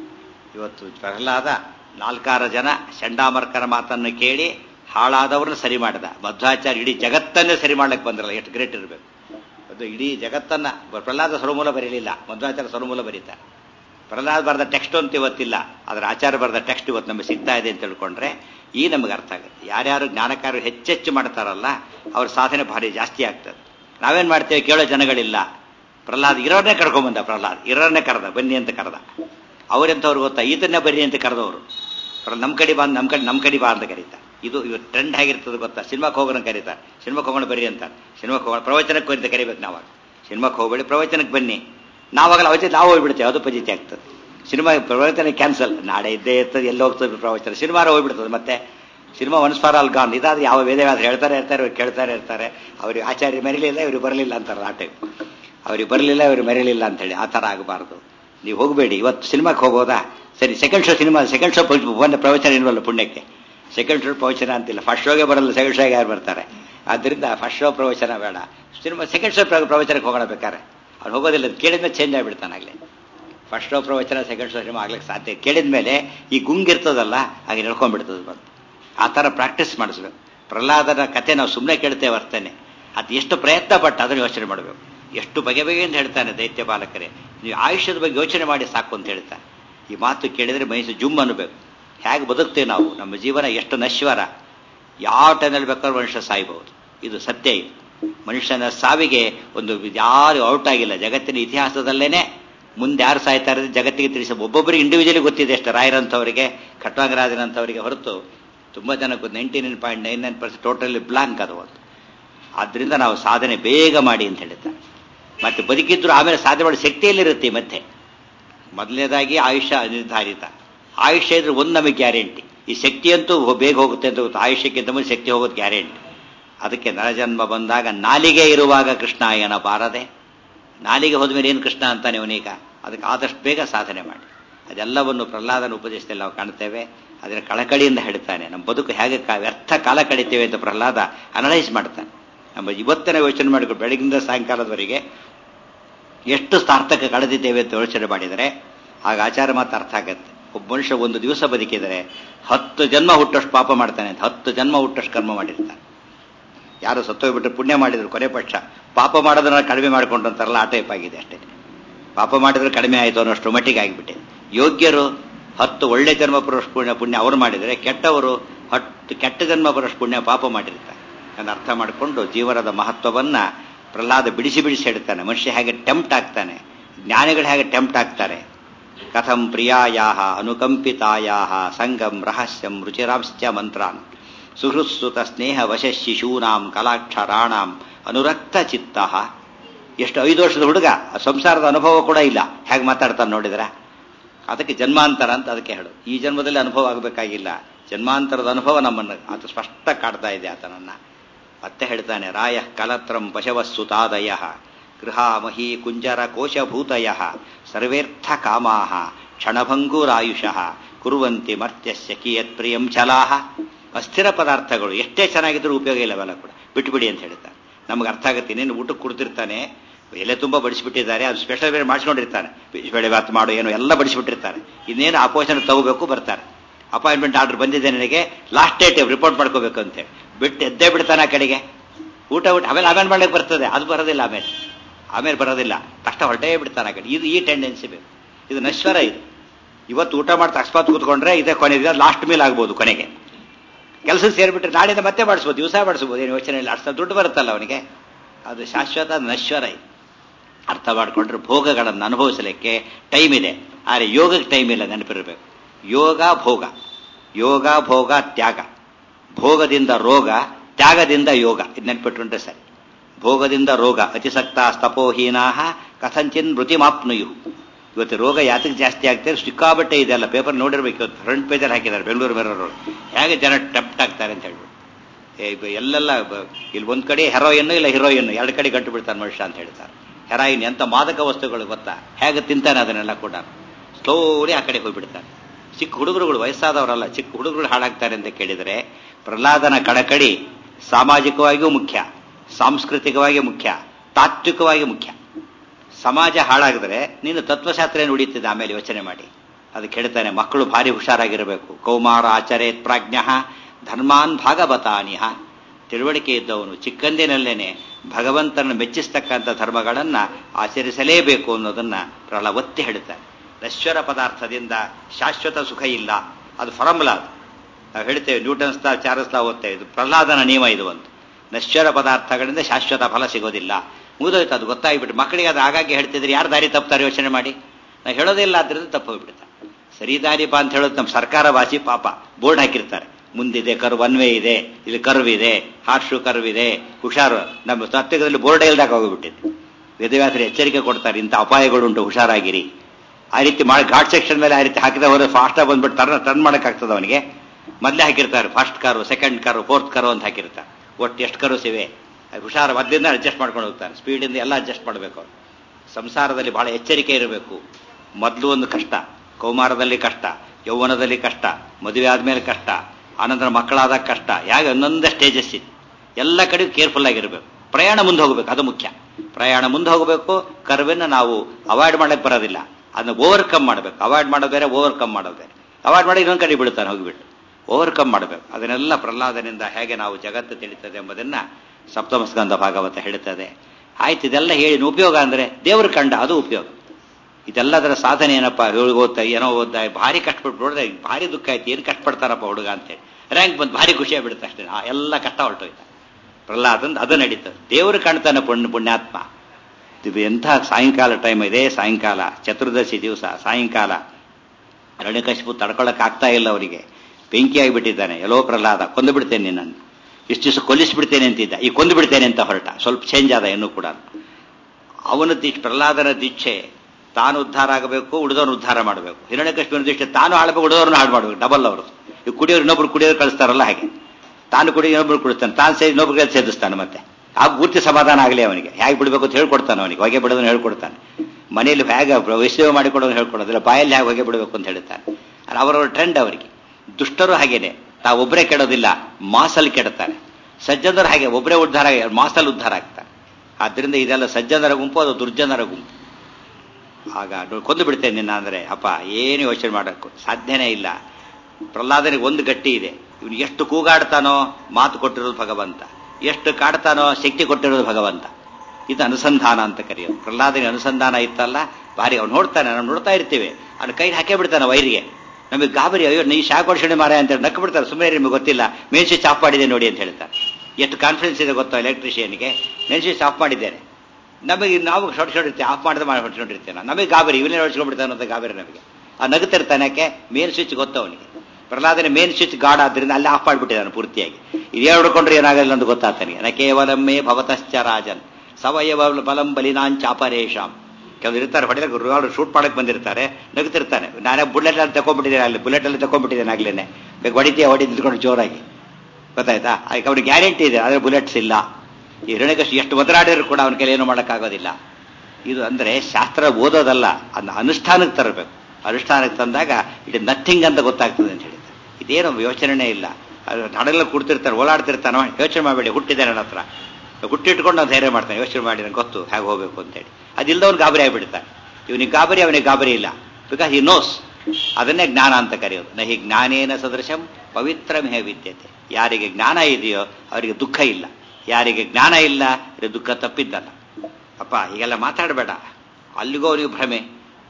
ಇವತ್ತು ಪ್ರಹ್ಲಾದ ನಾಲ್ಕಾರು ಜನ ಚಂಡಾಮರ್ಕರ ಮಾತನ್ನು ಕೇಳಿ ಹಾಳಾದವ್ರನ್ನ ಸರಿ ಮಾಡಿದ ಮಧ್ವಾಚಾರ್ಯ ಇಡೀ ಜಗತ್ತನ್ನೇ ಸರಿ ಮಾಡ್ಲಿಕ್ಕೆ ಬಂದ್ರಲ್ಲ ಎಷ್ಟು ಗ್ರೇಟ್ ಇರಬೇಕು ಅದು ಇಡೀ ಜಗತ್ತನ್ನ ಪ್ರಹ್ಲಾದ ಸರ್ವಮೂಲ ಬರೀಲಿಲ್ಲ ಮಧ್ವಾಚಾರ್ಯ ಸರ್ವಮೂಲ ಬರೀತಾರೆ ಪ್ರಹ್ಲಾದ್ ಬರೆದ ಟೆಕ್ಸ್ಟ್ ಅಂತ ಇವತ್ತಿಲ್ಲ ಅದರ ಆಚಾರ ಬರೆದ ಟೆಕ್ಸ್ಟ್ ಇವತ್ತು ನಮಗೆ ಸಿಗ್ತಾ ಇದೆ ಅಂತ ತಿಳ್ಕೊಂಡ್ರೆ ಈ ನಮಗೆ ಅರ್ಥ ಆಗುತ್ತೆ ಯಾರ್ಯಾರು ಜ್ಞಾನಕಾರರು ಹೆಚ್ಚೆಚ್ಚು ಮಾಡ್ತಾರಲ್ಲ ಅವ್ರ ಸಾಧನೆ ಭಾರಿ ಜಾಸ್ತಿ ಆಗ್ತದೆ ನಾವೇನ್ ಮಾಡ್ತೇವೆ ಕೇಳೋ ಜನಗಳಿಲ್ಲ ಪ್ರಹ್ಲಾದ್ ಇರೋರನ್ನೇ ಕರ್ಕೊಂಬಂದ ಪ್ರಹ್ಲಾದ್ ಇರೋರನ್ನೇ ಕರೆದ ಬನ್ನಿ ಅಂತ ಕರೆದ ಅವರೆಂತವ್ರು ಗೊತ್ತಾ ಈತನ್ನೇ ಬನ್ನಿ ಅಂತ ಕರೆದವರು ನಮ್ಮ ಕಡೆ ಬಂದು ನಮ್ಮ ಕಡೆ ನಮ್ಮ ಕಡೆ ಬಾ ಅಂತ ಕರೀತಾರೆ ಇದು ಇವ್ ಟ್ರೆಂಡ್ ಆಗಿರ್ತದೆ ಗೊತ್ತಾ ಸಿನಿಮಾಕ್ಕೆ ಹೋಗೋಣ ಕರೀತಾರೆ ಸಿನಿಮಾಕ್ಕೆ ಹೋಗೋಣ ಬರ್ರಿ ಅಂತ ಸಿನಿಮಾಕ್ಕೆ ಹೋಗೋಣ ಪ್ರವಚನಕ್ಕೆ ಅಂತ ಕರಿಬೇಕು ನಾವಾಗ ಸಿನಿಮಾಕ್ಕೆ ಹೋಗ್ಬೇಡಿ ಪ್ರವಚನಕ್ಕೆ ಬನ್ನಿ ನಾವಾಗಲ್ಲ ಅವತ್ತೆ ನಾವು ಹೋಗ್ಬಿಡ್ತೇವೆ ಅದು ಪಜಿತಿ ಆಗ್ತದೆ ಸಿನಿಮಾ ಪ್ರವಚನ ಕ್ಯಾನ್ಸಲ್ ನಾಳೆ ಇದ್ದೇ ಇರ್ತದೆ ಎಲ್ಲ ಹೋಗ್ತದೆ ಪ್ರವಚನ ಸಿನಿಮಾ ಹೋಗ್ಬಿಡ್ತದೆ ಮತ್ತೆ cinema once for all gone ಇದಾದ್ರೆ ಯಾವ ವೇದವ್ಯಾಸ ಹೇಳ್ತಾರೆ ಇರ್ತಾರೆ ಇವ್ರು ಕೇಳ್ತಾರೆ ಇರ್ತಾರೆ ಅವ್ರಿಗೆ ಆಚಾರ್ಯ ಮೆರಲಿಲ್ಲ ಇವ್ರಿಗೆ ಬರಲಿಲ್ಲ ಅಂತಾರೆ ಆ ಟೈಪ್ ಅವ್ರಿಗೆ ಬರಲಿಲ್ಲ ಇವ್ರಿಗೆ ಮೆರಲಿಲ್ಲ ಅಂತೇಳಿ ಆ ಥರ ಆಗಬಾರ್ದು ನೀವು ಹೋಗಬೇಡಿ ಇವತ್ತು ಸಿನಿಮಾಕ್ಕೆ ಹೋಗೋದಾ ಸರಿ second show cinema second show ಬಂದ ಪ್ರವಚನ ಇಲ್ವಲ್ಲ ಪುಣ್ಯಕ್ಕೆ ಸೆಕೆಂಡ್ ಶೋ ಪ್ರವಚನ ಅಂತಿಲ್ಲ ಫಸ್ಟ್ ಶೋಗೆ ಬರಲ್ಲ ಸೆಕೆಂಡ್ ಶೋಗೆ ಯಾರು ಬರ್ತಾರೆ ಆದ್ದರಿಂದ ಫಸ್ಟ್ ಶೋ ಪ್ರವಚನ ಬೇಡ ಸಿನಿಮಾ ಸೆಕೆಂಡ್ ಶೋ ಪ್ರವಚನಕ್ಕೆ ಹೋಗೋಣ ಬೇಕಾರೆ ಅವ್ನು ಹೋಗೋದಿಲ್ಲ ಕೇಳಿದ್ಮೇಲೆ ಚೇಂಜ್ ಆಗಿಬಿಡ್ತಾನಾಗಲಿ ಫಸ್ಟ್ ಶೋ ಪ್ರವಚನ ಸೆಕೆಂಡ್ ಶೋ ಸಿನಿಮಾ ಆಗ್ಲಿಕ್ಕೆ ಸಾಧ್ಯ ಕೇಳಿದ ಮೇಲೆ ಈ ಗುಂಗಿರ್ತದಲ್ಲ ಹಾಗೆ ನಡ್ಕೊಂಡ್ಬಿಡ್ತದೆ ಬಂದು ಆ ಥರ ಪ್ರಾಕ್ಟೀಸ್ ಮಾಡಿಸ್ಬೇಕು ಪ್ರಹ್ಲಾದನ ಕತೆ ನಾವು ಸುಮ್ಮನೆ ಕೇಳ್ತೇವೆ ಅರ್ಥನೆ ಅದು ಎಷ್ಟು ಪ್ರಯತ್ನ ಪಟ್ಟು ಅದನ್ನು ಯೋಚನೆ ಮಾಡಬೇಕು ಎಷ್ಟು ಬಗೆ ಬಗೆ ಅಂತ ಹೇಳ್ತಾನೆ ದೈತ್ಯ ಬಾಲಕರೇ ನೀವು ಆಯುಷ್ಯದ ಬಗ್ಗೆ ಯೋಚನೆ ಮಾಡಿ ಸಾಕು ಅಂತ ಹೇಳ್ತಾನೆ ಈ ಮಾತು ಕೇಳಿದರೆ ಮೈಸು ಜುಮ್ ಅನ್ನಬೇಕು ಹೇಗೆ ಬದುಕ್ತೇವೆ ನಾವು ನಮ್ಮ ಜೀವನ ಎಷ್ಟು ನಶ್ವರ ಯಾವ ಟೈಮಲ್ಲಿ ಬೇಕಾದ್ರೂ ಮನುಷ್ಯ ಸಾಯ್ಬಹುದು ಇದು ಸತ್ಯ ಇದು ಮನುಷ್ಯನ ಸಾವಿಗೆ ಒಂದು ಯಾರು ಔಟ್ ಆಗಿಲ್ಲ ಜಗತ್ತಿನ ಇತಿಹಾಸದಲ್ಲೇನೆ ಮುಂದೆ ಯಾರು ಸಾಯ್ತಾರೆ ಜಗತ್ತಿಗೆ ತಿಳಿಸ ಒಬ್ಬೊಬ್ಬರಿಗೆ ಇಂಡಿವಿಜುವಲಿ ಗೊತ್ತಿದೆ ಅಷ್ಟೇ ರಾಯರಂಥವರಿಗೆ ಖಟ್ವಾಂಗರಾಜನಂಥವರಿಗೆ ಹೊರತು ತುಂಬ ಜನಕ್ಕೆ ninety nine point nine nine percent totally blank ಅದು ಒಂದು ಆದ್ರಿಂದ ನಾವು ಸಾಧನೆ ಬೇಗ ಮಾಡಿ ಅಂತ ಹೇಳ್ತಾರೆ ಮತ್ತೆ ಬದುಕಿದ್ರು ಆಮೇಲೆ ಸಾಧನೆ ಮಾಡೋ ಶಕ್ತಿಯಲ್ಲಿರುತ್ತೆ ಮತ್ತೆ ಮೊದಲನೇದಾಗಿ ಆಯುಷ್ಯ ನಿರ್ಧಾರಿತ ಆಯುಷ್ಯ ಇದ್ರೆ ಒಂದು ನಮಗೆ ಗ್ಯಾರಂಟಿ ಈ ಶಕ್ತಿಯಂತೂ ಬೇಗ ಹೋಗುತ್ತೆ ಅಂತ ಗೊತ್ತು ಆಯುಷ್ಯಕ್ಕಿಂತ ಮುಂದೆ ಶಕ್ತಿ ಹೋಗೋದು ಗ್ಯಾರಂಟಿ ಅದಕ್ಕೆ ನರಜನ್ಮ ಬಂದಾಗ ನಾಲಿಗೆ ಇರುವಾಗ ಕೃಷ್ಣ ಏನ ಬಾರದೆ ನಾಲಿಗೆ ಹೋದ್ಮೇಲೆ ಏನು ಕೃಷ್ಣ ಅಂತಾನೆ ಅವನೀಗ ಅದಕ್ಕೆ ಆದಷ್ಟು ಬೇಗ ಸಾಧನೆ ಮಾಡಿ ಅದೆಲ್ಲವನ್ನು ಪ್ರಹ್ಲಾದನ ಉಪದೇಶದಲ್ಲಿ ನಾವು ಕಾಣ್ತೇವೆ ಅದರ ಕಳಕಳಿಯಿಂದ ಹೇಳ್ತಾನೆ ನಮ್ಮ ಬದುಕು ಹೇಗೆ ವ್ಯರ್ಥ ಕಾಲ ಕಳಿತೇವೆ ಅಂತ ಪ್ರಹ್ಲಾದ ಅನಲೈಸ್ ಮಾಡ್ತಾನೆ ನಮ್ಮ ಇವತ್ತಿನ ಯೋಚನೆ ಮಾಡಿಕೊಂಡು ಬೆಳಗಿಂದ ಸಾಯಂಕಾಲದವರೆಗೆ ಎಷ್ಟು ಸಾರ್ಥಕ ಕಳೆದಿದ್ದೇವೆ ಅಂತ ಯೋಚನೆ ಮಾಡಿದರೆ ಆಗ ಆಚಾರ ಮಾತು ಅರ್ಥ ಆಗತ್ತೆ ಒಬ್ಬ ಮನುಷ್ಯ ಒಂದು ದಿವಸ ಬದುಕಿದರೆ ಹತ್ತು ಜನ್ಮ ಹುಟ್ಟಷ್ಟು ಪಾಪ ಮಾಡ್ತಾನೆ ಅಂತ ಹತ್ತು ಜನ್ಮ ಹುಟ್ಟಷ್ಟು ಕರ್ಮ ಮಾಡಿರ್ತಾನೆ ಯಾರು ಸತ್ತೋಗ್ಬಿಟ್ರೆ ಪುಣ್ಯ ಮಾಡಿದ್ರು ಕೊನೆ ಪಕ್ಷ ಪಾಪ ಮಾಡೋದನ್ನ ಕಡಿಮೆ ಮಾಡಿಕೊಂಡು ಅಂತಾರಲ್ಲ ಆ ಟೈಪ್ ಆಗಿದೆ ಅಷ್ಟೇ ಪಾಪ ಮಾಡಿದ್ರೆ ಕಡಿಮೆ ಆಯಿತು ಅನ್ನೋಷ್ಟು ಮಟ್ಟಿಗೆ ಆಗಿಬಿಟ್ಟೆ ಯೋಗ್ಯರು ಹತ್ತು ಒಳ್ಳೆ ಜನ್ಮ ಪುರುಷ ಪುಣ್ಯ ಪುಣ್ಯ ಅವರು ಮಾಡಿದರೆ ಕೆಟ್ಟವರು ಹತ್ತು ಕೆಟ್ಟ ಜನ್ಮ ಪುರುಷ ಪುಣ್ಯ ಪಾಪ ಮಾಡಿರ್ತಾರೆ ಅದನ್ನು ಅರ್ಥ ಮಾಡಿಕೊಂಡು ಜೀವನದ ಮಹತ್ವವನ್ನ ಪ್ರಹ್ಲಾದ ಬಿಡಿಸಿ ಬಿಡಿಸಿ ಹೇಳ್ತಾನೆ ಮನುಷ್ಯ ಹೇಗೆ ಟೆಂಪ್ಟ್ ಆಗ್ತಾನೆ ಜ್ಞಾನಿಗಳು ಹೇಗೆ ಟೆಂಪ್ಟ್ ಆಗ್ತಾರೆ ಕಥಂ ಪ್ರಿಯಾಯಾ ಅನುಕಂಪಿತಾಯಾ ಸಂಗಂ ರಹಸ್ಯಂ ರುಚಿರಾಂಶ್ಚ ಮಂತ್ರಾನ್ ಸುಹೃತ್ಸುತ ಸ್ನೇಹ ವಶ ಶಿಶೂನಾಂ ಕಲಾಕ್ಷರಾಣಾಂ ಅನುರಕ್ತ ಚಿತ್ತ ಎಷ್ಟು ಐದು ವರ್ಷದ ಹುಡುಗ ಸಂಸಾರದ ಅನುಭವ ಕೂಡ ಇಲ್ಲ ಹೇಗೆ ಮಾತಾಡ್ತಾನೆ ನೋಡಿದ್ರೆ ಅದಕ್ಕೆ ಜನ್ಮಾಂತರ ಅಂತ ಅದಕ್ಕೆ ಹೇಳು ಈ ಜನ್ಮದಲ್ಲಿ ಅನುಭವ ಆಗಬೇಕಾಗಿಲ್ಲ ಜನ್ಮಾಂತರದ ಅನುಭವ ನಮ್ಮನ್ನು ಅದು ಸ್ಪಷ್ಟ ಕಾಡ್ತಾ ಇದೆ ಆತನನ್ನ ಮತ್ತೆ ಹೇಳ್ತಾನೆ ರಾಯ ಕಲತ್ರಂ ಪಶವಸ್ಸುತಾದಯ ಗೃಹ ಮಹಿ ಕುಂಜರ ಕೋಶಭೂತಯ ಸರ್ವೇರ್ಥ ಕಾಮಾ ಕ್ಷಣಭಂಗುರಾಯುಷಃ ಕುರುವಂತಿ ಮರ್ತ್ಯಸ್ಯ ಕಿಯತ್ ಪ್ರಿಯಂ ಛಲಾಹ ಅಸ್ಥಿರ ಪದಾರ್ಥಗಳು ಎಷ್ಟೇ ಚೆನ್ನಾಗಿದ್ರೂ ಉಪಯೋಗ ಇಲ್ಲ ಅವೆಲ್ಲ ಕೂಡ ಬಿಟ್ಟುಬಿಡಿ ಅಂತ ಹೇಳ್ತಾನೆ ನಮ್ಗೆ ಅರ್ಥ ಆಗುತ್ತೆ ಇನ್ನೇನು ಊಟಕ್ಕೆ ಕೊಡ್ತಿರ್ತಾನೆ ಎಲೆ ತುಂಬ ಬಡಿಸಿಬಿಟ್ಟಿದ್ದಾರೆ ಅದು ಸ್ಪೆಷಲ್ ಬೇರೆ ಮಾಡಿಸ್ಕೊಂಡಿರ್ತಾನೆ ಬೇಳೆ ಭಾತ್ ಮಾಡು ಏನೋ ಎಲ್ಲ ಬಡಿಸಿಬಿಟ್ಟಿರ್ತಾರೆ ಇನ್ನೇನು ಆಪೋಷಣ ತಗೋಬೇಕು ಬರ್ತಾರೆ ಅಪಾಯಿಂಟ್ಮೆಂಟ್ ಆರ್ಡರ್ ಬಂದಿದೆ ನನಗೆ ಲಾಸ್ಟ್ ಡೇಟ್ ರಿಪೋರ್ಟ್ ಮಾಡ್ಕೋಬೇಕು ಅಂತೇಳಿ ಬಿಟ್ಟು ಎದ್ದೇ ಬಿಡ್ತಾನೆ ಆ ಕಡೆಗೆ ಊಟ ಊಟ ಆಮೇಲೆ ಆಮೇಲೆ ಮಾಡ್ಲಿಕ್ಕೆ ಬರ್ತದೆ ಅದು ಬರೋದಿಲ್ಲ ಆಮೇಲೆ ಆಮೇಲೆ ಬರೋದಿಲ್ಲ ತಕ್ಷಣ ಹೊರಟೇ ಬಿಡ್ತಾನೆ ಆ ಕಡೆ ಇದು ಈ ಟೆಂಡೆನ್ಸಿ ಬೇಕು ಇದು ನಶ್ವರ ಇದು ಇವತ್ತು ಊಟ ಮಾಡ್ತಾ ಅಕಸ್ಮಾತ್ ಕೂತ್ಕೊಂಡ್ರೆ ಇದೇ ಕೊನೆಗೆ ಲಾಸ್ಟ್ ಮೀಲ್ ಆಗ್ಬೋದು ಕೊನೆಗೆ ಕೆಲಸಕ್ಕೆ ಸೇರಿಬಿಟ್ರೆ ನಾಳೆಯಿಂದ ಮತ್ತೆ ಮಾಡಿಸ್ಬೋದು ದಿವಸ ಮಾಡಿಸ್ಬೋದು ಏನು ಯೋಚನೆ ಇಲ್ಲ ಅಷ್ಟು ದುಡ್ಡು ಬರುತ್ತಲ್ಲ ಅವನಿಗೆ ಅದು ಶಾಶ್ವತ ನಶ್ವರ ಇದು ಅರ್ಥ ಮಾಡಿಕೊಂಡ್ರೆ ಭೋಗಗಳನ್ನು ಅನುಭವಿಸಲಿಕ್ಕೆ ಟೈಮ್ ಇದೆ ಆದರೆ ಯೋಗಕ್ಕೆ ಟೈಮ್ ಇಲ್ಲ ನೆನಪಿರಬೇಕು ಯೋಗ ಭೋಗ ಯೋಗ ಭೋಗ ತ್ಯಾಗ ಭೋಗದಿಂದ ರೋಗ ತ್ಯಾಗದಿಂದ ಯೋಗ ಇದು ನೆನಪಿಟ್ಕೊಂಡ್ರೆ ಸರಿ ಭೋಗದಿಂದ ರೋಗ ಅತಿಸಕ್ತ ಸ್ತಪೋಹೀನಾ ಕಥಂಚಿನ್ ಮೃತಿಮಾಪ್ನುಯು ಇವತ್ತು ರೋಗ ಯಾತಕ್ಕೆ ಜಾಸ್ತಿ ಆಗ್ತಾರೆ ಸಿಕ್ಕಾಬಟ್ಟೆ ಇದೆಲ್ಲ ಪೇಪರ್ ನೋಡಿರ್ಬೇಕು ಇವತ್ತು ಫ್ರಂಟ್ ಪೇಜಲ್ಲಿ ಹಾಕಿದ್ದಾರೆ ಬೆಂಗಳೂರು ಮಿರರ್ ಹೇಗೆ ಜನ ಟೆಂಪ್ಟ್ ಆಗ್ತಾರೆ ಅಂತ ಹೇಳ್ಬಿಟ್ಟು ಏ, ಬ- ಎಲ್ಲೆಲ್ಲ ಬ- ಇಲ್ಲಿ ಒಂದ್ ಕಡೆ ಹೆರೋಯಿನ್ ಇಲ್ಲ ಹೀರೋಯಿನ್ ಎರಡು ಕಡೆ ಗಂಟು ಬಿಡ್ತಾನೆ ಮನುಷ್ಯ ಅಂತ ಹೇಳ್ತಾರೆ ಹೆರಾಯಿನ್ ಎಂತ ಮಾದಕ ವಸ್ತುಗಳು ಗೊತ್ತಾ ಹೇಗೆ ತಿಂತಾನೆ ಅದನ್ನೆಲ್ಲ ಕೂಡ ಸ್ಲೋಲಿ ಆ ಕಡೆ ಹೋಗ್ಬಿಡ್ತಾನೆ ಚಿಕ್ಕ ಹುಡುಗರುಗಳು ವಯಸ್ಸಾದವರಲ್ಲ ಚಿಕ್ಕ ಹುಡುಗರು ಹಾಳಾಗ್ತಾರೆ ಅಂತ ಕೇಳಿದರೆ ಪ್ರಹ್ಲಾದನ ಕಡಕಡಿ ಸಾಮಾಜಿಕವಾಗಿಯೂ ಮುಖ್ಯ ಸಾಂಸ್ಕೃತಿಕವಾಗಿ ಮುಖ್ಯ ತಾತ್ವಿಕವಾಗಿ ಮುಖ್ಯ ಸಮಾಜ ಹಾಳಾಗಿದ್ರೆ ನೀನು ತತ್ವಶಾಸ್ತ್ರ ಏನು ಉಳಿತಿದ್ದೆ ಆಮೇಲೆ ಯೋಚನೆ ಮಾಡಿ ಅದಕ್ಕೆ ಹೇಳ್ತಾನೆ ಮಕ್ಕಳು ಭಾರಿ ಹುಷಾರಾಗಿರಬೇಕು ಕೌಮಾರ ಆಚರೇತ್ ಪ್ರಾಜ್ಞ ಧರ್ಮಾನ್ ಭಾಗವತಾನಿಹ ತಿಳುವಳಿಕೆ ಇದ್ದವನು ಚಿಕ್ಕಂದಿನಲ್ಲೇನೆ ಭಗವಂತನ ಮೆಚ್ಚಿಸ್ತಕ್ಕಂಥ ಧರ್ಮಗಳನ್ನ ಆಚರಿಸಲೇಬೇಕು ಅನ್ನೋದನ್ನ ಪ್ರಹ್ಲ ಒತ್ತಿ ಹೇಳ್ತಾನೆ ನಶ್ವರ ಪದಾರ್ಥದಿಂದ ಶಾಶ್ವತ ಸುಖ ಇಲ್ಲ ಅದು ಫಾರ್ಮುಲಾ ಅದು ನಾವು ಹೇಳ್ತೇವೆ ನ್ಯೂಟನ್ಸ್ ಲಾ ಚಾರ್ಲ್ಸ್ ಲಾ ಓದ್ತೇವೆ ಇದು ಪ್ರಹ್ಲಾದನ ನಿಯಮ ಇದು ಒಂದು ನಶ್ವರ ಪದಾರ್ಥಗಳಿಂದ ಶಾಶ್ವತ ಫಲ ಸಿಗೋದಿಲ್ಲ ಮುಗಿದೋಯ್ತು ಅದು ಗೊತ್ತಾಗ್ಬಿಟ್ಟು ಮಕ್ಕಳಿಗೆ ಅದು ಆಗಾಗ್ಗೆ ಹೇಳ್ತಿದ್ರೆ ಯಾರು ದಾರಿ ತಪ್ತಾರೆ ಯೋಚನೆ ಮಾಡಿ ನಾವು ಹೇಳೋದಿಲ್ಲ ಆದ್ರಿಂದ ತಪ್ಪು ಹೋಗ್ಬಿಡ್ತಾರೆ ಸರಿ ದಾರಿ ಬಾ ಅಂತ ಹೇಳೋದು ನಮ್ಮ ಸರ್ಕಾರ ವಾಸಿ ಪಾಪ ಬೋರ್ಡ್ ಹಾಕಿರ್ತಾರೆ ಮುಂದಿದೆ ಕರ್ವ್ ಒನ್ ವೇ ಇದೆ ಇಲ್ಲಿ ಕರ್ವ್ ಇದೆ ಹಾರ್ಶು ಕರ್ವ್ ಇದೆ ಹುಷಾರು ನಮ್ಮ ತತ್ವದಲ್ಲಿ ಬೋರ್ಡ್ ಇಲ್ದಾಗ ಹೋಗ್ಬಿಟ್ಟಿದೆ ವೇದವ್ಯಾಸರು ಎಚ್ಚರಿಕೆ ಕೊಡ್ತಾರೆ ಇಂಥ ಅಪಾಯಗಳುಂಟು ಹುಷಾರಾಗಿರಿ ಆ ರೀತಿ ಮಾಡಿ ಘಾಟ್ ಸೆಕ್ಷನ್ ಮೇಲೆ ಆ ರೀತಿ ಹಾಕಿದ ಹೋದ್ರೆ ಫಾಸ್ಟಾಗಿ ಬಂದ್ಬಿಟ್ಟು ಟರ್ನ್ ಟರ್ನ್ ಮಾಡೋಕ್ಕಾಗ್ತದೆ ಅವನಿಗೆ ಮೊದಲೇ ಹಾಕಿರ್ತಾರೆ first car second car fourth car ಅಂತ ಹಾಕಿರ್ತಾರೆ ಒಟ್ಟು ಎಷ್ಟು ಕರು ಇವೆ ಅದು ಹುಷಾರು ಮೊದಲಿಂದ ಅಡ್ಜಸ್ಟ್ ಮಾಡ್ಕೊಂಡು ಹೋಗ್ತಾನೆ ಸ್ಪೀಡಿಂದ ಎಲ್ಲ ಅಡ್ಜಸ್ಟ್ ಮಾಡಬೇಕು ಅವ್ರು ಸಂಸಾರದಲ್ಲಿ ಬಹಳ ಎಚ್ಚರಿಕೆ ಇರಬೇಕು ಮೊದಲು ಒಂದು ಕಷ್ಟ ಕೌಮಾರದಲ್ಲಿ ಕಷ್ಟ ಯೌವನದಲ್ಲಿ ಕಷ್ಟ ಮದುವೆ ಆದ್ಮೇಲೆ ಕಷ್ಟ ಆನಂತರ ಮಕ್ಕಳಾದಾಗ ಕಷ್ಟ ಯಾಕೆ ಒಂದೊಂದೇ ಸ್ಟೇಜಸ್ ಇದೆ ಎಲ್ಲ ಕಡೆ ಕೇರ್ಫುಲ್ ಆಗಿರಬೇಕು ಪ್ರಯಾಣ ಮುಂದೆ ಹೋಗಬೇಕು ಅದು ಮುಖ್ಯ ಪ್ರಯಾಣ ಮುಂದೆ ಹೋಗಬೇಕು ಕರ್ವನ್ನ ನಾವು ಅವಾಯ್ಡ್ ಮಾಡಕ್ಕೆ ಬರೋದಿಲ್ಲ ಅದನ್ನ ಓವರ್ಕಮ್ ಮಾಡಬೇಕು ಅವಾಯ್ಡ್ ಮಾಡೋದು ಬೇರೆ ಓವರ್ಕಮ್ ಮಾಡೋದು ಬೇರೆ ಅವಾಯ್ಡ್ ಮಾಡಿ ಇನ್ನೊಂದು ಕಡೆ ಬಿಡ್ತಾನೆ ಹೋಗಿಬಿಟ್ಟು ಓವರ್ಕಮ್ ಮಾಡಬೇಕು ಅದನ್ನೆಲ್ಲ ಪ್ರಹ್ಲಾದನಿಂದ ಹೇಗೆ ನಾವು ಜಗತ್ತು ತಿಳಿತದೆ ಎಂಬುದನ್ನ ಸಪ್ತಮಸ್ಕಂದ ಭಾಗವತ ಹೇಳುತ್ತದೆ ಆಯ್ತು ಇದೆಲ್ಲ ಹೇಳಿ ಉಪಯೋಗ ಅಂದ್ರೆ ದೇವ್ರ ಕಂಡ ಅದು ಉಪಯೋಗ ಇದೆಲ್ಲದರ ಸಾಧನೆ ಏನಪ್ಪ ಹೇಳಿ ಓದ್ತಾ ಏನೋ ಓದ್ತಾ ಭಾರಿ ಕಷ್ಟಪಟ್ಟು ನೋಡಿದ್ರೆ ಭಾರಿ ದುಃಖ ಆಯ್ತು ಏನು ಕಷ್ಟಪಡ್ತಾರಪ್ಪ ಹುಡುಗ ಅಂತೇಳಿ ರ್ಯಾಂಕ್ ಬಂದು ಭಾರಿ ಖುಷಿ ಆಗ್ಬಿಡುತ್ತೆ ಅಷ್ಟೇ ಆ ಎಲ್ಲ ಕಷ್ಟ ಹೊರಟೋಯ್ತು ಪ್ರಹ್ಲಾದಂದು ಅದು ನಡೀತದೆ ದೇವರು ಕಾಣ್ತಾನೆ ಪುಣ್ಯ ಪುಣ್ಯಾತ್ಮ ಇದು ಎಂಥ ಸಾಯಂಕಾಲ ಟೈಮ್ ಇದೆ ಸಾಯಂಕಾಲ ಚತುರ್ದಶಿ ದಿವಸ ಸಾಯಂಕಾಲ ಅರಣ್ಯಕಶಿಪು ತಡ್ಕೊಳಕ್ ಆಗ್ತಾ ಇಲ್ಲ ಅವರಿಗೆ ಬೆಂಕಿ ಆಗಿಬಿಟ್ಟಿದ್ದಾನೆ ಎಲ್ಲೋ ಪ್ರಹ್ಲಾದ ಕೊಂದು ಬಿಡ್ತೇನೆ ನಿನ್ನನ್ನು ಇಷ್ಟು ದಿವಸ ಕೊಲ್ಲಿಸ್ಬಿಡ್ತೇನೆ ಅಂತಿದ್ದ ಈ ಕೊಂದು ಬಿಡ್ತೇನೆ ಅಂತ ಹೊರಟ ಸ್ವಲ್ಪ ಚೇಂಜ್ ಆದ ಇನ್ನೂ ಕೂಡ ಅವನ ದೀಕ್ಷೆ ಪ್ರಹ್ಲಾದನ ದೀಕ್ಷೆ ತಾನು ಉದ್ಧಾರ ಆಗಬೇಕು ಉಳಿದವನು ಉದ್ಧಾರ ಮಾಡಬೇಕು ಹಿರಣ್ಯಕೃಷ್ಣನ ದೀಕ್ಷೆ ತಾನು ಆಳ್ಬೇಕು ಉಳಿದವ್ರನ್ನ ಹಾಳು ಮಾಡಬೇಕು ಡಬಲ್ ಅವರು ಈ ಕುಡಿಯೋರು ಇನ್ನೊಬ್ರು ಕುಡಿಯೋರು ಕಳಿಸ್ತಾರಲ್ಲ ಹಾಗೆ ತಾನು ಕುಡಿ ಇನ್ನೊಬ್ರು ಕುಡಿಸ್ತಾನೆ ತಾನು ಸೇರಿ ಇನ್ನೊಬ್ರಿಗೆ ಸೇರಿಸ್ತಾನೆ ಮತ್ತೆ ಆ ಪೂರ್ತಿ ಸಮಾಧಾನ ಆಗಲಿ ಅವನಿಗೆ ಹೇಗೆ ಬಿಡಬೇಕು ಅಂತ ಹೇಳ್ಕೊಡ್ತಾನೆ ಅವನಿಗೆ ಹೊಗೆ ಬಿಡೋದನ್ನ ಹೇಳ್ಕೊಡ್ತಾನೆ ಮನೆಯಲ್ಲಿ ಹೇಗೆ ವೈಷ್ಣವ ಮಾಡಿಕೊಡೋದು ಹೇಳ್ಕೊಡೋದಿಲ್ಲ ಬಾಯಲ್ಲಿ ಹೇಗೆ ಹೊಗೆ ಬಿಡಬೇಕು ಅಂತ ಹೇಳ್ತಾನೆ ಅವರವರ ಟ್ರೆಂಡ್ ಅವರಿಗೆ ದುಷ್ಟರು ಹಾಗೇನೆ ತಾವು ಒಬ್ಬರೇ ಕೆಡೋದಿಲ್ಲ ಮಾಸಲ್ಲಿ ಕೆಡುತ್ತಾರೆ ಸಜ್ಜನರು ಹಾಗೆ ಒಬ್ಬರೇ ಉದ್ಧಾರ ಆಗಿ- ಮಾಸಲ್ಲಿ ಉದ್ಧಾರ ಆಗ್ತಾರೆ ಆದ್ದರಿಂದ ಇದೆಲ್ಲ ಸಜ್ಜನರ ಗುಂಪು ಅದು ದುರ್ಜನರ ಗುಂಪು ಆಗ ನೋ- ಕೊಂದು ಬಿಡ್ತೇನೆ ನಿನ್ನ ಅಂದ್ರೆ ಅಪ್ಪ ಏನು ಯೋಚನೆ ಮಾಡೋಕ್ಕೂ ಸಾಧ್ಯನೇ ಇಲ್ಲ ಪ್ರಹ್ಲಾದನಿಗೆ ಒಂದು ಗಟ್ಟಿ ಇದೆ ಇವನು ಎಷ್ಟು ಕೂಗಾಡ್ತಾನೋ ಮಾತು ಕೊಟ್ಟಿರೋದು ಭಗವಂತ ಎಷ್ಟು ಕಾಡ್ತಾನೋ ಶಕ್ತಿ ಕೊಟ್ಟಿರೋದು ಭಗವಂತ ಇದು ಅನುಸಂಧಾನ ಅಂತ ಕರೆಯೋದು ಪ್ರಹ್ಲಾದನಿಗೆ ಅನುಸಂಧಾನ ಇತ್ತಲ್ಲ ಭಾರಿ ಅವ್ನು ನೋಡ್ತಾನೆ ನಾವು ನೋಡ್ತಾ ಇರ್ತೀವಿ ಅವ್ನ ಕೈ ಹಾಕೇ ಬಿಡ್ತಾನೆ ವೈರಿಗೆ ನಮಗೆ ಗಾಬರಿ ಅಯ್ಯೋ ನೀ ಶಾಕ್ ಹೊಡ್ಸಣೆ ಮಾರ ಅಂತ ಹೇಳಿ ನಕ್ಕ ಬಿಡ್ತಾರೆ ಸುಮ್ಮನೆ ನಿಮಗೆ ಗೊತ್ತಿಲ್ಲ ಮೇನ್ ಸ್ವಿಚ್ ಆಫ್ ಮಾಡಿದೆ ನೋಡಿ ಅಂತ ಹೇಳ್ತಾರೆ ಎಷ್ಟು ಕಾನ್ಫಿಡೆನ್ಸ್ ಇದೆ ಗೊತ್ತಾ ಎಲೆಕ್ಟ್ರಿಷಿಯನ್ಗೆ ಮೇನ್ ಸ್ವಿಚ್ ಆಫ್ ಮಾಡಿದ್ದೇನೆ ನಮಗೆ ನಾವು ಹೊಡ್ಸ್ಕೊಂಡಿರ್ತೀವಿ ಆಫ್ ಮಾಡಿದ ಮಾಡಿ ಹೊಡ್ಸ್ಕೊಂಡಿರ್ತೀವಿ ನಾವು ನಮಗೆ ಗಾಬರಿ ಇವನೇ ಹೊಡ್ಸ್ಕೊಂಡ್ಬಿಡ್ತಾನೆ ಅಂತ ಗಾಬರಿ ನಮಗೆ ಆ ನಗುತ್ತಿರ್ತಾನೆ ಯಾಕೆ ಮೇನ್ ಸ್ವಿಚ್ ಗೊತ್ತು ಅವನಿಗೆ ಪ್ರಹ್ಲಾದನೆ ಮೇನ್ ಸ್ವಿಚ್ ಗಾಢ ಆದ್ರಿಂದ ಅಲ್ಲಿ ಆಫ್ ಮಾಡಿಬಿಟ್ಟಿದ್ದಾನೆ ಪೂರ್ತಿಯಾಗಿ ಇದೇ ಹೊಡ್ಕೊಂಡ್ರೆ ಏನಾಗಲ್ಲ ಅಂತ ಗೊತ್ತಾಗ್ತಾನೆ ನ ಕೇವಲಮ್ಮೆ ಭವತಶ್ಚ ರಾಜನ್ ಸವಯವ ಬಲಂ ಬಲಿನಾಂಚಾಪರೇಶಾಂ ಕೆಲವರು ಇರ್ತಾರೆ ಹೊಡೆದಾಗ ಗುರುಗಳು ಶೂಟ್ ಮಾಡಕ್ ಬಂದಿರ್ತಾರೆ ನಗುತ್ತಿರ್ತಾನೆ ನಾನೇ ಬುಲೆಟ್ ಅಲ್ಲಿ ತಗೊಂಡ್ಬಿಟ್ಟಿದ್ದೇನೆ ಅಲ್ಲಿ ಬುಲೆಟ್ ಅಲ್ಲಿ ತಗೊಂಡ್ಬಿಟ್ಟಿದ್ದೇನೆ ಆಗ್ಲೇನೆ ಬೇಕು ಹೊಡಿತೀಯ ಹೊಡಿ ನಿಂತ್ಕೊಂಡು ಜೋರಾಗಿ ಗೊತ್ತಾಯ್ತಾ ಅದಕ್ಕೆ ಅವ್ನಿಗೆ ಗ್ಯಾರಂಟಿ ಇದೆ ಆದರೆ ಬುಲೆಟ್ಸ್ ಇಲ್ಲ ಈ ಹಿರಣ್ಯಕಶಿ ಎಷ್ಟು ಒದರಾಡಿದ್ರು ಕೂಡ ಅವನ ಕೈಲಿ ಏನು ಮಾಡೋಕ್ಕಾಗೋದಿಲ್ಲ ಇದು ಅಂದ್ರೆ ಶಾಸ್ತ್ರ ಓದೋದಲ್ಲ ಅದನ್ನ ಅನುಷ್ಠಾನಕ್ಕೆ ತರಬೇಕು ಅನುಷ್ಠಾನಕ್ಕೆ ತಂದಾಗ ಇಟ್ ನಥಿಂಗ್ ಅಂತ ಗೊತ್ತಾಗ್ತದೆ ಅಂತ ಹೇಳಿದ್ದಾರೆ ಇದೇನು ಯೋಚನೆ ಇಲ್ಲ ಅದು ನಡೆಲ್ಲ ಕೂಡ್ತಿರ್ತಾನೆ ಓಲಾಡ್ತಿರ್ತಾನೋ ಯೋಚನೆ ಮಾಡಬೇಡಿ ಹುಟ್ಟಿದೆ ನನ್ನ ಹತ್ರ ಹುಟ್ಟಿಟ್ಕೊಂಡು ನಾವು ಧೈರ್ಯ ಮಾಡ್ತಾನೆ ಯೋಚನೆ ಮಾಡಿ ನಂಗೆ ಗೊತ್ತು ಹೇಗೆ ಹೋಗ್ಬೇಕು ಅಂತೇಳಿ ಅದಿಲ್ಲದವನು ಗಾಬರಿ ಆಗಿಬಿಡ್ತಾನೆ ಇವನಿಗೆ ಗಾಬರಿ ಅವನಿಗೆ ಗಾಬರಿ ಇಲ್ಲ ಬಿಕಾಸ್ ಈ ನೋಸ್ ಅದನ್ನೇ ಜ್ಞಾನ ಅಂತ ಕರೆಯೋದು ನಹಿ ಜ್ಞಾನೇನ ಸದೃಶಂ ಪವಿತ್ರಮೇಹ ವಿದ್ಯತೆ ಯಾರಿಗೆ ಜ್ಞಾನ ಇದೆಯೋ ಅವರಿಗೆ ದುಃಖ ಇಲ್ಲ ಯಾರಿಗೆ ಜ್ಞಾನ ಇಲ್ಲ ಅವರಿಗೆ ದುಃಖ ತಪ್ಪಿದ್ದಲ್ಲ ಅಪ್ಪ ಹೀಗೆಲ್ಲ ಮಾತಾಡಬೇಡ ಅಲ್ಲಿಗೂ ಅವನಿಗೆ ಭ್ರಮೆ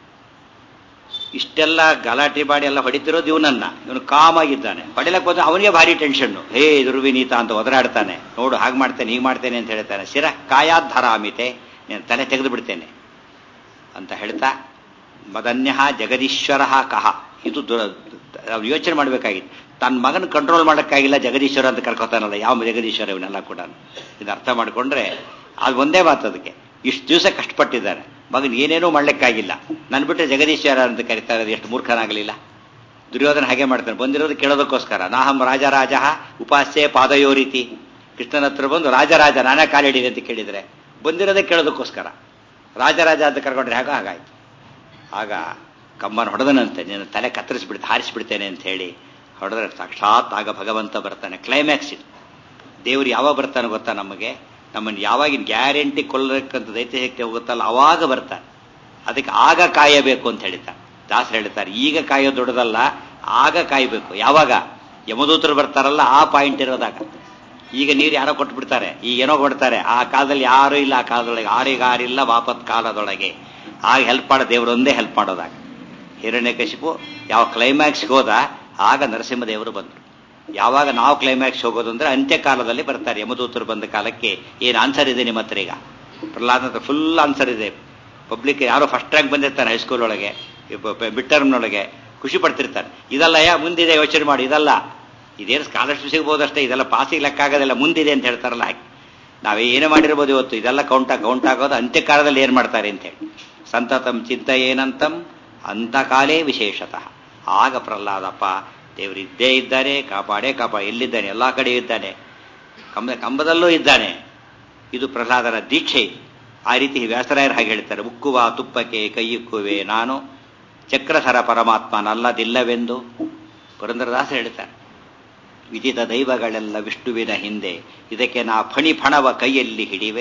ಇಷ್ಟೆಲ್ಲ ಗಲಾಟೆ ಮಾಡಿ ಎಲ್ಲ ಹೊಡಿತಿರೋದು ಇವನನ್ನ ಇವನು ಕಾಮಾಗಿದ್ದಾನೆ ಹೊಡಿಲಕ್ಕೆ ಬಂದು ಅವನಿಗೆ ಭಾರಿ ಟೆನ್ಷನ್ನು ಹೇ ದುರ್ವಿನೀತ ಅಂತ ಒದರಾಡ್ತಾನೆ ನೋಡು ಹಾಗೆ ಮಾಡ್ತೇನೆ ಹೀಗೆ ಮಾಡ್ತೇನೆ ಅಂತ ಹೇಳ್ತಾನೆ ಶಿರ ಕಾಯಾಧಾರಾಮಿತೆ నేను ತಲೆ ತೆಗೆದು ಬಿಡ್ತೇನೆ ಅಂತ ಹೇಳ್ತಾ ಮದನ್ಯ ಜಗದೀಶ್ವರ ಕಹ ಇದು ದುರ ಅವ್ರು ಯೋಚನೆ ಮಾಡಬೇಕಾಗಿತ್ತು ತನ್ನ ಮಗನ ಕಂಟ್ರೋಲ್ ಮಾಡೋಕ್ಕಾಗಿಲ್ಲ ಜಗದೀಶ್ವರ ಅಂತ ಕರ್ಕೋತಾನಲ್ಲ ಯಾವ ಜಗದೀಶ್ವರ ಇವನ್ನೆಲ್ಲ ಕೂಡ ಇದು ಅರ್ಥ ಮಾಡಿಕೊಂಡ್ರೆ ಅದು ಒಂದೇ ಮಾತು ಅದಕ್ಕೆ ಇಷ್ಟು ದಿವಸ ಕಷ್ಟಪಟ್ಟಿದ್ದಾನೆ ಮಗನ ಏನೇನೂ ಮಾಡ್ಲಿಕ್ಕಾಗಿಲ್ಲ ನನ್ನ ಬಿಟ್ಟರೆ ಜಗದೀಶ್ವರ ಅಂತ ಕರೀತಾರೆ ಅದು ಎಷ್ಟು ಮೂರ್ಖನಾಗಲಿಲ್ಲ ದುರ್ಯೋಧನ ಹಾಗೆ ಮಾಡ್ತಾನೆ ಬಂದಿರೋದು ಕೇಳೋದಕ್ಕೋಸ್ಕರ ನಾಹಂ ರಾಜರಾಜ ಉಪಾಸ್ಯೆ ಪಾದಯೋ ರೀತಿ ಕೃಷ್ಣನ ಹತ್ರ ಬಂದು ರಾಜರಾಜ ನಾನೇ ಕಾಲಿಡಿದೆ ಅಂತ ಕೇಳಿದರೆ ಬಂದಿರೋದೇ ಕೇಳೋದಕ್ಕೋಸ್ಕರ ರಾಜರಾಜ ಅಂತ ಕರ್ಕೊಂಡ್ರೆ ಹಾಗ ಹಾಗಾಯ್ತು ಆಗ ಕಮ್ಮನ ಹೊಡೆದನಂತೆ ನಿನ್ನ ತಲೆ ಕತ್ತರಿಸ್ಬಿಡ್ತು ಹಾರಿಸ್ಬಿಡ್ತೇನೆ ಅಂತ ಹೇಳಿ ಹೊಡೆದ್ರೆ ಸಾಕ್ಷಾತ್ ಆಗ ಭಗವಂತ ಬರ್ತಾನೆ ಕ್ಲೈಮ್ಯಾಕ್ಸ್ ಇದು ದೇವರು ಯಾವಾಗ ಬರ್ತಾನೆ ಗೊತ್ತಾ ನಮಗೆ ನಮ್ಮನ್ನು ಯಾವಾಗಿನ ಗ್ಯಾರಂಟಿ ಕೊಲ್ಲಬೇಕಂತ ದೈತ್ಯಶಕ್ತಿ ಹೋಗುತ್ತಲ್ಲ ಅವಾಗ ಬರ್ತಾನೆ ಅದಕ್ಕೆ ಆಗ ಕಾಯಬೇಕು ಅಂತ ಹೇಳ್ತಾರೆ ದಾಸರು ಹೇಳ್ತಾರೆ ಈಗ ಕಾಯೋ ದೊಡ್ಡದಲ್ಲ ಆಗ ಕಾಯಬೇಕು ಯಾವಾಗ ಯಮದೂತರು ಬರ್ತಾರಲ್ಲ ಆ ಪಾಯಿಂಟ್ ಇರೋದಾಗ ಈಗ ನೀರು ಯಾರೋ ಕೊಟ್ಬಿಡ್ತಾರೆ ಈಗ ಏನೋ ಕೊಡ್ತಾರೆ ಆ ಕಾಲದಲ್ಲಿ ಯಾರೂ ಇಲ್ಲ ಆ ಕಾಲದೊಳಗೆ ಆರಿಗಾರಿಲ್ಲ ವಾಪತ್ ಕಾಲದೊಳಗೆ ಆಗ ಹೆಲ್ಪ್ ಮಾಡೋ ದೇವರು ಒಂದೇ ಹೆಲ್ಪ್ ಮಾಡೋದಾಗ ಹಿರಣ್ಯಕಶಿಪು ಯಾವ ಕ್ಲೈಮ್ಯಾಕ್ಸ್ಗೆ ಹೋದ ಆಗ ನರಸಿಂಹದೇವರು ಬಂದರು ಯಾವಾಗ ನಾವು ಕ್ಲೈಮ್ಯಾಕ್ಸ್ ಹೋಗೋದು ಅಂದ್ರೆ ಅಂತ್ಯಕಾಲದಲ್ಲಿ ಬರ್ತಾರೆ ಯಮದೂತರು ಬಂದ ಕಾಲಕ್ಕೆ ಏನು ಆನ್ಸರ್ ಇದೆ ನಿಮ್ಮ ಹತ್ರ ಈಗ ಪ್ರಹ್ಲಾದ್ ಹತ್ರ ಫುಲ್ ಆನ್ಸರ್ ಇದೆ ಪಬ್ಲಿಕ್ ಯಾರೋ ಫಸ್ಟ್ ರ್ಯಾಂಕ್ ಬಂದಿರ್ತಾರೆ ಹೈಸ್ಕೂಲ್ ಒಳಗೆ ಮಿಡ್ ಟರ್ಮ್ನೊಳಗೆ ಖುಷಿ ಪಡ್ತಿರ್ತಾರೆ ಇದಲ್ಲ ಯಾ ಮುಂದಿದೆ ಯೋಚನೆ ಮಾಡಿ ಇದಲ್ಲ ಇದೇನು ಸ್ಕಾಲರ್ಶಿಪ್ ಸಿಗ್ಬೋದಷ್ಟೇ ಇದೆಲ್ಲ ಪಾಸಿಗೆ ಲೆಕ್ಕ ಆಗೋದಿಲ್ಲ ಮುಂದಿದೆ ಅಂತ ಹೇಳ್ತಾರಲ್ಲ ಹಾಗೆ ನಾವೇ ಏನೇ ಮಾಡಿರ್ಬೋದು ಇವತ್ತು ಇದೆಲ್ಲ ಕೌಂಟ್ ಕೌಂಟ್ ಆಗೋದು ಅಂತ್ಯಕಾಲದಲ್ಲಿ ಏನು ಮಾಡ್ತಾರೆ ಅಂತ ಹೇಳಿ ಸಂತತಂ ಚಿಂತ ಏನಂತಂ ಅಂತಕಾಲೇ ವಿಶೇಷತಃ ಆಗ ಪ್ರಹ್ಲಾದಪ್ಪ ದೇವರು ಇದ್ದೇ ಇದ್ದಾನೆ ಕಾಪಾಡೇ ಕಾಪಾ ಎಲ್ಲಿದ್ದಾನೆ ಎಲ್ಲ ಕಡೆ ಇದ್ದಾನೆ ಕಂಬ ಕಂಬದಲ್ಲೂ ಇದ್ದಾನೆ ಇದು ಪ್ರಹ್ಲಾದನ ದೀಕ್ಷೆ ಇದು ಆ ರೀತಿ ವ್ಯಾಸರಾಯರು ಹಾಗೆ ಹೇಳ್ತಾರೆ ಉಕ್ಕುವ ತುಪ್ಪಕ್ಕೆ ಕೈಯುಕ್ಕುವೆ ನಾನು ಚಕ್ರಸರ ಪರಮಾತ್ಮನಲ್ಲದಿಲ್ಲವೆಂದು ಪುರಂದರದಾಸ ಹೇಳ್ತಾರೆ ವಿದಿತ ದೈವಗಳೆಲ್ಲ ವಿಷ್ಣುವಿನ ಹಿಂದೆ ಇದಕ್ಕೆ ನಾ ಫಣಿ ಫಣವ ಕೈಯಲ್ಲಿ ಹಿಡಿವೆ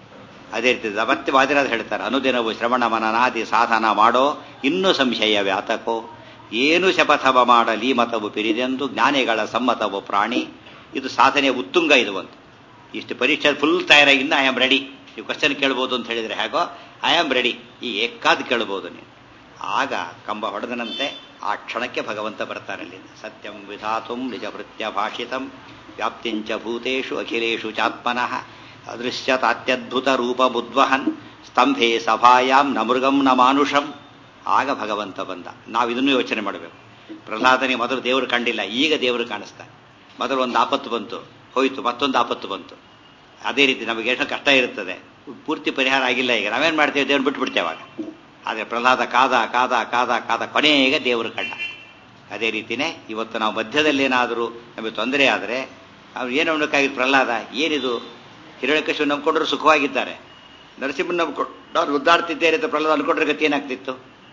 ಅದೇ ರೀತಿ ಮತ್ತೆ ವಾದಿರಾಜ್ ಹೇಳ್ತಾರೆ ಅನುದಿನವು ಶ್ರವಣ ಮನನಾದಿ ಸಾಧನ ಮಾಡೋ ಇನ್ನೂ ಸಂಶಯ ವ್ಯಾತಕೋ ಏನು ಶಪಥವ ಮಾಡಲಿ ಮತವು ಪಿರಿದೆಂದು ಜ್ಞಾನಿಗಳ ಸಮ್ಮತವು ಪ್ರಾಣಿ ಇದು ಸಾಧನೆಯ ಉತ್ತುಂಗ ಇದು ಒಂದು ಇಷ್ಟು ಪರೀಕ್ಷೆ ಫುಲ್ ತಯಾರಾಗಿಂದ ಐ ಆಮ್ ರೆಡಿ ನೀವು ಕ್ವಶನ್ ಕೇಳ್ಬೋದು ಅಂತ ಹೇಳಿದ್ರೆ ಹೇಗೋ ಐ ಆಮ್ ರೆಡಿ ಈ ಏಕಾದ್ ಕೇಳ್ಬೋದು ನೀವು ಆಗ ಕಂಬ ಹೊಡೆದನಂತೆ ಆ ಕ್ಷಣಕ್ಕೆ ಭಗವಂತ ಬರ್ತಾನಲ್ಲಿ ಸತ್ಯಂ ವಿಧಾತುಂ ನಿಜಭೃತ್ಯ ಭಾಷಿತಂ ವ್ಯಾಪ್ತಿಂಚ ಭೂತೇಷು ಅಖಿಲೇಷು ಚಾತ್ಮನಃ ಅದೃಶ್ಯತಾತ್ಯದ್ಭುತ ರೂಪ ಬುದ್ವಹನ್ ಸ್ತಂಭೆ ಸಭಾಯಾಂ ನ ಮೃಗಂ ನ ಮಾನುಷಂ ಆಗ ಭಗವಂತ ಬಂದ ನಾವು ಇದನ್ನು ಯೋಚನೆ ಮಾಡಬೇಕು ಪ್ರಹ್ಲಾದನಿಗೆ ಮೊದಲು ದೇವರು ಕಂಡಿಲ್ಲ ಈಗ ದೇವರು ಕಾಣಿಸ್ತಾನೆ ಮೊದಲು ಒಂದು ಆಪತ್ತು ಬಂತು ಹೋಯಿತು ಮತ್ತೊಂದು ಆಪತ್ತು ಬಂತು ಅದೇ ರೀತಿ ನಮಗೆ ಎಷ್ಟು ಕಷ್ಟ ಇರುತ್ತದೆ ಪೂರ್ತಿ ಪರಿಹಾರ ಆಗಿಲ್ಲ ಈಗ ನಾವೇನು ಮಾಡ್ತೇವೆ ದೇವ್ರು ಬಿಟ್ಟು ಬಿಡ್ತೇವೆ ಆಗ ಆದರೆ ಪ್ರಹ್ಲಾದ ಕಾದ ಕಾದ ಕಾದ ಕಾದ ಕೊನೆಗೆ ದೇವರು ಕಂಡ ಅದೇ ರೀತಿಯೇ ಇವತ್ತು ನಾವು ಮಧ್ಯದಲ್ಲಿ ಏನಾದರೂ ನಮಗೆ ತೊಂದರೆ ಆದರೆ ಅವ್ರು ಏನು ಅನ್ನೋಕ್ಕಾಗಿದ್ದು ಪ್ರಹ್ಲಾದ ಏನಿದು ಹಿರಣ್ಯಕಶು ನಂಬ್ಕೊಂಡ್ರು ಸುಖವಾಗಿದ್ದಾರೆ ನರಸಿಂಹನ ನಂಬ್ಕೊಂಡು ಅವ್ರು ಉದ್ದಾಡ್ತಿದ್ದೇನೆ ಅಂತ ಪ್ರಹ್ಲಾದ ಅನ್ಕೊಂಡ್ರೆ ಗತಿ ಏನಾಗ್ತಿತ್ತು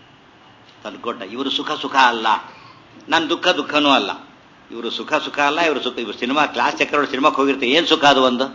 ಅನ್ಕೊಂಡ ಇವರು ಸುಖ ಸುಖ ಅಲ್ಲ ನನ್ನ ದುಃಖ ದುಃಖನೂ ಅಲ್ಲ ಇವರು ಸುಖ ಸುಖ ಅಲ್ಲ ಇವರು ಸುಖ ಇವರು ಸಿನಿಮಾ ಕ್ಲಾಸ್ ಚಕ್ರಗಳು ಸಿನಿಮಾಕ್ಕೆ ಹೋಗಿರ್ತಾರೆ ಏನು ಸುಖ ಅದು ಒಂದು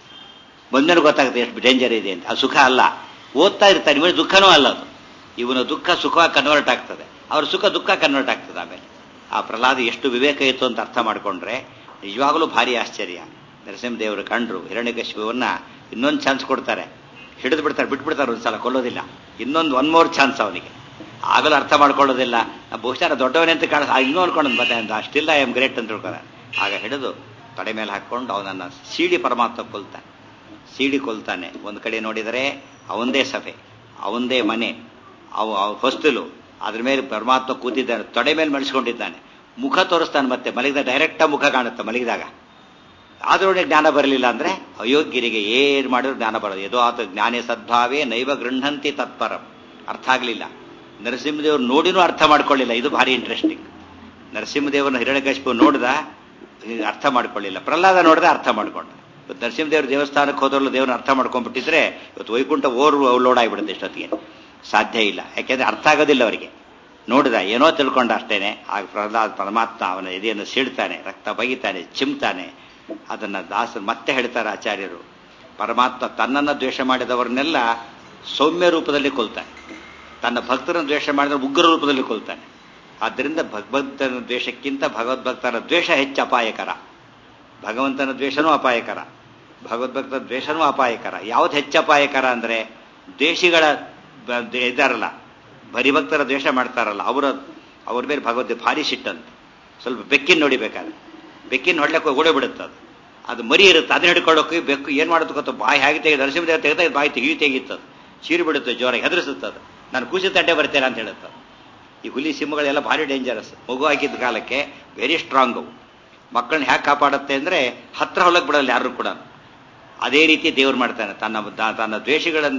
ಬಂದನು ಗೊತ್ತಾಗುತ್ತೆ ಎಷ್ಟು ಡೇಂಜರ್ ಇದೆ ಅಂತ ಅದು ಸುಖ ಅಲ್ಲ ಓದ್ತಾ ಇರ್ತಾರೆ ಇವನು ದುಃಖನೂ ಅಲ್ಲ ಅದು ಇವನ ದುಃಖ ಸುಖ ಕನ್ವರ್ಟ್ ಆಗ್ತದೆ ಅವ್ರ ಸುಖ ದುಃಖ ಕನ್ವರ್ಟ್ ಆಗ್ತದೆ ಆಮೇಲೆ ಆ ಪ್ರಹ್ಲಾದ ಎಷ್ಟು ವಿವೇಕ ಇತ್ತು ಅಂತ ಅರ್ಥ ಮಾಡಿಕೊಂಡ್ರೆ ನಿಜವಾಗಲೂ ಭಾರಿ ಆಶ್ಚರ್ಯ ನರಸಿಂಹದೇವರು ಕಂಡ್ರು ಹಿರಣ್ಯಕಶಿಪುವನ್ನ ಇನ್ನೊಂದು ಚಾನ್ಸ್ ಕೊಡ್ತಾರೆ ಹಿಡಿದು ಬಿಡ್ತಾರೆ ಬಿಟ್ಬಿಡ್ತಾರೆ ಒಂದ್ಸಲ ಕೊಲ್ಲೋದಿಲ್ಲ ಇನ್ನೊಂದು ಒನ್ ಮೋರ್ ಚಾನ್ಸ್ ಅವನಿಗೆ ಆಗಲೂ ಅರ್ಥ ಮಾಡ್ಕೊಳ್ಳೋದಿಲ್ಲ ಬಹುಶಃ ದೊಡ್ಡವನೇ ಅಂತ ಕಾಣ ಇನ್ನೂ ಅನ್ಕೊಂಡು ಮತ್ತೆ ಅಂತ ಅಷ್ಟಿಲ್ಲ ಐ ಎಮ್ ಗ್ರೇಟ್ ಅಂತ ತಿಳ್ಕೊತಾರೆ ಆಗ ಹಿಡಿದು ತಡೆ ಮೇಲೆ ಹಾಕ್ಕೊಂಡು ಅವನನ್ನು ಸೀಡಿ ಪರಮಾತ್ಮ ಕೊಲ್ತಾನೆ ಸೀಡಿ ಕೊಲ್ತಾನೆ ಒಂದು ಕಡೆ ನೋಡಿದರೆ ಅವಂದೇ ಸಭೆ ಅವಂದೇ ಮನೆ ಅವ ಹೊಸ್ತಲು ಅದ್ರ ಮೇಲೆ ಪರಮಾತ್ಮ ಕೂತಿದ್ದಾನೆ ತೊಡೆ ಮೇಲೆ ಮಳಿಸ್ಕೊಂಡಿದ್ದಾನೆ ಮುಖ ತೋರಿಸ್ತಾನೆ ಮತ್ತೆ ಮಲಗಿದ ಡೈರೆಕ್ಟ್ ಮುಖ ಕಾಣುತ್ತೆ ಮಲಗಿದಾಗ ಆದ್ರೂ ಜ್ಞಾನ ಬರಲಿಲ್ಲ ಅಂದ್ರೆ ಅಯೋಗ್ಯರಿಗೆ ಏನು ಮಾಡಿದ್ರು ಜ್ಞಾನ ಬರೋದು ಎದೋ ಆತ ಜ್ಞಾನೇ ಸದ್ಭಾವೇ ನೈವ ಗೃಹಂತಿ ತತ್ಪರಂ ಅರ್ಥ ಆಗಲಿಲ್ಲ ನರಸಿಂಹದೇವರು ನೋಡಿನೂ ಅರ್ಥ ಮಾಡ್ಕೊಳ್ಳಿಲ್ಲ ಇದು ಭಾರಿ ಇಂಟ್ರೆಸ್ಟಿಂಗ್ ನರಸಿಂಹದೇವರನ್ನ ಹಿರಣ್ಯಕಶಿಪು ನೋಡ್ದ ಅರ್ಥ ಮಾಡ್ಕೊಳ್ಳಿಲ್ಲ ಪ್ರಹ್ಲಾದ ನೋಡ್ದ ಅರ್ಥ ಮಾಡ್ಕೊಂಡ ಇವತ್ತು ನರಸಿಂಹದೇವ್ರ ದೇವಸ್ಥಾನಕ್ಕೆ ಹೋದ್ರಲ್ಲೂ ದೇವ್ರನ್ನ ಅರ್ಥ ಮಾಡ್ಕೊಂಡ್ಬಿಟ್ಟಿದ್ರೆ ಇವತ್ತು ವೈಕುಂಠ ಓರ್ ಲೋಡ್ ಆಗಿಬಿಡುತ್ತೆ ಇಷ್ಟೊತ್ತಿಗೆ ಸಾಧ್ಯ ಇಲ್ಲ ಯಾಕೆಂದ್ರೆ ಅರ್ಥ ಆಗೋದಿಲ್ಲ ಅವರಿಗೆ ನೋಡಿದ ಏನೋ ತಿಳ್ಕೊಂಡ ಅಷ್ಟೇನೆ ಆಗ ಪ್ರಹ್ಲಾದ್ ಪರಮಾತ್ಮ ಅವನ ಎದೆಯನ್ನು ಸೀಳ್ತಾನೆ ರಕ್ತ ಬಗಿತಾನೆ ಚಿಮ್ತಾನೆ ಅದನ್ನ ದಾಸರು ಮತ್ತೆ ಹೇಳ್ತಾರೆ ಆಚಾರ್ಯರು ಪರಮಾತ್ಮ ತನ್ನನ್ನು ದ್ವೇಷ ಮಾಡಿದವರನ್ನೆಲ್ಲ ಸೌಮ್ಯ ರೂಪದಲ್ಲಿ ಕೊಲ್ತಾನೆ ತನ್ನ ಭಕ್ತರನ್ನು ದ್ವೇಷ ಮಾಡಿದ್ರೆ ಉಗ್ರ ರೂಪದಲ್ಲಿ ಕೊಲ್ತಾನೆ ಆದ್ದರಿಂದ ಭಗವಂತನ ದ್ವೇಷಕ್ಕಿಂತ ಭಗವದ್ಭಕ್ತರ ದ್ವೇಷ ಹೆಚ್ಚು ಅಪಾಯಕರ ಭಗವಂತನ ದ್ವೇಷನೂ ಅಪಾಯಕರ ಭಗವದ್ಭಕ್ತರ ದ್ವೇಷನೂ ಅಪಾಯಕರ ಯಾವ್ದು ಹೆಚ್ಚು ಅಪಾಯಕರ ಅಂದರೆ ದ್ವೇಷಿಗಳ ಬ- ದ- ಇದಾರಲ್ಲ ಭರಿಭಕ್ತರ ದ್ವೇಷ ಮಾಡ್ತಾರಲ್ಲ ಅವರ ಅವ್ರ ಮೇಲೆ ಭಗವದ್ ಭಾರಿ ಸಿಟ್ಟಂತ ಸ್ವಲ್ಪ ಬೆಕ್ಕಿನ ನೋಡಿಬೇಕಾದ್ರೆ ಬೆಕ್ಕಿನ ಹೊಡ್ಲಕ್ಕೆ ಓಡೇ ಬಿಡುತ್ತೆ ಅದು ಅದು ಮರಿ ಇರುತ್ತೆ ಅದನ್ನ ಹಿಡ್ಕೊಳ್ಳೋಕೆ ಬೆಕ್ಕು ಏನು ಮಾಡೋದು ಗೊತ್ತ ಬಾಯಿ ಹಾಗೆ ತೆಗೆದು ನರಸಿಂಹ ತೆಗೆದಾಗ ಬಾಯಿ ತೆಗಿ ತೆಗೀತದೆ ಚೀರಿ ಬಿಡುತ್ತೆ ಜೋರಾಗಿ ಹೆದರಿಸುತ್ತೆ ಅದು ನಾನು ಕೂಸಿ ತಡ್ಡೆ ಬರ್ತೇನೆ ಅಂತ ಹೇಳುತ್ತೆ ಈ ಹುಲಿ ಸಿಂಹಗಳೆಲ್ಲ ಭಾರಿ ಡೇಂಜರಸ್ ಮಗು ಹಾಕಿದ ಕಾಲಕ್ಕೆ ವೆರಿ ಸ್ಟ್ರಾಂಗ್ ಅವು ಮಕ್ಕಳನ್ನ ಹ್ಯಾಕೆ ಕಾಪಾಡುತ್ತೆ ಅಂದರೆ ಹತ್ರ ಹೊಲಕ್ಕೆ ಬಿಡಲ್ಲ ಯಾರು ಕೂಡ ಅದೇ ರೀತಿ ದೇವ್ರು ಮಾಡ್ತಾನೆ ತನ್ನ ದ- ತನ್ನ ದ್ವೇಷಗಳಿಂದ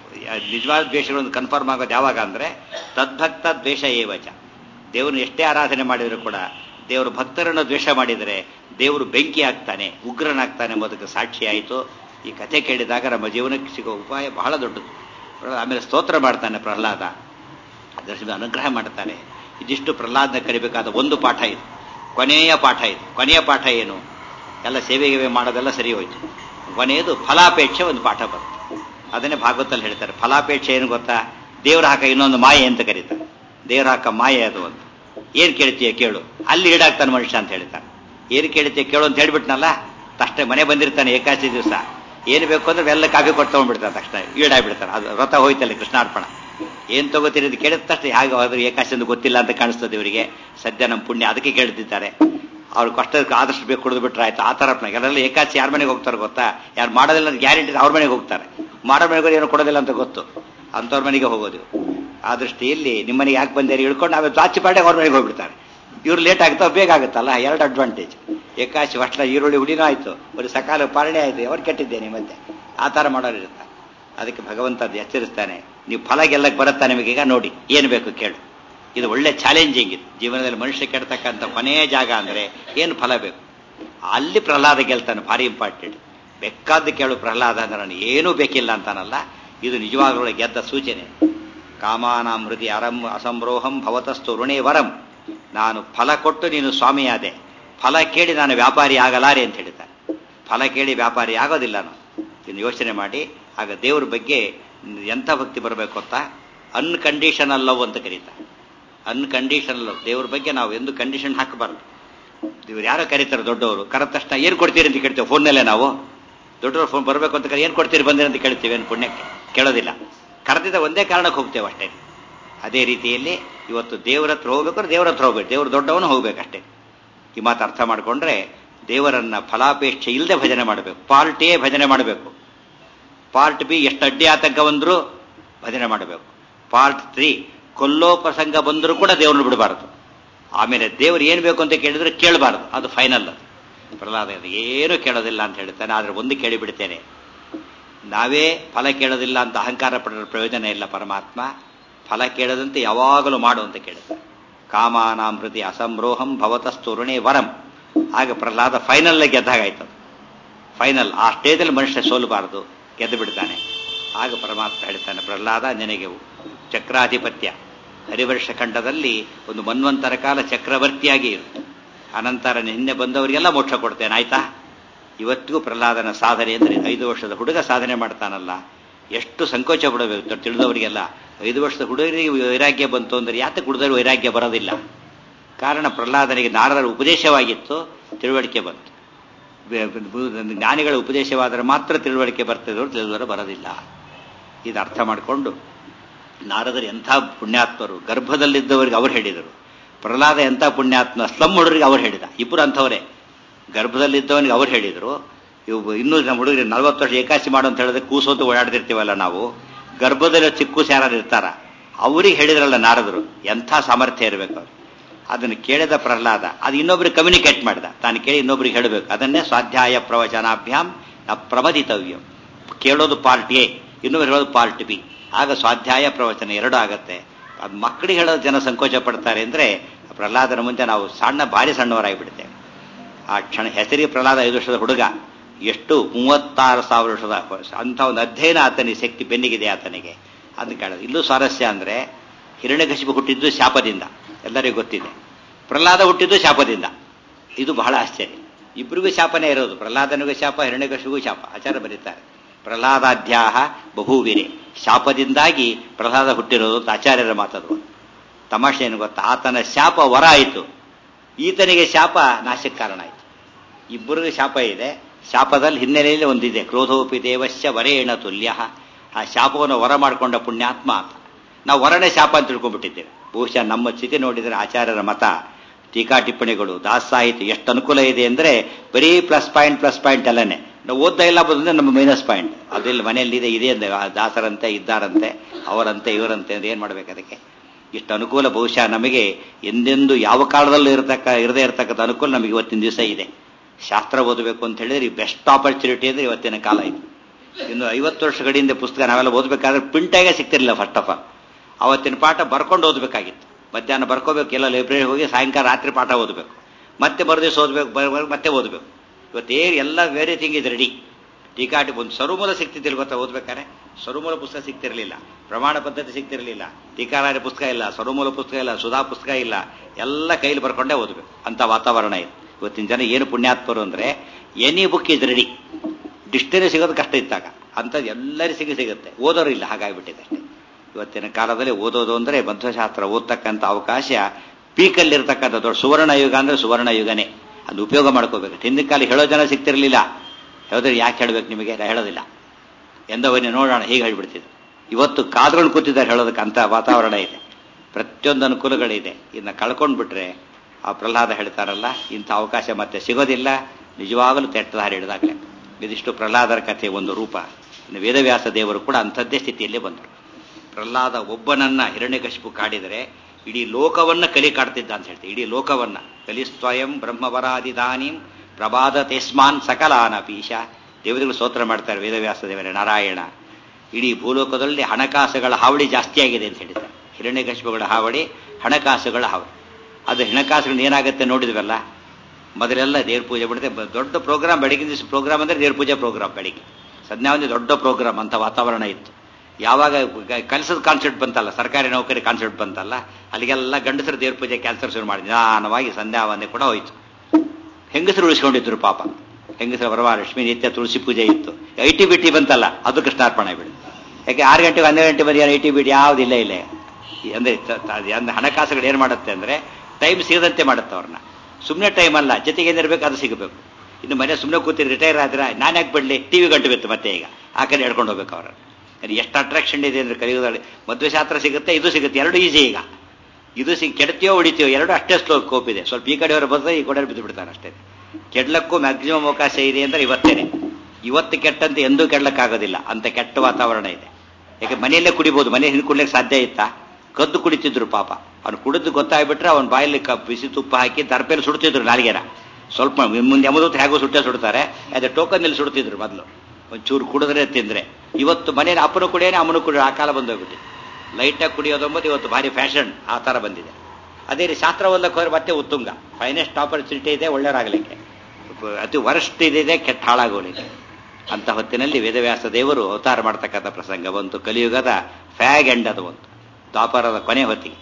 ನಿಜವಾದ ದ್ವೇಷಗಳನ್ನು ಕನ್ಫರ್ಮ್ ಆಗೋದು ಯಾವಾಗ ಅಂದರೆ ತದ್ಭಕ್ತ ದ್ವೇಷ ಏವಚ ದೇವ್ರನ್ನ ಎಷ್ಟೇ ಆರಾಧನೆ ಮಾಡಿದರೂ ಕೂಡ ದೇವರ ಭಕ್ತರನ್ನು ದ್ವೇಷ ಮಾಡಿದರೆ ದೇವರು ಬೆಂಕಿ ಆಗ್ತಾನೆ ಉಗ್ರನಾಗ್ತಾನೆ ಎಂಬುದಕ್ಕೆ ಸಾಕ್ಷಿ ಆಯಿತು ಈ ಕಥೆ ಕೇಳಿದಾಗ ನಮ್ಮ ಜೀವನಕ್ಕೆ ಸಿಗೋ ಉಪಾಯ ಬಹಳ ದೊಡ್ಡದು ಆಮೇಲೆ ಸ್ತೋತ್ರ ಮಾಡ್ತಾನೆ ಪ್ರಹ್ಲಾದ ದರ್ಶನ ಅನುಗ್ರಹ ಮಾಡ್ತಾನೆ ಇದಿಷ್ಟು ಪ್ರಹ್ಲಾದನ ಕಲಿಬೇಕಾದ ಒಂದು ಪಾಠ ಇದು ಕೊನೆಯ ಪಾಠ ಇದು ಕೊನೆಯ ಪಾಠ ಏನು ಎಲ್ಲ ಸೇವೆ ಗೀವೆ ಮಾಡೋದೆಲ್ಲ ಸರಿ ಹೋಯ್ತು ಕೊನೆಯದು ಫಲಾಪೇಕ್ಷೆ ಒಂದು ಪಾಠ ಬಂತು ಅದನ್ನೇ ಭಾಗವತಲ್ಲಿ ಹೇಳ್ತಾರೆ ಫಲಾಪೇಕ್ಷೆ ಏನು ಗೊತ್ತಾ ದೇವರ ಹಾಕ ಇನ್ನೊಂದು ಮಾಯೆ ಅಂತ ಕರೀತಾರೆ ದೇವರ ಹಾಕ ಮಾಯೆ ಅದು ಅಂತ ಏನ್ ಕೇಳ್ತೀಯ ಕೇಳು ಅಲ್ಲಿ ಈಡಾಗ್ತಾನೆ ಮನುಷ್ಯ ಅಂತ ಹೇಳ್ತಾನೆ ಏನು ಕೇಳ್ತೀಯ ಕೇಳು ಅಂತ ಹೇಳ್ಬಿಟ್ನಲ್ಲ ತಕ್ಷಣ ಮನೆ ಬಂದಿರ್ತಾನೆ ಏಕಾದಶಿ ದಿವಸ ಏನು ಬೇಕು ಅಂದ್ರೆ ಎಲ್ಲ ಕಾಫಿ ಕೊಟ್ಟು ತಗೊಂಡ್ಬಿಡ್ತಾನೆ ತಕ್ಷಣ ಈಡಾಗ್ಬಿಡ್ತಾನೆ ಅದು ವ್ರತ ಹೋಯ್ತಲ್ಲ ಕೃಷ್ಣಾರ್ಪಣ ಏನ್ ತಗೋತೀರಿ ಅಂತ ಕೇಳಿದ ತಕ್ಷಣ ಹೇಗೆ ಹೋದ್ರೆ ಏಕಾಶಿ ಅಂತ ಗೊತ್ತಿಲ್ಲ ಅಂತ ಕಾಣಿಸ್ತದೆ ಇವರಿಗೆ ಸದ್ಯ ನಮ್ಮ ಪುಣ್ಯ ಅದಕ್ಕೆ ಕೇಳ್ತಿದ್ದಾರೆ ಅವ್ರು ಕಷ್ಟಕ್ಕೆ ಆದಷ್ಟು ಬೇಕು ಕುಡಿದು ಬಿಟ್ರೆ ಆಯ್ತು ಆ ಥರ ಎಲ್ಲೆಲ್ಲ ಏಕಾಚಿ ಯಾರ ಮನೆಗೆ ಹೋಗ್ತಾರೆ ಗೊತ್ತಾ ಯಾರು ಮಾಡೋದಿಲ್ಲ ಅಂತ ಗ್ಯಾರಂಟಿ ಅವ್ರ ಮನೆಗೆ ಹೋಗ್ತಾರೆ ಮಾಡೋ ಮನೆಗೆ ಏನು ಕೊಡೋದಿಲ್ಲ ಅಂತ ಗೊತ್ತು ಅಂಥವ್ರ ಮನೆಗೆ ಹೋಗೋದು ಆ ದೃಷ್ಟಿಯಲ್ಲಿ ನಿಮ್ಮ ಮನೆಗೆ ಯಾಕೆ ಬಂದೇರಿ ಇಳ್ಕೊಂಡು ನಾವೇ ದಾಚಿ ಪಾಡ್ಯಾಗ ಅವ್ರ ಮನೆಗೆ ಹೋಗ್ಬಿಡ್ತಾರೆ ಇವ್ರು ಲೇಟ್ ಆಗುತ್ತೋ ಬೇಗ ಆಗುತ್ತಲ್ಲ ಎರಡು ಅಡ್ವಾಂಟೇಜ್ ಏಕಾಶಿ ವರ್ಷ ಈರುಳ್ಳಿ ಹುಡಿನೂ ಆಯ್ತು ಬರೀ ಸಕಾಲ ಪಾಲನೆ ಆಯ್ತು ಅವ್ರು ಕೆಟ್ಟಿದ್ದೇನೆ ಮತ್ತೆ ಆ ಥರ ಮಾಡೋರು ಇರ್ತಾರೆ ಅದಕ್ಕೆ ಭಗವಂತ ಅದು ಎಚ್ಚರಿಸ್ತಾನೆ ನೀವು ಫಲ ಗೆಲ್ಲಕ್ಕೆ ಬರುತ್ತಾ ನಿಮಗೀಗ ನೋಡಿ ಏನು ಬೇಕು ಕೇಳು ಇದು ಒಳ್ಳೆ ಚಾಲೆಂಜಿಂಗ್ ಇದು ಜೀವನದಲ್ಲಿ ಮನುಷ್ಯ ಕೆಡ್ತಕ್ಕಂಥ ಕೊನೆಯ ಜಾಗ ಅಂದರೆ ಏನು ಫಲ ಬೇಕು ಅಲ್ಲಿ ಪ್ರಹ್ಲಾದ ಗೆಲ್ತಾನೆ ಭಾರಿ ಇಂಪಾರ್ಟೆಂಟ್ ಬೇಕಾದ್ದು ಕೇಳು ಪ್ರಹ್ಲಾದ ಅಂದ್ರೆ ನಾನು ಏನೂ ಬೇಕಿಲ್ಲ ಅಂತಾನಲ್ಲ ಇದು ನಿಜವಾಗ್ಲೂ ಗೆದ್ದ ಸೂಚನೆ ಕಾಮಾನಾಂ ಹೃದಯ ಅರಂ ಅಸಂರೋಹಂ ಭವತಸ್ತು ಋಣೇ ವರಂ ನಾನು ಫಲ ಕೊಟ್ಟು ನೀನು ಸ್ವಾಮಿಯಾದೆ ಫಲ ಕೇಳಿ ನಾನು ವ್ಯಾಪಾರಿ ಆಗಲಾರೆ ಅಂತ ಹೇಳ್ತಾನೆ ಫಲ ಕೇಳಿ ವ್ಯಾಪಾರಿ ಆಗೋದಿಲ್ಲ ನಾನು ಇನ್ನು ಯೋಚನೆ ಮಾಡಿ ಆಗ ದೇವ್ರ ಬಗ್ಗೆ ಎಂಥ ಭಕ್ತಿ ಬರಬೇಕು ಅಂತ ಅನ್ಕಂಡೀಷನಲ್ ಲವ್ ಅಂತ ಕರೀತಾರೆ ಅನ್ಕಂಡೀಷನಲ್ ಲವ್ ದೇವ್ರ ಬಗ್ಗೆ ನಾವು ಎಂದು ಕಂಡೀಷನ್ ಹಾಕಬಾರ್ದು ಇವ್ರು ಯಾರೋ ಕರೀತಾರೆ ದೊಡ್ಡವರು ಕರೆದ ತಕ್ಷಣ ಏನು ಕೊಡ್ತೀರಿ ಅಂತ ಕೇಳ್ತೇವೆ ಫೋನ್ನಲ್ಲೇ ನಾವು ದೊಡ್ಡವರು ಫೋನ್ ಬರಬೇಕು ಅಂತ ಕರೆ ಏನು ಕೊಡ್ತೀರಿ ಬಂದಿರಿ ಅಂತ ಕೇಳ್ತೀವಿ ಏನು ಪುಣ್ಯಕ್ಕೆ ಕೇಳೋದಿಲ್ಲ ಕರೆದಿದ್ದ ಒಂದೇ ಕಾರಣಕ್ಕೆ ಹೋಗ್ತೇವೆ ಅಷ್ಟೇ ಅದೇ ರೀತಿಯಲ್ಲಿ ಇವತ್ತು ದೇವರ ಹತ್ರ ಹೋಗ್ಬೇಕಾದ್ರೆ ದೇವರ ಹತ್ರ ಹೋಗ್ಬೇಕು ದೇವರು ದೊಡ್ಡವನು ಹೋಗ್ಬೇಕಷ್ಟೇ ಈ ಮಾತು ಅರ್ಥ ಮಾಡಿಕೊಂಡ್ರೆ ದೇವರನ್ನ ಫಲಾಪೇಕ್ಷೆ ಇಲ್ಲದೆ ಭಜನೆ ಮಾಡಬೇಕು ಪಾರ್ಟ್ ಎ ಭಜನೆ ಮಾಡಬೇಕು ಪಾರ್ಟ್ ಬಿ ಎಷ್ಟು ಅಡ್ಡಿ ಆತಂಕ ಬಂದರೂ ಭಜನೆ ಮಾಡಬೇಕು ಪಾರ್ಟ್ ತ್ರೀ ಕೊಲ್ಲೋ ಪ್ರಸಂಗ ಬಂದರೂ ಕೂಡ ದೇವ್ರನ್ನ ಬಿಡಬಾರದು ಆಮೇಲೆ ದೇವರು ಏನು ಬೇಕು ಅಂತ ಕೇಳಿದ್ರೆ ಕೇಳಬಾರದು ಅದು ಫೈನಲ್ ಪ್ರಹ್ಲಾದ ಏನು ಕೇಳೋದಿಲ್ಲ ಅಂತ ಹೇಳ್ತಾನೆ ಆದರೆ ಒಂದು ಕೇಳಿಬಿಡ್ತೇನೆ ನಾವೇ ಫಲ ಕೇಳೋದಿಲ್ಲ ಅಂತ ಅಹಂಕಾರ ಪಡೆದ ಪ್ರಯೋಜನ ಇಲ್ಲ ಪರಮಾತ್ಮ ಫಲ ಕೇಳದಂತೆ ಯಾವಾಗಲೂ ಮಾಡು ಅಂತ ಕೇಳುತ್ತಾರೆ ಕಾಮಾನಾಂ ಹೃದಯ ಅಸಂರೋಹಂ ಭವತಸ್ತು ಋಣೇ ವರಂ ಆಗ ಪ್ರಹ್ಲಾದ ಫೈನಲ್ ಗೆದ್ದಾಗಾಯ್ತು ಫೈನಲ್ ಆ ಸ್ಟೇಜಲ್ಲಿ ಮನುಷ್ಯ ಸೋಲಬಾರದು ಗೆದ್ದು ಬಿಡ್ತಾನೆ ಆಗ ಪರಮಾತ್ಮ ಹೇಳ್ತಾನೆ ಪ್ರಹ್ಲಾದ ನಿನಗೆ ಚಕ್ರಾಧಿಪತ್ಯ ಹರಿವರ್ಷ ಖಂಡದಲ್ಲಿ ಒಂದು ಮನ್ವಂತರ ಕಾಲ ಚಕ್ರವರ್ತಿಯಾಗಿ ಇರು ಅನಂತರ ನಿನ್ನೆ ಬಂದವರಿಗೆಲ್ಲ ಮೋಕ್ಷ ಕೊಡ್ತೇನೆ ಆಯ್ತಾ ಇವತ್ತಿಗೂ ಪ್ರಹ್ಲಾದನ ಸಾಧನೆ ಅಂದರೆ ಐದು ವರ್ಷದ ಹುಡುಗ ಸಾಧನೆ ಮಾಡ್ತಾನಲ್ಲ ಎಷ್ಟು ಸಂಕೋಚ ಪಡಬೇಕು ತಿಳಿದವರಿಗೆಲ್ಲ ಐದು ವರ್ಷದ ಹುಡುಗರಿಗೆ ವೈರಾಗ್ಯ ಬಂತು ಅಂದರೆ ಯಾತಕ್ಕೆ ಹುಡುಗರು ವೈರಾಗ್ಯ ಬರೋದಿಲ್ಲ ಕಾರಣ ಪ್ರಹ್ಲಾದನಿಗೆ ನಾರದರ ಉಪದೇಶವಾಗಿತ್ತು ತಿಳುವಳಿಕೆ ಬಂತು ಜ್ಞಾನಿಗಳ ಉಪದೇಶವಾದರೆ ಮಾತ್ರ ತಿಳುವಳಿಕೆ ಬರ್ತದೆ ತಿಳಿದವರು ಬರೋದಿಲ್ಲ ಇದು ಅರ್ಥ ಮಾಡಿಕೊಂಡು ನಾರದರು ಎಂಥ ಪುಣ್ಯಾತ್ಮರು ಗರ್ಭದಲ್ಲಿದ್ದವರಿಗೆ ಅವರು ಹೇಳಿದರು ಪ್ರಹ್ಲಾದ ಎಂಥ ಪುಣ್ಯಾತ್ಮ ಸ್ಲಮ್ ಹುಡುಗರಿಗೆ ಅವ್ರು ಹೇಳಿದ ಇಬ್ಬರು ಅಂಥವರೇ ಗರ್ಭದಲ್ಲಿದ್ದವನಿಗೆ ಅವ್ರು ಹೇಳಿದರು ಇವು ಇನ್ನೂ ನಮ್ಮ ಹುಡುಗರಿಗೆ ನಲ್ವತ್ತು ವರ್ಷ ಏಕಾಸಿ ಮಾಡು ಅಂತ ಹೇಳಿದ್ರೆ ಕೂಸೋತು ಓಡಾಡ್ತಿರ್ತೀವಲ್ಲ ನಾವು ಗರ್ಭದಲ್ಲಿ ಚಿಕ್ಕ ಕೂಸು ಯಾರು ಇರ್ತಾರ ಅವ್ರಿಗೆ ಹೇಳಿದ್ರಲ್ಲ ನಾರದರು ಎಂಥ ಸಾಮರ್ಥ್ಯ ಇರಬೇಕು ಅವ್ರು ಅದನ್ನು ಕೇಳಿದ ಪ್ರಹ್ಲಾದ ಅದು ಇನ್ನೊಬ್ರಿಗೆ ಕಮ್ಯುನಿಕೇಟ್ ಮಾಡಿದ ತಾನು ಕೇಳಿ ಇನ್ನೊಬ್ರಿಗೆ ಹೇಳಬೇಕು ಅದನ್ನೇ ಸ್ವಾಧ್ಯಾಯ ಪ್ರವಚನಾಭ್ಯಾಂ ಪ್ರಮದಿತವ್ಯ ಕೇಳೋದು ಪಾರ್ಟ್ ಎ ಇನ್ನೊಬ್ರು ಹೇಳೋದು ಪಾರ್ಟ್ ಬಿ ಆಗ ಸ್ವಾಧ್ಯಾಯ ಪ್ರವಚನ ಎರಡು ಆಗತ್ತೆ ಅದು ಮಕ್ಕಳಿಗೆ ಹೇಳೋದು ಜನ ಸಂಕೋಚ ಪಡ್ತಾರೆ ಅಂದರೆ ಪ್ರಹ್ಲಾದನ ಮುಂದೆ ನಾವು ಸಣ್ಣ ಭಾರಿ ಸಣ್ಣವರಾಗಿಬಿಡ್ತೇವೆ ಆ ಕ್ಷಣ ಹೆಸರಿ ಪ್ರಹ್ಲಾದ ಐದು ವರ್ಷದ ಹುಡುಗ ಎಷ್ಟು ಮೂವತ್ತಾರು ಸಾವಿರ ವರ್ಷದ ಅಂಥ ಒಂದು ಅಧ್ಯಯನ ಆತನಿಗೆ ಶಕ್ತಿ ಬೆನ್ನಿಗಿದೆ ಆತನಿಗೆ ಅದನ್ನ ಕೇಳೋದು ಇಲ್ಲೂ ಸ್ವಾರಸ್ಯ ಅಂದರೆ ಹಿರಣ್ಯಕಶಿಪು ಹುಟ್ಟಿದ್ದು ಶಾಪದಿಂದ ಎಲ್ಲರಿಗೂ ಗೊತ್ತಿದೆ ಪ್ರಹ್ಲಾದ ಹುಟ್ಟಿದ್ದು ಶಾಪದಿಂದ ಇದು ಬಹಳ ಆಶ್ಚರ್ಯ ಇಬ್ಬರಿಗೂ ಶಾಪನೇ ಇರೋದು ಪ್ರಹ್ಲಾದನಿಗೂ ಶಾಪ ಹಿರಣ್ಯಕಶಿಗೂ ಶಾಪ ಆಚಾರ ಬರೀತಾರೆ ಪ್ರಹ್ಲಾದಾಧ್ಯಾಹ ಬಹುವೀರೆ ಶಾಪದಿಂದಾಗಿ ಪ್ರಹ್ಲಾದ ಹುಟ್ಟಿರೋದು ಅಂತ ಆಚಾರ್ಯರ ಮಾತದು ತಮಾಷೆ ಏನು ಗೊತ್ತಾ ಆತನ ಶಾಪ ವರ ಆಯಿತು ಈತನಿಗೆ ಶಾಪ ನಾಶಕ್ಕೆ ಕಾರಣ ಆಯಿತು ಇಬ್ಬರಿಗೂ ಶಾಪ ಇದೆ ಶಾಪದಲ್ಲಿ ಹಿನ್ನೆಲೆಯಲ್ಲಿ ಒಂದಿದೆ ಕ್ರೋಧೋಪಿ ದೇವಶ್ಯ ವರೇಣ ತುಲ್ಯ ಆ ಶಾಪವನ್ನು ವರ ಮಾಡಿಕೊಂಡ ಪುಣ್ಯಾತ್ಮ ಆತ ನಾವು ವರನೇ ಶಾಪ ಅಂತ ತಿಳ್ಕೊಂಡ್ಬಿಟ್ಟಿದ್ದೇವೆ ಬಹುಶಃ ನಮ್ಮ ಸ್ಥಿತಿ ನೋಡಿದರೆ ಆಚಾರ್ಯರ ಮತ ಟೀಕಾ ಟಿಪ್ಪಣಿಗಳು ದಾಸ ಸಾಹಿತ್ಯ ಎಷ್ಟು ಅನುಕೂಲ ಇದೆ ಅಂದ್ರೆ ಬರೀ ಪ್ಲಸ್ ಪಾಯಿಂಟ್ ಪ್ಲಸ್ ಪಾಯಿಂಟ್ ಅಲ್ಲನೆ ನಾವು ಓದ್ತಾ ಇಲ್ಲ ಬಂದ್ರೆ ನಮ್ಮ ಮೈನಸ್ ಪಾಯಿಂಟ್ ಅದೆಲ್ಲ ಮನೆಯಲ್ಲಿ ಇದೆ ಇದೆ ಅಂದ್ರೆ ಆ ದಾಸರಂತೆ ಇದ್ದಾರಂತೆ ಅವರಂತೆ ಇವರಂತೆ ಅಂದ್ರೆ ಏನ್ ಮಾಡ್ಬೇಕು ಅದಕ್ಕೆ ಇಷ್ಟು ಅನುಕೂಲ ಬಹುಶಃ ನಮಗೆ ಎಂದೆಂದು ಯಾವ ಕಾಲದಲ್ಲೂ ಇರತಕ್ಕ ಇರದೇ ಇರತಕ್ಕಂಥ ಅನುಕೂಲ ನಮಗೆ ಇವತ್ತಿನ ದಿವಸ ಇದೆ ಶಾಸ್ತ್ರ ಓದಬೇಕು ಅಂತ ಹೇಳಿದ್ರೆ ಈ ಬೆಸ್ಟ್ ಆಪರ್ಚುನಿಟಿ ಅಂದ್ರೆ ಇವತ್ತಿನ ಕಾಲ ಇದು ಇನ್ನು ಐವತ್ತು ವರ್ಷಗಳಿಂದ ಪುಸ್ತಕ ನಾವೆಲ್ಲ ಓದಬೇಕಾದ್ರೆ ಪ್ರಿಂಟಾಗೆ ಸಿಗ್ತಿರ್ಲಿಲ್ಲ ಫಸ್ಟ್ ಆಫ್ ಆಲ್ ಅವತ್ತಿನ ಪಾಠ ಬರ್ಕೊಂಡು ಓದಬೇಕಾಗಿತ್ತು ಮಧ್ಯಾಹ್ನ ಬರ್ಕೋಬೇಕು ಎಲ್ಲ ಲೈಬ್ರರಿ ಹೋಗಿ ಸಾಯಂಕಾಲ ರಾತ್ರಿ ಪಾಠ ಓದಬೇಕು ಮತ್ತೆ ಮರುದಿವಸ ಓದಬೇಕು ಮತ್ತೆ ಓದಬೇಕು ಇವತ್ತೇ ಎಲ್ಲ ವೇರೆ ಥಿಂಗ್ ಇದೆ ರೆಡಿ ಟೀಕಾಟಿ ಒಂದು ಸರುಮೂಲ ಸಿಗ್ತಿದ್ದಿಲ್ಲ ಗೊತ್ತಾ ಓದ್ಬೇಕಾದ್ರೆ ಸರುಮೂಲ ಪುಸ್ತಕ ಸಿಗ್ತಿರಲಿಲ್ಲ ಪ್ರಮಾಣ ಪದ್ಧತಿ ಸಿಗ್ತಿರಲಿಲ್ಲ ಟೀಕಾರಾಯ ಪುಸ್ತಕ ಇಲ್ಲ ಸರುಮೂಲ ಪುಸ್ತಕ ಇಲ್ಲ ಸುಧಾ ಪುಸ್ತಕ ಇಲ್ಲ ಎಲ್ಲ ಕೈಲಿ ಬರ್ಕೊಂಡೇ ಓದಬೇಕು ಅಂತ ವಾತಾವರಣ ಇದೆ ಇವತ್ತಿನ ಜನ ಏನು ಪುಣ್ಯಾತ್ಮರು ಅಂದ್ರೆ any book is ready dictionary ಸಿಗೋದು ಕಷ್ಟ ಇದ್ದಾಗ ಅಂಥದ್ದು ಎಲ್ಲರಿಗೂ ಸಿಗುತ್ತೆ ಓದೋರು ಇಲ್ಲ ಹಾಗಾಗಿಬಿಟ್ಟಿದೆ ಅಷ್ಟೇ ಇವತ್ತಿನ ಕಾಲದಲ್ಲಿ ಓದೋದು ಅಂದ್ರೆ ಮಧ್ವಶಾಸ್ತ್ರ ಓದ್ತಕ್ಕಂಥ ಅವಕಾಶ ಪೀಕಲ್ಲಿರ್ತಕ್ಕಂಥ ದೊಡ್ಡ ಸುವರ್ಣ ಯುಗ ಅಂದ್ರೆ ಸುವರ್ಣ ಯುಗನೇ ಅದು ಉಪಯೋಗ ಮಾಡ್ಕೋಬೇಕು ಹಿಂದಿನ ಕಾಲ ಹೇಳೋ ಜನ ಸಿಗ್ತಿರ್ಲಿಲ್ಲ ಹೇಳಿದ್ರೆ ಯಾಕೆ ಹೇಳ್ಬೇಕು ನಿಮಗೆ ನಾ ಹೇಳೋದಿಲ್ಲ ಎಂದವನ್ನೇ ನೋಡೋಣ ಹೀಗೆ ಹೇಳ್ಬಿಡ್ತಿದ್ರು ಇವತ್ತು ಕಾದ್ರಲ್ಲಿ ಕೂತಿದ್ದಾರೆ ಹೇಳೋದಕ್ಕೆ ಅಂತ ವಾತಾವರಣ ಇದೆ ಪ್ರತಿಯೊಂದು ಅನುಕೂಲಗಳಿದೆ ಇನ್ನು ಕಳ್ಕೊಂಡ್ಬಿಟ್ರೆ ಆ ಪ್ರಹ್ಲಾದ ಹೇಳ್ತಾರಲ್ಲ ಇಂಥ ಅವಕಾಶ ಮತ್ತೆ ಸಿಗೋದಿಲ್ಲ ನಿಜವಾಗಲೂ ತೆಟ್ಟದಾರಿ ಹಿಡಿದಾಗಲೇ ಇದಿಷ್ಟು ಪ್ರಹ್ಲಾದರ ಕಥೆ ಒಂದು ರೂಪ ಇನ್ನು ವೇದವ್ಯಾಸ ದೇವರು ಕೂಡ ಅಂಥದ್ದೇ ಸ್ಥಿತಿಯಲ್ಲೇ ಬಂದರು ಪ್ರಹ್ಲಾದ ಒಬ್ಬನನ್ನ ಹಿರಣ್ಯಕಶಿಪು ಕಾಡಿದರೆ ಇಡೀ ಲೋಕವನ್ನ ಕಲಿ ಕಾಡ್ತಿದ್ದ ಅಂತ ಹೇಳ್ತೀವಿ ಇಡೀ ಲೋಕವನ್ನ ಕಲಿ ಸ್ವಯಂ ಬ್ರಹ್ಮವರಾದಿದಾನೀಂ ಪ್ರಭಾದ ತೇಸ್ಮಾನ್ ಸಕಲಾನ ಪೀಶ ದೇವತೆಗಳು ಸ್ತೋತ್ರ ಮಾಡ್ತಾರೆ ವೇದವ್ಯಾಸ ದೇವರೇ ನಾರಾಯಣ ಇಡೀ ಭೂಲೋಕದಲ್ಲಿ ಹಣಕಾಸುಗಳ ಹಾವಳಿ ಜಾಸ್ತಿ ಆಗಿದೆ ಅಂತ ಹೇಳಿದ್ದಾರೆ ಹಿರಣ್ಯಕಶಿಪುಗಳ ಹಾವಳಿ ಹಣಕಾಸುಗಳ ಹಾವಳಿ ಅದು ಹಣಕಾಸುಗಳು ಏನಾಗುತ್ತೆ ನೋಡಿದ್ವಲ್ಲ ಮೊದಲೆಲ್ಲ ದೇವ್ರ ಪೂಜೆ ಬಿಡುತ್ತೆ ದೊಡ್ಡ ಪ್ರೋಗ್ರಾಮ್ ಬೆಳಗಿನ ದಿವಸ ಪ್ರೋಗ್ರಾಮ್ ಅಂದ್ರೆ ದೇವ್ರ ಪೂಜೆ ಪ್ರೋಗ್ರಾಮ್ ಬೆಳಿಗ್ಗೆ ಸಂಧ್ಯಾವಂದಿ ದೊಡ್ಡ ಪ್ರೋಗ್ರಾಮ್ ಅಂತ ವಾತಾವರಣ ಇತ್ತು ಯಾವಾಗ ಕೆಲಸದ ಕಾನ್ಸೆಪ್ಟ್ ಬಂತಲ್ಲ ಸರ್ಕಾರಿ ನೌಕರಿ ಕಾನ್ಸೆಪ್ಟ್ ಬಂತಲ್ಲ ಅಲ್ಲಿಗೆಲ್ಲ ಗಂಡಸರು ದೇವ್ರ ಪೂಜೆ ಕ್ಯಾನ್ಸರ್ ಶುರು ಮಾಡಿ ನಿಧಾನವಾಗಿ ಸಂಧ್ಯಾವಂದಿ ಕೂಡ ಹೋಯ್ತು ಹೆಂಗಸರು ಉಳಿಸ್ಕೊಂಡಿದ್ರು ಪಾಪ ಹೆಂಗಸರ ವರಮಹಾಲಕ್ಷ್ಮಿ ನಿತ್ಯ ತುಳಸಿ ಪೂಜೆ ಇತ್ತು ಐ ಟಿ ಬಿ ಟಿ ಬಂತಲ್ಲ ಅದು ಕೃಷ್ಣಾರ್ಪಣೆ ಬಿಡು ಯಾಕೆ ಆರು ಗಂಟೆಗೆ ಹನ್ನೆರಡು ಗಂಟೆ ಬರೀ ಐ ಟಿ ಬಿ ಟಿ ಯಾವುದಿಲ್ಲ ಇಲ್ಲ ಅಂದ್ರೆ ಅಂದ್ರೆ ಹಣಕಾಸುಗಳು ಏನು ಮಾಡುತ್ತೆ ಅಂದ್ರೆ ಟೈಮ್ ಸಿಗದಂತೆ ಮಾಡುತ್ತೆ ಅವ್ರನ್ನ ಸುಮ್ಮನೆ ಟೈಮ್ ಅಲ್ಲ ಜೊತೆಗೆ ಏನಿರ್ಬೇಕು ಅದು ಸಿಗಬೇಕು ಇನ್ನು ಮನೆ ಸುಮ್ಮನೆ ಕೂತಿ ರಿಟೈರ್ ಆದ್ರೆ ನಾನು ಯಾಕೆ ಬಿಡಲಿ ಟಿವಿ ಗಂಟು ಬಿತ್ತು ಮತ್ತೆ ಈಗ ಆ ಕಡೆ ಹೇಳ್ಕೊಂಡು ಹೋಗ್ಬೇಕು ಅವ್ರ ಎಷ್ಟು ಅಟ್ರಾಕ್ಷನ್ ಇದೆ ಅಂದ್ರೆ ಕಲಿಯುಗದಲ್ಲಿ ಮದುವೆ ಶಾಸ್ತ್ರ ಸಿಗುತ್ತೆ ಇದು ಸಿಗುತ್ತೆ ಎರಡು ಈಸಿ ಈಗ ಇದು ಸಿಗ್ ಕೆಡ್ತೀಯೋ ಹೊಡಿತೀಯೋ ಎರಡು ಅಷ್ಟೇ ಸ್ಲೋ ಕೋಪ್ ಇದೆ ಸ್ವಲ್ಪ ಈ ಕಡೆಯವರು ಬಂದ್ರೆ ಈ ಕಡೆ ಬಿದ್ದು ಬಿಡ್ತಾರೆ ಅಷ್ಟೇ ಕೆಡ್ಲಕ್ಕೂ ಮ್ಯಾಕ್ಸಿಮಮ್ ಅವಕಾಶ ಇದೆ ಅಂದ್ರೆ ಇವತ್ತೇನೆ ಇವತ್ತು ಕೆಟ್ಟಂತೆ ಎಂದೂ ಕೆಡ್ಲಕ್ಕಾಗೋದಿಲ್ಲ ಅಂತ ಕೆಟ್ಟ ವಾತಾವರಣ ಇದೆ ಯಾಕೆ ಮನೆಯಲ್ಲೇ ಕುಡಿಬಹುದು ಮನೆ ಹಿಂದೆ ಕುಡ್ಲಿಕ್ಕೆ ಸಾಧ್ಯ ಇತ್ತಾ ಕದ್ದು ಕುಡಿತಿದ್ರು ಪಾಪ ಅವ್ನು ಕುಡಿದು ಗೊತ್ತಾಗ್ಬಿಟ್ರೆ ಅವ್ನ ಬಾಯಲ್ಲಿ ಕ ಬಿಸಿ ತುಪ್ಪ ಹಾಕಿ ದರ್ಪೆಯಲ್ಲಿ ಸುಡ್ತಿದ್ರು ನಾಲಿಗೆನ ಸ್ವಲ್ಪ ಮುಂದೆ ಯಮದೂತ ಹೇಗೋ ಸುಟ್ಟೆ ಸುಡ್ತಾರೆ ಅದೇ ಟೋಕನ್ನಲ್ಲಿ ಸುಡ್ತಿದ್ರು ಮೊದಲು ಒಂಚೂರು ಕುಡಿದ್ರೆ ತಿಂದ್ರೆ ಇವತ್ತು ಮನೇಲಿ ಅಪ್ಪನು ಕುಡಿಯೋನೆ ಅಮ್ಮನು ಕುಡಿಯೋ ಆ ಕಾಲ ಬಂದೋಗ್ಬಿಟ್ಟು ಲೈಟಾಗಿ ಕುಡಿಯೋದೊಂಬತ್ತು ಇವತ್ತು ಭಾರಿ ಫ್ಯಾಷನ್ ಆ ಥರ ಬಂದಿದೆ ಅದೇ ರೀತಿ ಶಾಸ್ತ್ರ ಓದಕ್ಕೆ ಹೋದ್ರೆ ಮತ್ತೆ ಉತ್ತುಂಗ ಫೈನೆಸ್ಟ್ ಆಪರ್ಚುನಿಟಿ ಇದೆ ಒಳ್ಳೆಯರಾಗಲಿಕ್ಕೆ ಅತಿ ವರಸ್ಟ್ ಇದಿದೆ ಕೆಟ್ಟ ಹಾಳಾಗೋಲಿಕ್ಕೆ ಅಂತ ಹೊತ್ತಿನಲ್ಲಿ ವೇದವ್ಯಾಸ ದೇವರು ಅವತಾರ ಮಾಡ್ತಕ್ಕಂಥ ಪ್ರಸಂಗ ಬಂತು ಕಲಿಯುಗದ ಫ್ಯಾಗ್ ಎಂಡ್ ಅದು ಒಂದು ದ್ವಾಪರದ ಕೊನೆ ಹೊತ್ತಿಗೆ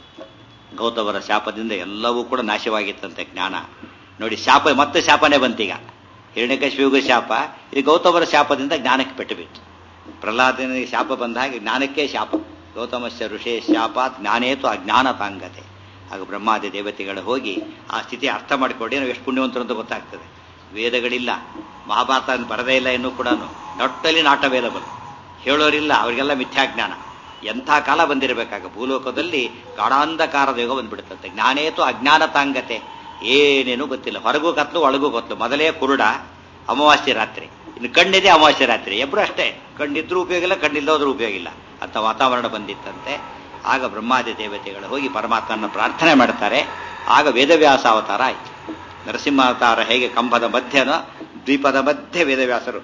ಗೌತಮರ ಶಾಪದಿಂದ ಎಲ್ಲವೂ ಕೂಡ ನಾಶವಾಗಿತ್ತಂತೆ ಜ್ಞಾನ ನೋಡಿ ಶಾಪ ಮತ್ತೆ ಶಾಪನೇ ಬಂತೀಗ ಹಿರಣ್ಯಕಶಿವಿಗೂ ಶಾಪ ಇದು ಗೌತಮರ ಶಾಪದಿಂದ ಜ್ಞಾನಕ್ಕೆ ಪೆಟ್ಟು ಬಿತ್ತು ಪ್ರಹ್ಲಾದನಿಗೆ ಶಾಪ ಬಂದ ಹಾಗೆ ಜ್ಞಾನಕ್ಕೆ ಶಾಪ ಗೌತಮಸ್ಯ ಋಷೇ ಶಾಪಾತ್ ಜ್ಞಾನೇತು ಅಜ್ಞಾನ ತಾಂಗತೆ ಆಗ ಬ್ರಹ್ಮಾದಿ ದೇವತೆಗಳು ಹೋಗಿ ಆ ಸ್ಥಿತಿ ಅರ್ಥ ಮಾಡಿಕೊಂಡು ನಾವು ಎಷ್ಟು ಪುಣ್ಯವಂತರು ಅಂತ ಗೊತ್ತಾಗ್ತದೆ ವೇದಗಳಿಲ್ಲ ಮಹಾಭಾರತ ಬರದೇ ಇಲ್ಲ ಇನ್ನೂ ಕೂಡ ಟೋಟಲಿ ನಾಟ್ ಅವೈಲಬಲ್ ಹೇಳೋರಿಲ್ಲ ಅವರಿಗೆಲ್ಲ ಮಿಥ್ಯಾಜ್ಞಾನ ಎಂಥ ಕಾಲ ಬಂದಿರಬೇಕಾಗ ಭೂಲೋಕದಲ್ಲಿ ಗಾಢಾಂಧಕಾರದ ಯುಗ ಬಂದ್ಬಿಡುತ್ತಂತೆ ಜ್ಞಾನೇತು ಅಜ್ಞಾನ ತಾಂಗತೆ ಏನೇನು ಗೊತ್ತಿಲ್ಲ ಹೊರಗೂ ಕತ್ಲು ಒಳಗೂ ಗೊತ್ತಲು ಮೊದಲೇ ಕುರುಡ ಅಮಾವಾಸ್ಯೆ ರಾತ್ರಿ ಇನ್ನು ಕಣ್ಣಿದೆ ಅಮಾವಾಸ್ಯೆ ರಾತ್ರಿ ಎಬ್ರು ಅಷ್ಟೇ ಕಣ್ಣಿದ್ರೂ ಉಪಯೋಗ ಇಲ್ಲ ಕಣ್ಣಿಲ್ಲೋದ್ರೂ ಉಪಯೋಗ ಇಲ್ಲ ಅಂತ ವಾತಾವರಣ ಬಂದಿತ್ತಂತೆ ಆಗ ಬ್ರಹ್ಮಾದಿ ದೇವತೆಗಳು ಹೋಗಿ ಪರಮಾತ್ಮನ ಪ್ರಾರ್ಥನೆ ಮಾಡ್ತಾರೆ ಆಗ ವೇದವ್ಯಾಸ ಅವತಾರ ಆಯಿತು ನರಸಿಂಹಾವತಾರ ಹೇಗೆ ಕಂಬದ ಮಧ್ಯನೋ ದ್ವೀಪದ ಮಧ್ಯೆ ವೇದವ್ಯಾಸರು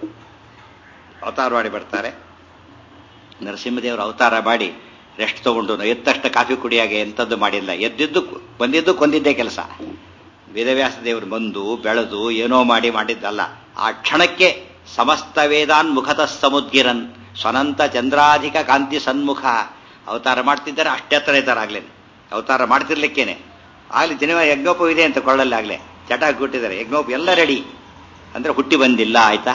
ಅವತಾರ ಮಾಡಿ ಬರ್ತಾರೆ ನರಸಿಂಹದೇವರು ಅವತಾರ ಮಾಡಿ ರೆಸ್ಟ್ ತಗೊಂಡು ಎತ್ತಷ್ಟ ಕಾಫಿ ಕುಡಿಯಾಗೆ ಎಂಥದ್ದು ಮಾಡಿಲ್ಲ ಎದ್ದಿದ್ದು ಬಂದಿದ್ದು ಕೊಂದಿದ್ದೇ ಕೆಲಸ ವೇದವ್ಯಾಸ ದೇವರು ಬಂದು ಬೆಳೆದು ಏನೋ ಮಾಡಿ ಮಾಡಿದ್ದಲ್ಲ ಆ ಕ್ಷಣಕ್ಕೆ ಸಮಸ್ತ ವೇದಾನ್ ಮುಖತ ಸಮುದ್ಗಿರನ್ ಸ್ವನಂತ ಚಂದ್ರಾಧಿಕ ಕಾಂತಿ ಸನ್ಮುಖ ಅವತಾರ ಮಾಡ್ತಿದ್ದಾರೆ ಅಷ್ಟೇ ಹತ್ರ ಇದ್ದಾರೆ ಆಗ್ಲೇನೆ ಅವತಾರ ಮಾಡ್ತಿರ್ಲಿಕ್ಕೇನೆ ಆಗ್ಲಿ ಜನ ಯಜ್ಞೋಪ ಇದೆ ಅಂತ ಕೊಳ್ಳಲ್ಲಿ ಆಗ್ಲೇ ಚಟ ಕೊಟ್ಟಿದ್ದಾರೆ ಯಜ್ಞೋಪ ಎಲ್ಲ ರೆಡಿ ಅಂದ್ರೆ ಹುಟ್ಟಿ ಬಂದಿಲ್ಲ ಆಯ್ತಾ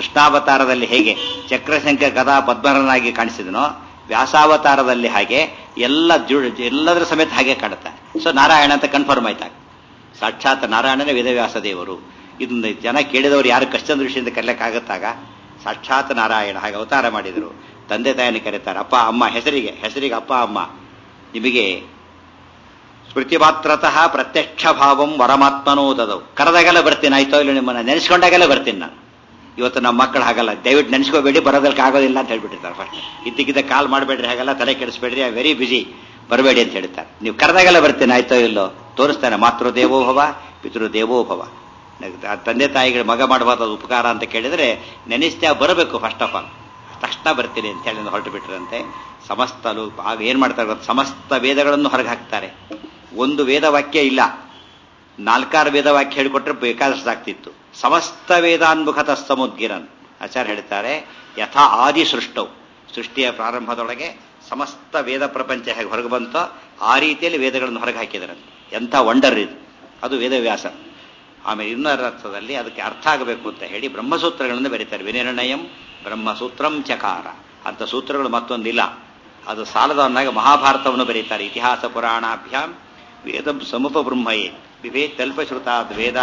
ಕೃಷ್ಣಾವತಾರದಲ್ಲಿ ಹೇಗೆ ಚಕ್ರಶಂಕ ಗದಾ ಪದ್ಮರನಾಗಿ ಕಾಣಿಸಿದನೋ ವ್ಯಾಸಾವತಾರದಲ್ಲಿ ಹಾಗೆ ಎಲ್ಲ ಜು ಎಲ್ಲದರ ಸಮೇತ ಹಾಗೆ ಕಾಣುತ್ತೆ ಸೊ ನಾರಾಯಣ ಅಂತ ಕನ್ಫರ್ಮ್ ಆಯ್ತಾಗ ಸಾಕ್ಷಾತ್ ನಾರಾಯಣನೇ ವೇದವ್ಯಾಸ ದೇವರು ಇದನ್ನ ಜನ ಕೇಳಿದವರು ಯಾರು ಕಷ್ಟ ದೃಷ್ಟಿಯಿಂದ ಕರೆಯಕ್ಕಾಗತ್ತಾಗ ಸಾಕ್ಷಾತ್ ನಾರಾಯಣ ಹಾಗೆ ಅವತಾರ ಮಾಡಿದರು ತಂದೆ ತಾಯಿಯನ್ನು ಕರೀತಾರೆ ಅಪ್ಪ ಅಮ್ಮ ಹೆಸರಿಗೆ ಹೆಸರಿಗೆ ಅಪ್ಪ ಅಮ್ಮ ನಿಮಗೆ ಸ್ಮೃತಿ ಮಾತ್ರತಃ ಪ್ರತ್ಯಕ್ಷ ಭಾವಂ ವರಮಾತ್ಮನೋ ದದವು ಕರೆದಾಗೆಲ್ಲ ಬರ್ತೀನಿ ಆಯ್ತೋ ಇಲ್ಲ ನಿಮ್ಮನ್ನ ನೆನೆಸ್ಕೊಂಡಾಗೆಲ್ಲ ಬರ್ತೀನಿ ನಾನು ಇವತ್ತು ನಮ್ಮ ಮಕ್ಕಳು ಹಾಗಲ್ಲ ದಯವಿಟ್ಟು ನೆನೆಸ್ಕೋಬೇಡಿ ಬರೋದಕ್ಕೆ ಆಗೋದಿಲ್ಲ ಅಂತ ಹೇಳ್ಬಿಟ್ಟಿರ್ತಾರೆ ಫಸ್ಟ್ ಇದ್ದಕ್ಕಿದ್ದ ಕಾಲ್ ಮಾಡಬೇಡ್ರಿ ಹಾಗೆಲ್ಲ ತಲೆ ಕೆಡಿಸ್ಬೇಡ್ರಿ ಐ ವೆರಿ ಬಿಸಿ ಬರಬೇಡಿ ಅಂತ ಹೇಳ್ತಾರೆ ನೀವು ಕರೆದಾಗೆಲ್ಲ ಬರ್ತೀನಿ ಆಯ್ತೋ ಇಲ್ಲೋ ತೋರಿಸ್ತಾನೆ ಮಾತೃ ದೇವೋಭವ ಪಿತೃ ದೇವೋಭವ ತಂದೆ ತಾಯಿಗಳು ಮಗ ಮಾಡಬಾರ್ದು ಉಪಕಾರ ಅಂತ ಕೇಳಿದ್ರೆ ನೆನೆಸ್ತಾ ಬರಬೇಕು ಫಸ್ಟ್ ಆಫ್ ಆಲ್ ತಕ್ಷಣ ಬರ್ತೀನಿ ಅಂತ ಹೇಳಿ ಹೊರಟು ಬಿಟ್ರಂತೆ ಸಮಸ್ತ ಲೋಕ ಆಗ ಏನ್ ಮಾಡ್ತಾರೆ ಗೊತ್ತಾ? ಸಮಸ್ತ ವೇದಗಳನ್ನು ಹೊರಗೆ ಹಾಕ್ತಾರೆ ಒಂದು ವೇದ ವಾಕ್ಯ ಇಲ್ಲ ನಾಲ್ಕಾರು ವೇದ ವಾಕ್ಯ ಹೇಳಿಕೊಟ್ರೆ ಬೇಕಾದಷ್ಟು ಆಗ್ತಿತ್ತು ಸಮಸ್ತ ವೇದಾನ್ಮುಖತ ಸಮುದ್ಗಿರನ್ ಆಚಾರ್ಯ ಹೇಳ್ತಾರೆ ಯಥಾ ಆದಿ ಸೃಷ್ಟವು ಸೃಷ್ಟಿಯ ಪ್ರಾರಂಭದೊಳಗೆ ಸಮಸ್ತ ವೇದ ಪ್ರಪಂಚ ಹೇಗೆ ಹೊರಗೆ ಬಂತೋ ಆ ರೀತಿಯಲ್ಲಿ ವೇದಗಳನ್ನು ಹೊರಗೆ ಹಾಕಿದರಂತೆ ಎಂಥ ವಂಡರ್ ಇದು ಅದು ವೇದವ್ಯಾಸ ಆಮೇಲೆ ಇನ್ನೊಂದು ಅರ್ಥದಲ್ಲಿ ಅದಕ್ಕೆ ಅರ್ಥ ಆಗಬೇಕು ಅಂತ ಹೇಳಿ ಬ್ರಹ್ಮಸೂತ್ರಗಳನ್ನು ಬರೀತಾರೆ ವಿನಿರ್ಣಯಂ ಬ್ರಹ್ಮಸೂತ್ರಂ ಚಕಾರ ಅಂತ ಸೂತ್ರಗಳು ಮತ್ತೊಂದಿಲ್ಲ ಅದು ಸಾಲದವನ್ನಾಗ ಮಹಾಭಾರತವನ್ನು ಬರೀತಾರೆ ಇತಿಹಾಸ ಪುರಾಣಾಭ್ಯಾಂ ವೇದಂ ಸಮುಪ ಬ್ರಹ್ಮಯೇ ವಿಭೇ ತಲ್ಪಶ್ರುತಾದ್ ವೇದ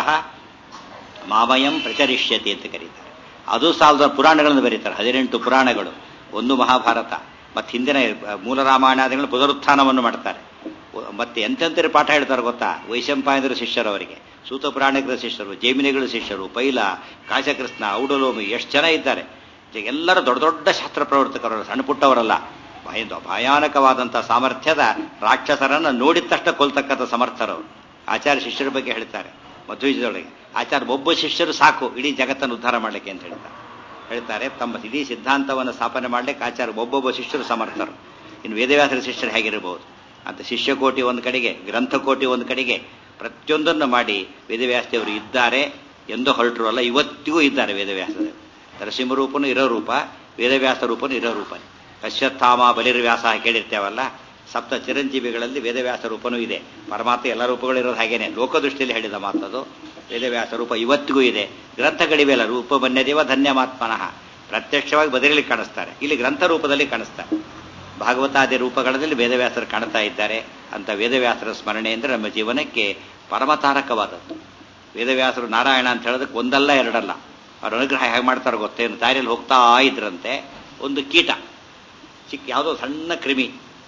ಮಾಮಯಂ ಪ್ರಚರಿಷ್ಯತೆ ಅಂತ ಕರೀತಾರೆ ಅದು ಸಾಲದ ಪುರಾಣಗಳನ್ನು ಬರೀತಾರೆ ಹದಿನೆಂಟು ಪುರಾಣಗಳು ಒಂದು ಮಹಾಭಾರತ ಮತ್ತೆ ಹಿಂದಿನ ಮೂಲ ರಾಮಾಯಣಾದಿಗಳು ಪುನರುತ್ಥಾನವನ್ನು ಮಾಡ್ತಾರೆ ಮತ್ತೆ ಎಂತೆಂತರ ಪಾಠ ಹೇಳ್ತಾರೆ ಗೊತ್ತಾ ವೈಶಂಪಾಯಂದ್ರ ಶಿಷ್ಯರು ಅವರಿಗೆ ಸೂತ ಪುರಾಣಿಕರ ಶಿಷ್ಯರು ಜೈಮಿನಿಗಳ ಶಿಷ್ಯರು ಪೈಲ ಕಾಶಕೃಷ್ಣ ಔಡಲೋಮಿ ಎಷ್ಟು ಜನ ಇದ್ದಾರೆ ಎಲ್ಲರೂ ದೊಡ್ಡ ದೊಡ್ಡ ಶಾಸ್ತ್ರ ಪ್ರವರ್ತಕರು ಸಣ್ಣ ಪುಟ್ಟವರಲ್ಲ ಭಯ ಭಯಾನಕವಾದಂತಹ ಸಾಮರ್ಥ್ಯದ ರಾಕ್ಷಸರನ್ನು ನೋಡಿದ ತಕ್ಷಣ ಕೊಲ್ತಕ್ಕಂಥ ಸಮರ್ಥರವರು ಆಚಾರ್ಯ ಶಿಷ್ಯರ ಬಗ್ಗೆ ಹೇಳ್ತಾರೆ ಮಧ್ವಿಜದೊಳಗೆ ಆಚಾರ್ಯ ಒಬ್ಬ ಶಿಷ್ಯರು ಸಾಕು ಇಡೀ ಜಗತ್ತನ್ನು ಉದ್ಧಾರ ಮಾಡಲಿಕ್ಕೆ ಅಂತ ಹೇಳ್ತಾರೆ ಹೇಳ್ತಾರೆ ತಮ್ಮ ಇಡೀ ಸಿದ್ಧಾಂತವನ್ನು ಸ್ಥಾಪನೆ ಮಾಡಲಿಕ್ಕೆ ಆಚಾರ್ಯ ಒಬ್ಬೊಬ್ಬ ಶಿಷ್ಯರು ಸಮರ್ಥರು ಇನ್ನು ವೇದವ್ಯಾಸರ ಶಿಷ್ಯರು ಹೇಗಿರಬಹುದು ಅಂತ ಶಿಷ್ಯಕೋಟಿ ಒಂದು ಕಡೆಗೆ ಗ್ರಂಥಕೋಟಿ ಒಂದು ಕಡೆಗೆ ಪ್ರತಿಯೊಂದನ್ನು ಮಾಡಿ ವೇದವ್ಯಾಸದೇವರು ಇದ್ದಾರೆ ಎಂದು ಹೊರಟರು ಅಲ್ಲ ಇವತ್ತಿಗೂ ಇದ್ದಾರೆ ವೇದವ್ಯಾಸದೇವರು ನರಸಿಂಹರೂಪನು ಇರೋ ರೂಪ ವೇದವ್ಯಾಸ ರೂಪನು ಇರೋ ರೂಪ ಕಶ್ಯತ್ಥಾಮ ಬಲಿರ್ವ್ಯಾಸ ಕೇಳಿರ್ತೇವಲ್ಲ ಸಪ್ತ ಚಿರಂಜೀವಿಗಳಲ್ಲಿ ವೇದವ್ಯಾಸ ರೂಪನೂ ಇದೆ ಪರಮಾತ್ಮ ಎಲ್ಲ ರೂಪಗಳಿರೋದು ಹಾಗೇನೆ ಲೋಕದೃಷ್ಟಿಯಲ್ಲಿ ಹೇಳಿದ ಮಾತದು ವೇದವ್ಯಾಸ ರೂಪ ಇವತ್ತಿಗೂ ಇದೆ ಗ್ರಂಥಗಳಿವೆ ಅಲ್ಲ ರೂಪ ಬನ್ಯದೇವ ಧನ್ಯಮಾತ್ಮನಃ ಪ್ರತ್ಯಕ್ಷವಾಗಿ ಬದಲಿಗೆ ಕಾಣಿಸ್ತಾರೆ ಇಲ್ಲಿ ಗ್ರಂಥ ರೂಪದಲ್ಲಿ ಕಾಣಿಸ್ತಾರೆ ಭಾಗವತಾದಿ ರೂಪಗಳಲ್ಲಿ ವೇದವ್ಯಾಸರು ಕಾಣ್ತಾ ಇದ್ದಾರೆ ಅಂತ ವೇದವ್ಯಾಸರ ಸ್ಮರಣೆ ಅಂದರೆ ನಮ್ಮ ಜೀವನಕ್ಕೆ ಪರಮತಾರಕವಾದದ್ದು ವೇದವ್ಯಾಸರು ನಾರಾಯಣ ಅಂತ ಹೇಳೋದಕ್ಕೆ ಒಂದಲ್ಲ ಎರಡಲ್ಲ ಅವ್ರ ಅನುಗ್ರಹ ಹೇಗೆ ಮಾಡ್ತಾರೋ ಗೊತ್ತೇನು ದಾರಿಯಲ್ಲಿ ಹೋಗ್ತಾ ಇದ್ರಂತೆ ಒಂದು ಕೀಟ ಚಿಕ್ಕ ಯಾವುದೋ ಸಣ್ಣ ಕ್ರಿಮಿ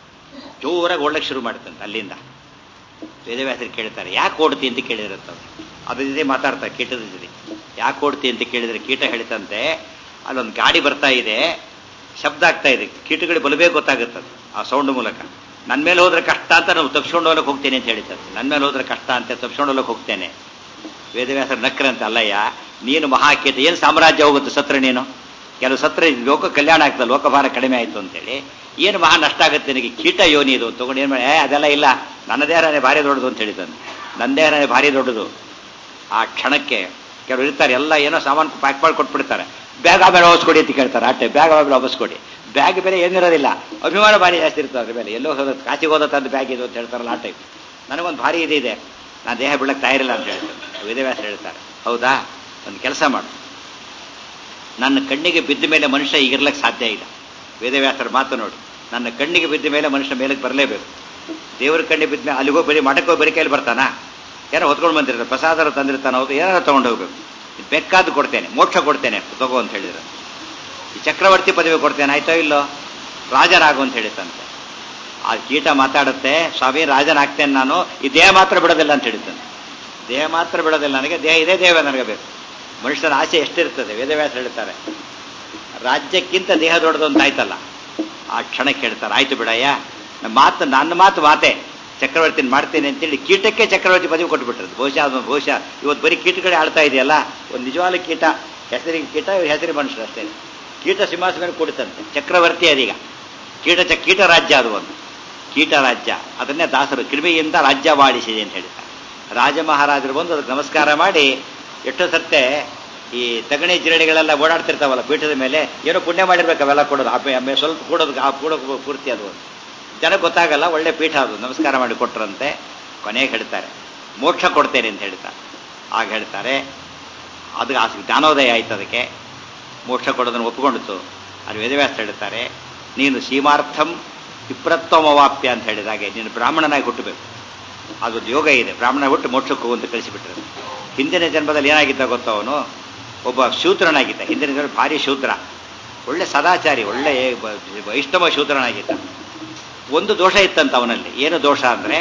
ಜೋರಾಗಿ ಓಡಕ್ಕೆ ಶುರು ಮಾಡುತ್ತಂತೆ ಅಲ್ಲಿಂದ ವೇದವ್ಯಾಸರು ಕೇಳ್ತಾರೆ ಯಾಕೆ ಓಡ್ತಿ ಅಂತ ಕೇಳಿದಿರುತ್ತವೆ ಅದ್ರ ಜೊತೆ ಮಾತಾಡ್ತಾರೆ ಕೀಟದ ಜೊತೆ ಯಾಕೆ ಓಡ್ತಿ ಅಂತ ಕೇಳಿದ್ರೆ ಕೀಟ ಹೇಳ್ತಂತೆ ಅಲ್ಲೊಂದು ಗಾಡಿ ಬರ್ತಾ ಇದೆ ಶಬ್ದ ಆಗ್ತಾ ಇದೆ ಕೀಟಗಳಿಗೆ ಬಲಬೇಕು ಗೊತ್ತಾಗುತ್ತದೆ ಆ ಸೌಂಡ್ ಮೂಲಕ ನನ್ನ ಮೇಲೆ ಹೋದ್ರೆ ಕಷ್ಟ ಅಂತ ನಾವು ತಪ್ಪಿಸ್ಕೊಂಡು ಹೋಗಕ್ಕೆ ಹೋಗ್ತೇನೆ ಅಂತ ಹೇಳಿದ್ದಾರೆ ನನ್ನ ಮೇಲೆ ಹೋದ್ರೆ ಕಷ್ಟ ಅಂತ ತಪ್ಪಿಸ್ಕೊಂಡು ಹೋಗಕ್ಕೆ ಹೋಗ್ತೇನೆ ವೇದವ್ಯಾಸರ ನಕ್ರಂತೆ ಅಲ್ಲಯ್ಯ ನೀನು ಮಹಾಕೀಟ ಏನು ಸಾಮ್ರಾಜ್ಯ ಹೋಗುತ್ತೆ ಸತ್ರ ನೀನು ಕೆಲವು ಸತ್ರ ಲೋಕ ಕಲ್ಯಾಣ ಆಗ್ತದೆ ಲೋಕಭಾರ ಕಡಿಮೆ ಆಯಿತು ಅಂತೇಳಿ ಏನು ಮಹಾ ನಷ್ಟ ಆಗುತ್ತೆ ನಿನಗೆ ಕೀಟ ಯೋನಿ ಇದು ತಗೊಂಡು ಏನು ಮಾಡಿ ಏ ಅದೆಲ್ಲ ಇಲ್ಲ ನನ್ನ ದೇಹನೇ ಭಾರಿ ದೊಡ್ಡದು ಅಂತ ಹೇಳಿದ್ದಾನೆ ನನ್ನ ದೇಹನೇ ಭಾರಿ ದೊಡ್ಡದು ಆ ಕ್ಷಣಕ್ಕೆ ಕೆಲವರು ಇರ್ತಾರೆ ಎಲ್ಲ ಏನೋ ಸಾಮಾನು ಪ್ಯಾಕ್ ಮಾಡಿ ಕೊಟ್ಬಿಡ್ತಾರೆ ಬ್ಯಾಗ್ ಆಮೇಲೆ ವಾಪಸ್ ಕೊಡಿ ಅಂತ ಕೇಳ್ತಾರೆ ಆಟೆ ಬ್ಯಾಗ್ ಆಮೇಲೆ ವಾಪಸ್ ಕೊಡಿ ಬ್ಯಾಗ್ ಬೇರೆ ಏನಿರೋದಿಲ್ಲ ಅಭಿಮಾನ ಭಾರಿ ಜಾಸ್ತಿ ಇರ್ತದೆ ಅದ್ರ ಮೇಲೆ ಎಲ್ಲೋ ಹೋದ ಕಾಚಿಗೆ ಹೋದ ತಂದು ಬ್ಯಾಗ್ ಇದು ಅಂತ ಹೇಳ್ತಾರಲ್ಲ ಆ ಟೈಪ್ ನನಗೊಂದು ಭಾರಿ ಇದು ಇದೆ ನಾನು ದೇಹ ಬಿಡಕ್ಕೆ ತಯಾರಿಲ್ಲ ಅಂತ ಹೇಳ್ತಾರೆ ವೇದವ್ಯಾಸ ಹೇಳ್ತಾರೆ ಹೌದಾ ಒಂದು ಕೆಲಸ ಮಾಡು ನನ್ನ ಕಣ್ಣಿಗೆ ಬಿದ್ದ ಮೇಲೆ ಮನುಷ್ಯ ಈಗಿರ್ಲಕ್ಕೆ ಸಾಧ್ಯ ಇಲ್ಲ ವೇದವ್ಯಾಸರ ಮಾತು ನೋಡಿ ನನ್ನ ಕಣ್ಣಿಗೆ ಬಿದ್ದ ಮೇಲೆ ಮನುಷ್ಯ ಮೇಲಕ್ಕೆ ಬರಲೇಬೇಕು ದೇವರ ಕಣ್ಣಿಗೆ ಬಿದ್ದ ಮೇಲೆ ಅಲ್ಲಿಗೋ ಬರೀ ಮಠಕ್ಕೋ ಬರೀ ಕೈಲಿ ಬರ್ತಾನಾ ಏನೋ ಹೊತ್ಕೊಂಡು ಬಂದಿರ್ತಾರೆ ಪ್ರಸಾದರ ತಂದಿರ್ತಾನೆ ಹೌದು ಏನಾರು ತೊಗೊಂಡು ಹೋಗ್ಬೇಕು ಬೇಕಾದ್ದು ಕೊಡ್ತೇನೆ ಮೋಕ್ಷ ಕೊಡ್ತೇನೆ ತಗೋ ಅಂತ ಹೇಳಿದ್ರು ಈ ಚಕ್ರವರ್ತಿ ಪದವಿ ಕೊಡ್ತೇನೆ ಆಯ್ತೋ ಇಲ್ಲೋ ರಾಜನಾಗು ಅಂತ ಹೇಳಿತಂತೆ ಆ ಕೀಟ ಮಾತಾಡುತ್ತೆ ಸ್ವಾಮಿ ರಾಜನಾಗ್ತೇನೆ ನಾನು ಈ ದೇಹ ಮಾತ್ರ ಬಿಡೋದಿಲ್ಲ ಅಂತ ಹೇಳಿದ್ದಾನೆ ದೇಹ ಮಾತ್ರ ಬಿಡೋದಿಲ್ಲ ನನಗೆ ದೇಹ ಇದೇ ದೇಹ ನನಗೆ ಬೇಕು ಮನುಷ್ಯನ ಆಸೆ ಎಷ್ಟಿರ್ತದೆ ವೇದವ್ಯಾಸ ಹೇಳ್ತಾರೆ ರಾಜ್ಯಕ್ಕಿಂತ ದೇಹ ದೊಡ್ಡದು ಅಂತ ಆಯ್ತಲ್ಲ ಆ ಕ್ಷಣಕ್ಕೆ ಹೇಳ್ತಾರೆ ಆಯ್ತು ಬಿಡಯ್ಯ ನಮ್ಮ ಮಾತು ನನ್ನ ಮಾತು ಮಾತೆ ಚಕ್ರವರ್ತಿನ ಮಾಡ್ತೇನೆ ಅಂತೇಳಿ ಕೀಟಕ್ಕೆ ಚಕ್ರವರ್ತಿ ಪದವಿ ಕೊಟ್ಬಿಟ್ರದು ಬಹುಶಃ ಅದು ಬಹುಶಃ ಇವತ್ತು ಬರೀ ಕೀಟಗಳೇ ಆಡ್ತಾ ಇದೆಯಲ್ಲ ಒಂದು ನಿಜವಾದ ಕೀಟ ಹೆಸರಿಗೆ ಕೀಟ ಹೆಸರಿ ಮನುಷ್ಯರು ಅಷ್ಟೇ ಕೀಟ ಸಿಂಹಾಸನ ಕೊಡುತ್ತಂತೆ ಚಕ್ರವರ್ತಿ ಅದೀಗ ಕೀಟ ಚ ಕೀಟ ರಾಜ್ಯ ಅದು ಒಂದು ಕೀಟ ರಾಜ್ಯ ಅದನ್ನೇ ದಾಸರು ಕ್ರಿಮಿಯಿಂದ ರಾಜ್ಯ ಮಾಡಿಸಿದೆ ಅಂತ ಹೇಳ್ತಾರೆ ರಾಜ ಮಹಾರಾಜರು ಬಂದು ಅದಕ್ಕೆ ನಮಸ್ಕಾರ ಮಾಡಿ ಎಷ್ಟೋ ಸರ್ತೆ ಈ ತಗಣಿ ಜಿರಣಿಗಳೆಲ್ಲ ಓಡಾಡ್ತಿರ್ತಾವಲ್ಲ ಪೀಠದ ಮೇಲೆ ಏನೋ ಪುಣ್ಯ ಮಾಡಿರ್ಬೇಕು ಅವೆಲ್ಲ ಕೊಡೋದು ಆಮೇಲೆ ಆಮೇಲೆ ಸ್ವಲ್ಪ ಕೂಡೋದು ಆ ಕೂಡೋದು ಪೂರ್ತಿ ಅದು ಜನಕ್ಕೆ ಗೊತ್ತಾಗಲ್ಲ ಒಳ್ಳೆ ಪೀಠ ಅದು ನಮಸ್ಕಾರ ಮಾಡಿ ಕೊಟ್ಟರಂತೆ ಕೊನೆಗೆ ಹೇಳ್ತಾರೆ ಮೋಕ್ಷ ಕೊಡ್ತೇನೆ ಅಂತ ಹೇಳ್ತಾರೆ ಆಗ ಹೇಳ್ತಾರೆ ಅದು ಆ ಜ್ಞಾನೋದಯ ಆಯ್ತು ಅದಕ್ಕೆ ಮೋಕ್ಷ ಕೊಡೋದನ್ನು ಒಪ್ಪಿಕೊಂಡಿತು ಅದು ವೇದವ್ಯಾಸ ಹೇಳ್ತಾರೆ ನೀನು ಸೀಮಾರ್ಥಂ ವಿಪ್ರತ್ವಮವಾಪ್ಯ ಅಂತ ಹೇಳಿದಾಗೆ ನೀನು ಬ್ರಾಹ್ಮಣನಾಗಿ ಹುಟ್ಟಬೇಕು ಅದೊಂದು ಯೋಗ ಇದೆ ಬ್ರಾಹ್ಮಣ ಹುಟ್ಟು ಮೋಕ್ಷಕ್ಕೆ ಹೋಗು ಅಂತ ಕಳಿಸಿಬಿಟ್ರೆ ಹಿಂದಿನ ಜನ್ಮದಲ್ಲಿ ಏನಾಗಿದ್ದ ಗೊತ್ತಾ ಅವನು ಒಬ್ಬ ಶೂದ್ರನಾಗಿದ್ದ ಹಿಂದಿನ ಜನ್ಮ ಭಾರಿ ಶೂದ್ರ ಒಳ್ಳೆ ಸದಾಚಾರಿ ಒಳ್ಳೆ ವೈಷ್ಣವ ಶೂದ್ರನಾಗಿದ್ದ ಒಂದು ದೋಷ ಇತ್ತಂತ ಅವನಲ್ಲಿ ಏನು ದೋಷ ಅಂದರೆ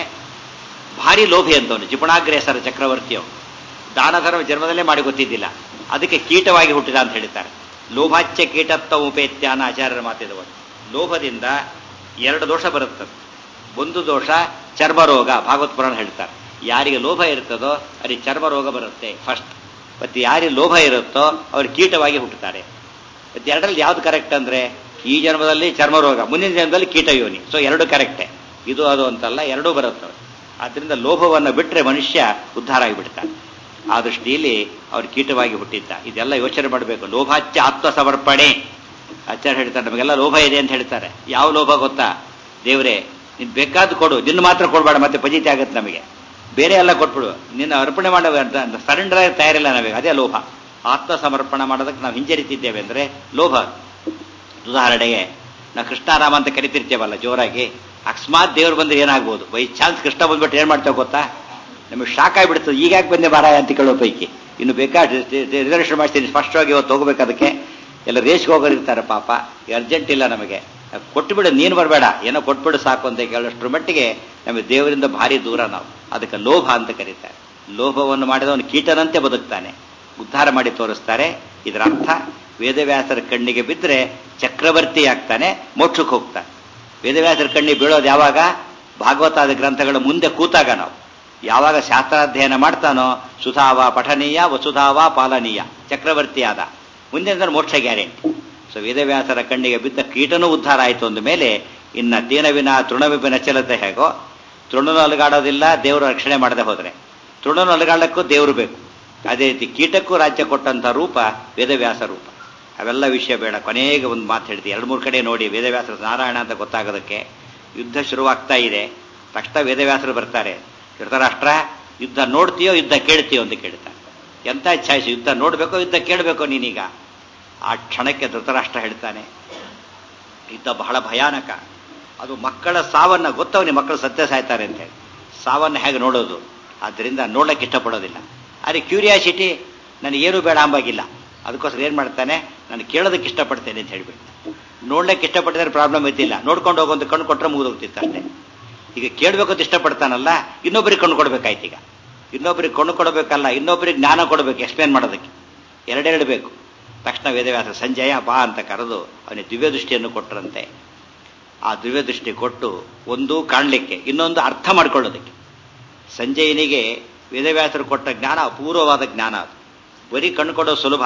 ಭಾರಿ ಲೋಭಿ ಅಂತವನು ಜಿಪುಣಾಗ್ರೇಸರ ಚಕ್ರವರ್ತಿಯವನು ದಾನ ಧರ್ಮ ಜನ್ಮದಲ್ಲೇ ಮಾಡಿ ಗೊತ್ತಿದ್ದಿಲ್ಲ ಅದಕ್ಕೆ ಕೀಟವಾಗಿ ಹುಟ್ಟಿದ ಅಂತ ಹೇಳ್ತಾರೆ ಲೋಭಾಚ್ಯ ಕೀಟತ್ವ ಉಪೇತ್ಯಾನ ಆಚಾರ್ಯರ ಮಾತಿದವರು ಲೋಭದಿಂದ ಎರಡು ದೋಷ ಬರುತ್ತದೆ ಒಂದು ದೋಷ ಚರ್ಮರೋಗ ಭಾಗವತ್ ಪುರಾಣ ಹೇಳ್ತಾರೆ ಯಾರಿಗೆ ಲೋಭ ಇರ್ತದೋ ಅಲ್ಲಿ ಚರ್ಮರೋಗ ಬರುತ್ತೆ ಫಸ್ಟ್ ಮತ್ತು ಯಾರಿಗೆ ಲೋಭ ಇರುತ್ತೋ ಅವರು ಕೀಟವಾಗಿ ಹುಟ್ಟುತ್ತಾರೆ ಮತ್ತು ಎರಡರಲ್ಲಿ ಯಾವ್ದು ಕರೆಕ್ಟ್ ಅಂದ್ರೆ ಈ ಜನ್ಮದಲ್ಲಿ ಚರ್ಮರೋಗ ಮುಂದಿನ ಜನ್ಮದಲ್ಲಿ ಕೀಟ ಯೋನಿ ಸೊ ಎರಡು ಕರೆಕ್ಟೇ ಇದು ಅದು ಅಂತಲ್ಲ ಎರಡೂ ಬರುತ್ತವೆ ಆದ್ರಿಂದ ಲೋಭವನ್ನು ಬಿಟ್ಟರೆ ಮನುಷ್ಯ ಉದ್ಧಾರ ಆಗಿಬಿಡ್ತಾನೆ ಆ ದೃಷ್ಟಿಯಲ್ಲಿ ಅವ್ರು ಕೀಟವಾಗಿ ಹುಟ್ಟಿದ್ದ ಇದೆಲ್ಲ ಯೋಚನೆ ಮಾಡಬೇಕು ಲೋಭಾಚ್ಯ ಆತ್ಮ ಸಮರ್ಪಣೆ ಆಚಾರ್ಯ ಹೇಳ್ತಾರೆ ನಮಗೆಲ್ಲ ಲೋಭ ಇದೆ ಅಂತ ಹೇಳ್ತಾರೆ ಯಾವ ಲೋಭ ಗೊತ್ತಾ ದೇವರೇ ನೀನು ಬೇಕಾದ್ದು ಕೊಡು ನಿನ್ನ ಮಾತ್ರ ಕೊಡಬೇಡ ಮತ್ತೆ ಪಜಿತಿ ಆಗುತ್ತೆ ನಮಗೆ ಬೇರೆ ಎಲ್ಲ ಕೊಟ್ಬಿಡು ನಿನ್ನ ಅರ್ಪಣೆ ಮಾಡೋ ಸರೆಂಡರ್ ಆಗಿ ತಯಾರಿಲ್ಲ ನಮಗೆ ಅದೇ ಲೋಭ ಆತ್ಮ ಸಮರ್ಪಣೆ ಮಾಡೋದಕ್ಕೆ ನಾವು ಹಿಂಜರಿತಿದ್ದೇವೆ ಅಂದರೆ ಲೋಭ ಉದಾಹರಣೆಗೆ ನಾವು ಕೃಷ್ಣಾರಾಮ ಅಂತ ಕರಿತಿರ್ತೇವಲ್ಲ ಜೋರಾಗಿ ಅಕಸ್ಮಾತ್ ದೇವ್ರು ಬಂದ್ರೆ ಏನಾಗ್ಬೋದು ಬೈ ಚಾನ್ಸ್ ಕೃಷ್ಣ ಬಂದ್ಬಿಟ್ಟು ಏನು ಮಾಡ್ತೇವೆ ಗೊತ್ತಾ ನಮಗೆ ಶಾಕ್ ಆಗಿಬಿಡ್ತದೆ ಈಗ ಯಾಕೆ ಬಂದೆ ಬಾರಾಯ ಅಂತ ಕೇಳೋ ಪೈಕಿ ಇನ್ನು ಬೇಕಾದ ರಿಸರ್ವೇಷನ್ ಮಾಡ್ತೀನಿ ಸ್ಪಷ್ಟವಾಗಿ ಇವತ್ತು ಹೋಗ್ಬೇಕು ಅದಕ್ಕೆ ಎಲ್ಲ ರೇಸ್ಗೆ ಹೋಗೋರು ಇರ್ತಾರೆ ಪಾಪ ಅರ್ಜೆಂಟ್ ಇಲ್ಲ ನಮಗೆ ಕೊಟ್ಟುಬಿಡು ನೀನು ಬರಬೇಡ ಏನೋ ಕೊಟ್ಬಿಡು ಸಾಕು ಅಂತ ಕೇಳೋಷ್ಟ್ರ ಮಟ್ಟಿಗೆ ನಮಗೆ ದೇವರಿಂದ ಭಾರಿ ದೂರ ನಾವು ಅದಕ್ಕೆ ಲೋಭ ಅಂತ ಕರೀತಾರೆ ಲೋಭವನ್ನು ಮಾಡಿದವನು ಕೀಟನಂತೆ ಬದುಕ್ತಾನೆ ಉದ್ಧಾರ ಮಾಡಿ ತೋರಿಸ್ತಾರೆ ಇದರ ಅರ್ಥ ವೇದವ್ಯಾಸರ ಕಣ್ಣಿಗೆ ಬಿದ್ದರೆ ಚಕ್ರವರ್ತಿ ಆಗ್ತಾನೆ ಮೋಕ್ಷಕ್ಕೆ ಹೋಗ್ತಾನೆ ವೇದವ್ಯಾಸರ ಕಣ್ಣಿಗೆ ಬೀಳೋದು ಯಾವಾಗ ಭಾಗವತಾದ ಗ್ರಂಥಗಳ ಮುಂದೆ ಕೂತಾಗ ನಾವು ಯಾವಾಗ ಶಾಸ್ತ್ರಾಧ್ಯಯನ ಮಾಡ್ತಾನೋ ಸುಧಾವ ಪಠನೀಯ ವಸುಧಾವ ಪಾಲನೀಯ ಚಕ್ರವರ್ತಿ ಆದ ಮುಂದೆ ಅಂದ್ರೆ ಮೋಕ್ಷ ಗ್ಯಾರಂಟಿ ಸೊ ವೇದವ್ಯಾಸರ ಕಣ್ಣಿಗೆ ಬಿದ್ದ ಕೀಟನೂ ಉದ್ಧಾರ ಆಯಿತು ಅಂದ ಮೇಲೆ ಇನ್ನ ತೇನವಿನ ತೃಣವಿಪಿನ ಚಲತೆ ಹೇಗೋ ತೃಣನು ಅಲುಗಾಡೋದಿಲ್ಲ ದೇವರು ರಕ್ಷಣೆ ಮಾಡದೆ ಹೋದ್ರೆ ತೃಣನು ಅಲುಗಾಡಕ್ಕೂ ದೇವರು ಬೇಕು ಅದೇ ರೀತಿ ಕೀಟಕ್ಕೂ ರಾಜ್ಯ ಕೊಟ್ಟಂತ ರೂಪ ವೇದವ್ಯಾಸ ರೂಪ ಅವೆಲ್ಲ ವಿಷಯ ಬೇಡ ಕೊನೆಗೆ ಒಂದು ಮಾತು ಹೇಳ್ತೀವಿ ಎರಡು ಮೂರು ಕಡೆ ನೋಡಿ ವೇದವ್ಯಾಸರ ನಾರಾಯಣ ಅಂತ ಗೊತ್ತಾಗೋದಕ್ಕೆ ಯುದ್ಧ ಶುರುವಾಗ್ತಾ ಇದೆ ತಕ್ಷಣ ವೇದವ್ಯಾಸರು ಬರ್ತಾರೆ ಧೃತರಾಷ್ಟ್ರ ಯುದ್ಧ ನೋಡ್ತೀಯೋ ಯುದ್ಧ ಕೇಳ್ತೀಯೋ ಅಂತ ಕೇಳ್ತಾರೆ ಎಂತ ಛಾಯಿಸಿ ಯುದ್ಧ ನೋಡ್ಬೇಕೋ ಯುದ್ಧ ಕೇಳಬೇಕೋ ನೀನೀಗ ಆ ಕ್ಷಣಕ್ಕೆ ಧೃತರಾಷ್ಟ್ರ ಹೇಳ್ತಾನೆ ಯುದ್ಧ ಬಹಳ ಭಯಾನಕ ಅದು ಮಕ್ಕಳ ಸಾವನ್ನ ಗೊತ್ತವನಿ ಮಕ್ಕಳು ಸತ್ಯ ಸಾಯ್ತಾರೆ ಅಂತ ಹೇಳಿ ಸಾವನ್ನ ಹೇಗೆ ನೋಡೋದು ಆದ್ದರಿಂದ ನೋಡ್ಲಿಕ್ಕೆ ಇಷ್ಟಪಡೋದಿಲ್ಲ ಆದರೆ ಕ್ಯೂರಿಯಾಸಿಟಿ ನನಗೇನು ಬೇಡ ಅಂಬಾಗಿಲ್ಲ ಅದಕ್ಕೋಸ್ಕರ ಏನು ಮಾಡ್ತಾನೆ ನಾನು ಕೇಳೋದಕ್ಕೆ ಇಷ್ಟಪಡ್ತೇನೆ ಅಂತ ಹೇಳ್ಬಿಟ್ಟು ನೋಡ್ಲಿಕ್ಕೆ ಇಷ್ಟಪಟ್ಟಿದ್ರೆ ಪ್ರಾಬ್ಲಮ್ ಇದ್ದಿಲ್ಲ ನೋಡ್ಕೊಂಡು ಹೋಗುವಂತ ಕಣ್ಣು ಕೊಟ್ಟರೆ ಮುಗಿದೋಗ್ತಿತ್ತು ಅಷ್ಟೇ ಈಗ ಕೇಳಬೇಕು ಅಂತ ಇಷ್ಟಪಡ್ತಾನಲ್ಲ ಇನ್ನೊಬ್ಬರಿಗೆ ಕಣ್ಣು ಕೊಡ್ಬೇಕಾಯ್ತು ಈಗ ಇನ್ನೊಬ್ಬರಿಗೆ ಕಣ್ಣು ಕೊಡಬೇಕಲ್ಲ ಇನ್ನೊಬ್ಬರಿಗೆ ಜ್ಞಾನ ಕೊಡಬೇಕು ಎಕ್ಸ್ಪ್ಲೇನ್ ಮಾಡೋದಕ್ಕೆ ಎರಡೆರಡು ಬೇಕು ತಕ್ಷಣ ವೇದವ್ಯಾಸ ಸಂಜಯ ಬಾ ಅಂತ ಕರೆದು ಅವನಿಗೆ ದಿವ್ಯ ದೃಷ್ಟಿಯನ್ನು ಕೊಟ್ಟರಂತೆ ಆ ದಿವ್ಯ ದೃಷ್ಟಿ ಕೊಟ್ಟು ಒಂದು ಕಾಣಲಿಕ್ಕೆ ಇನ್ನೊಂದು ಅರ್ಥ ಮಾಡ್ಕೊಳ್ಳೋದಕ್ಕೆ ಸಂಜಯನಿಗೆ ವೇದವ್ಯಾಸರು ಕೊಟ್ಟ ಜ್ಞಾನ ಅಪೂರ್ವವಾದ ಜ್ಞಾನ ಅದು ಬರೀ ಕಣ್ಣು ಕೊಡೋದು ಸುಲಭ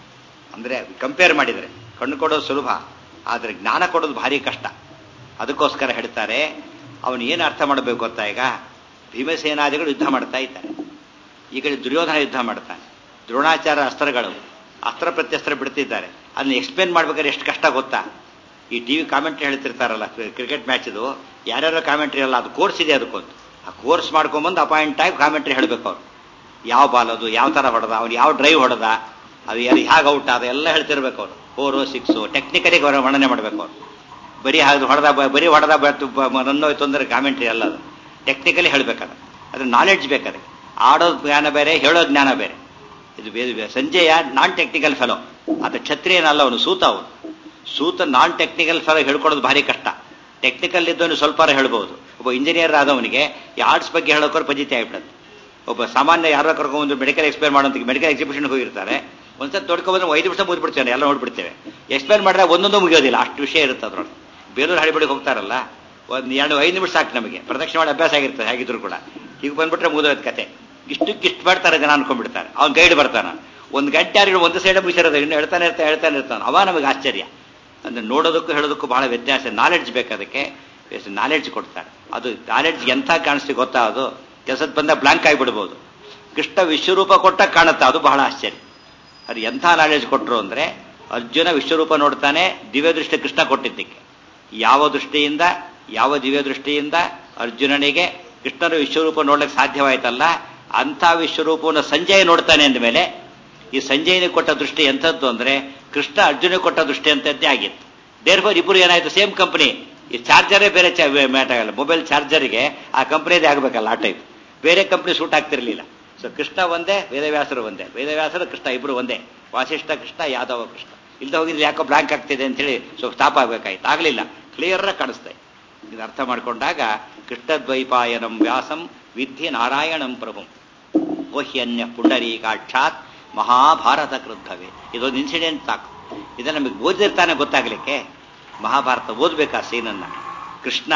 ಅಂದರೆ ಕಂಪೇರ್ ಮಾಡಿದರೆ ಕಣ್ಣು ಕೊಡೋದು ಸುಲಭ ಆದರೆ ಜ್ಞಾನ ಕೊಡೋದು ಭಾರಿ ಕಷ್ಟ ಅದಕ್ಕೋಸ್ಕರ ಹೇಳ್ತಾರೆ ಅವನು ಏನು ಅರ್ಥ ಮಾಡಬೇಕು ಗೊತ್ತಾ ಈಗ ಭೀಮಸೇನಾದಿಗಳು ಯುದ್ಧ ಮಾಡ್ತಾ ಇದ್ದಾರೆ ಈ ಕಡೆ ದುರ್ಯೋಧನ ಯುದ್ಧ ಮಾಡ್ತಾನೆ ದ್ರೋಣಾಚಾರ ಅಸ್ತ್ರಗಳು ಅಸ್ತ್ರ ಪ್ರತ್ಯಸ್ತ್ರ ಬಿಡ್ತಿದ್ದಾರೆ ಅದನ್ನ ಎಕ್ಸ್ಪ್ಲೇನ್ ಮಾಡ್ಬೇಕಾದ್ರೆ ಎಷ್ಟು ಕಷ್ಟ ಗೊತ್ತಾ ಈ ಟಿವಿ ಕಾಮೆಂಟ್ರಿ ಹೇಳ್ತಿರ್ತಾರಲ್ಲ ಕ್ರಿಕೆಟ್ ಮ್ಯಾಚ್ದು ಯಾರ್ಯಾರೋ ಕಾಮೆಂಟ್ರಿ ಅಲ್ಲ ಅದು ಕೋರ್ಸ್ ಇದೆ ಅದಕ್ಕೊಂದು ಆ ಕೋರ್ಸ್ ಮಾಡ್ಕೊಂಬಂದು ಅಪಾಯಿಂಟ್ ಆಗಿ ಕಾಮೆಂಟ್ರಿ ಹೇಳಬೇಕು ಅವ್ರು ಯಾವ ಬಾಲ್ ಅದು ಯಾವ ಥರ ಹೊಡೆದ ಅವ್ನು ಯಾವ ಡ್ರೈವ್ ಹೊಡೆದ ಅದು ಯಾರು ಹೇಗೆ ಔಟ್ ಆದ ಎಲ್ಲ ಹೇಳ್ತಿರ್ಬೇಕು ಅವ್ರು ಫೋರು ಸಿಕ್ಸು ಟೆಕ್ನಿಕಲಿ ವರ್ಣನೆ ಮಾಡಬೇಕು ಅವ್ರು ಬರೀ ಹಾಗೆ ಹೊಡೆದ ಬರೀ ಹೊಡೆದ ರನ್ನೋಯ್ತು ಅಂದ್ರೆ ಕಾಮೆಂಟ್ರಿ ಅಲ್ಲ ಅದು ಟೆಕ್ನಿಕಲಿ ಹೇಳ್ಬೇಕದ ಅದ್ರ ನಾಲೆಡ್ಜ್ ಬೇಕಾದ್ರೆ ಆಡೋ ಜ್ಞಾನ ಬೇರೆ ಹೇಳೋ ಜ್ಞಾನ ಬೇರೆ ಇದು ಸಂಜಯ ನಾನ್ ಟೆಕ್ನಿಕಲ್ ಫೆಲೋ ಅದು ಕ್ಷತ್ರಿಯನಲ್ಲ ಅವನು ಸೂತ ಅವನು ಸೂತ ನಾನ್ ಟೆಕ್ನಿಕಲ್ ಫೆಲೋ ಹೇಳ್ಕೊಡೋದು ಭಾರಿ ಕಷ್ಟ ಟೆಕ್ನಿಕಲ್ ಇದ್ದವನು ಸ್ವಲ್ಪ ಹೇಳ್ಬೋದು ಒಬ್ಬ ಇಂಜಿನಿಯರ್ ಆದವನಿಗೆ ಈ ಆರ್ಟ್ಸ್ ಬಗ್ಗೆ ಹೇಳೋಕೋರು ಪಜಿತಿ ಆಗ್ಬಿಡುತ್ತೆ ಒಬ್ಬ ಸಾಮಾನ್ಯ ಯಾರೋ ಕರ್ಕೊಂಡು ಮೆಡಿಕಲ್ ಎಕ್ಸ್ಪ್ಲೇನ್ ಮಾಡೋಂತ ಮೆಡಿಕಲ್ ಎಕ್ಸಿಬಿಷನ್ ಹೋಗಿರ್ತಾರೆ ಒಂದ್ಸತಿ ತೊಡ್ಕೊಂಡ್ರೆ ಐದು ನಿಮಿಷ ಮುಗಿದ್ಬಿಡ್ತೇವೆ ಎಲ್ಲ ನೋಡ್ಬಿಡ್ತೇವೆ ಎಕ್ಸ್ಪ್ಲೇನ್ ಮಾಡಿದ್ರೆ ಒಂದೊಂದು ಮುಗಿಯೋದಿಲ್ಲ ಅಷ್ಟು ವಿಷಯ ಇರುತ್ತೆ ಅದ್ರೊಳಗೆ ಬೇಲೂರು ಹಳಿಬಳಿಗೆ ಹೋಗ್ತಾರಲ್ಲ ಒಂದು ಎರಡು ಐದು ನಿಮಿಷ ಸಾಕು ನಮಗೆ ಪ್ರದಕ್ಷಿಣೆ ಮಾಡಿ ಅಭ್ಯಾಸ ಆಗಿರ್ತದೆ ಹೇಗಿದ್ರು ಕೂಡ ಈಗ ಬಂದ್ಬಿಟ್ರೆ ಮುಗಿದೋದ್ ಕತೆ ಇಷ್ಟಕ್ಕೆ ಇಷ್ಟು ಮಾಡ್ತಾರೆ ಜನ ಅನ್ಕೊಂಡ್ಬಿಡ್ತಾರೆ ಅವ್ನು ಗೈಡ್ ಬರ್ತಾನ ಒಂದು ಗಂಟೆ ಯಾರು ಒಂದು ಸೈಡ್ ಮುಗಿಸಿರೋದು ಇನ್ನು ಹೇಳ್ತಾನೆ ಇರ್ತಾನೆ ಹೇಳ್ತಾನೆ ಇರ್ತಾನೆ ಅವ ನಮಗೆ ಆಶ್ಚರ್ಯ ಅಂದ್ರೆ ನೋಡೋದಕ್ಕೂ ಹೇಳೋದಕ್ಕೂ ಬಹಳ ವ್ಯತ್ಯಾಸ ನಾಲೆಡ್ಜ್ ಬೇಕು ಅದಕ್ಕೆ ನಾಲೆಡ್ಜ್ ಕೊಡ್ತಾರೆ ಅದು ನಾಲೆಡ್ಜ್ ಎಂಥ ಕಾಣಿಸ್ತಿ ಗೊತ್ತಾ ಅದು ಕೆಲಸದ ಬಂದ ಬ್ಲಾಂಕ್ ಆಗಿಬಿಡ್ಬೋದು ಕೃಷ್ಣ ವಿಶ್ವರೂಪ ಕೊಟ್ಟ ಕಾಣುತ್ತಾ ಅದು ಬಹಳ ಆಶ್ಚರ್ಯ ಅದು ಎಂಥ ನಾಲೆಡ್ಜ್ ಕೊಟ್ಟರು ಅಂದ್ರೆ ಅರ್ಜುನ ವಿಶ್ವರೂಪ ನೋಡ್ತಾನೆ ದಿವ್ಯ ದೃಷ್ಟಿ ಕೃಷ್ಣ ಕೊಟ್ಟಿದ್ದಕ್ಕೆ ಯಾವ ದೃಷ್ಟಿಯಿಂದ ಯಾವ ದಿವ್ಯ ದೃಷ್ಟಿಯಿಂದ ಅರ್ಜುನನಿಗೆ ಕೃಷ್ಣನ ವಿಶ್ವರೂಪ ನೋಡ್ಲಿಕ್ಕೆ ಸಾಧ್ಯವಾಯ್ತಲ್ಲ ಅಂಥ ವಿಶ್ವರೂಪವನ್ನು ಸಂಜಯ್ ನೋಡ್ತಾನೆ ಅಂದ ಮೇಲೆ ಈ ಸಂಜಯನಿಗೆ ಕೊಟ್ಟ ದೃಷ್ಟಿ ಎಂಥದ್ದು ಅಂದ್ರೆ ಕೃಷ್ಣ ಅರ್ಜುನಿಗೆ ಕೊಟ್ಟ ದೃಷ್ಟಿ ಅಂತದ್ದೇ ಆಗಿತ್ತು ದೇರ್ಫೋರ್ ಇಬ್ಬರು ಏನಾಯ್ತು ಸೇಮ್ ಕಂಪನಿ ಈ ಚಾರ್ಜರೇ ಬೇರೆ ಮ್ಯಾಟ್ ಆಗಲ್ಲ ಮೊಬೈಲ್ ಚಾರ್ಜರ್ಗೆ ಆ ಕಂಪ್ನಿದೇ ಆಗಬೇಕಲ್ಲ ಆ ಟೈಪ್ ಬೇರೆ ಕಂಪ್ನಿ ಸೂಟ್ ಆಗ್ತಿರ್ಲಿಲ್ಲ ಸೊ ಕೃಷ್ಣ ಒಂದೇ ವೇದವ್ಯಾಸರು ಒಂದೇ ವೇದವ್ಯಾಸರು ಕೃಷ್ಣ ಇಬ್ರು ಒಂದೇ ವಾಸಿಷ್ಠ ಕೃಷ್ಣ ಯಾದವ ಕೃಷ್ಣ ಇಲ್ದ ಹೋಗಿದ್ರೆ ಯಾಕೋ ಬ್ಲಾಂಕ್ ಆಗ್ತಿದೆ ಅಂತೇಳಿ ಸ್ವಲ್ಪ ಸ್ಟಾಪ್ ಆಗ್ಬೇಕಾಯ್ತು ಆಗ್ಲಿಲ್ಲ ಕ್ಲಿಯರ್ ಆಗಿ ಕಾಣಿಸ್ತಾ ಇದು ಅರ್ಥ ಮಾಡ್ಕೊಂಡಾಗ ಕೃಷ್ಣದ್ವೈಪಾಯನಂ ವ್ಯಾಸಂ ವಿದ್ಯೆ ನಾರಾಯಣಂ ಪ್ರಭು ಓಹ್ಯನ್ಯ ಪುಂಡರೀಕಾಕ್ಷಾತ್ ಮಹಾಭಾರತ ಕೃದ್ಭವೆ ಇದೊಂದು ಇನ್ಸಿಡೆಂಟ್ ಸಾಕು ಇದನ್ನ ನಮಗೆ ಓದಿರ್ತಾನೆ ಗೊತ್ತಾಗ್ಲಿಕ್ಕೆ ಮಹಾಭಾರತ ಓದ್ಬೇಕಾ ಸೀನನ್ನ ಕೃಷ್ಣ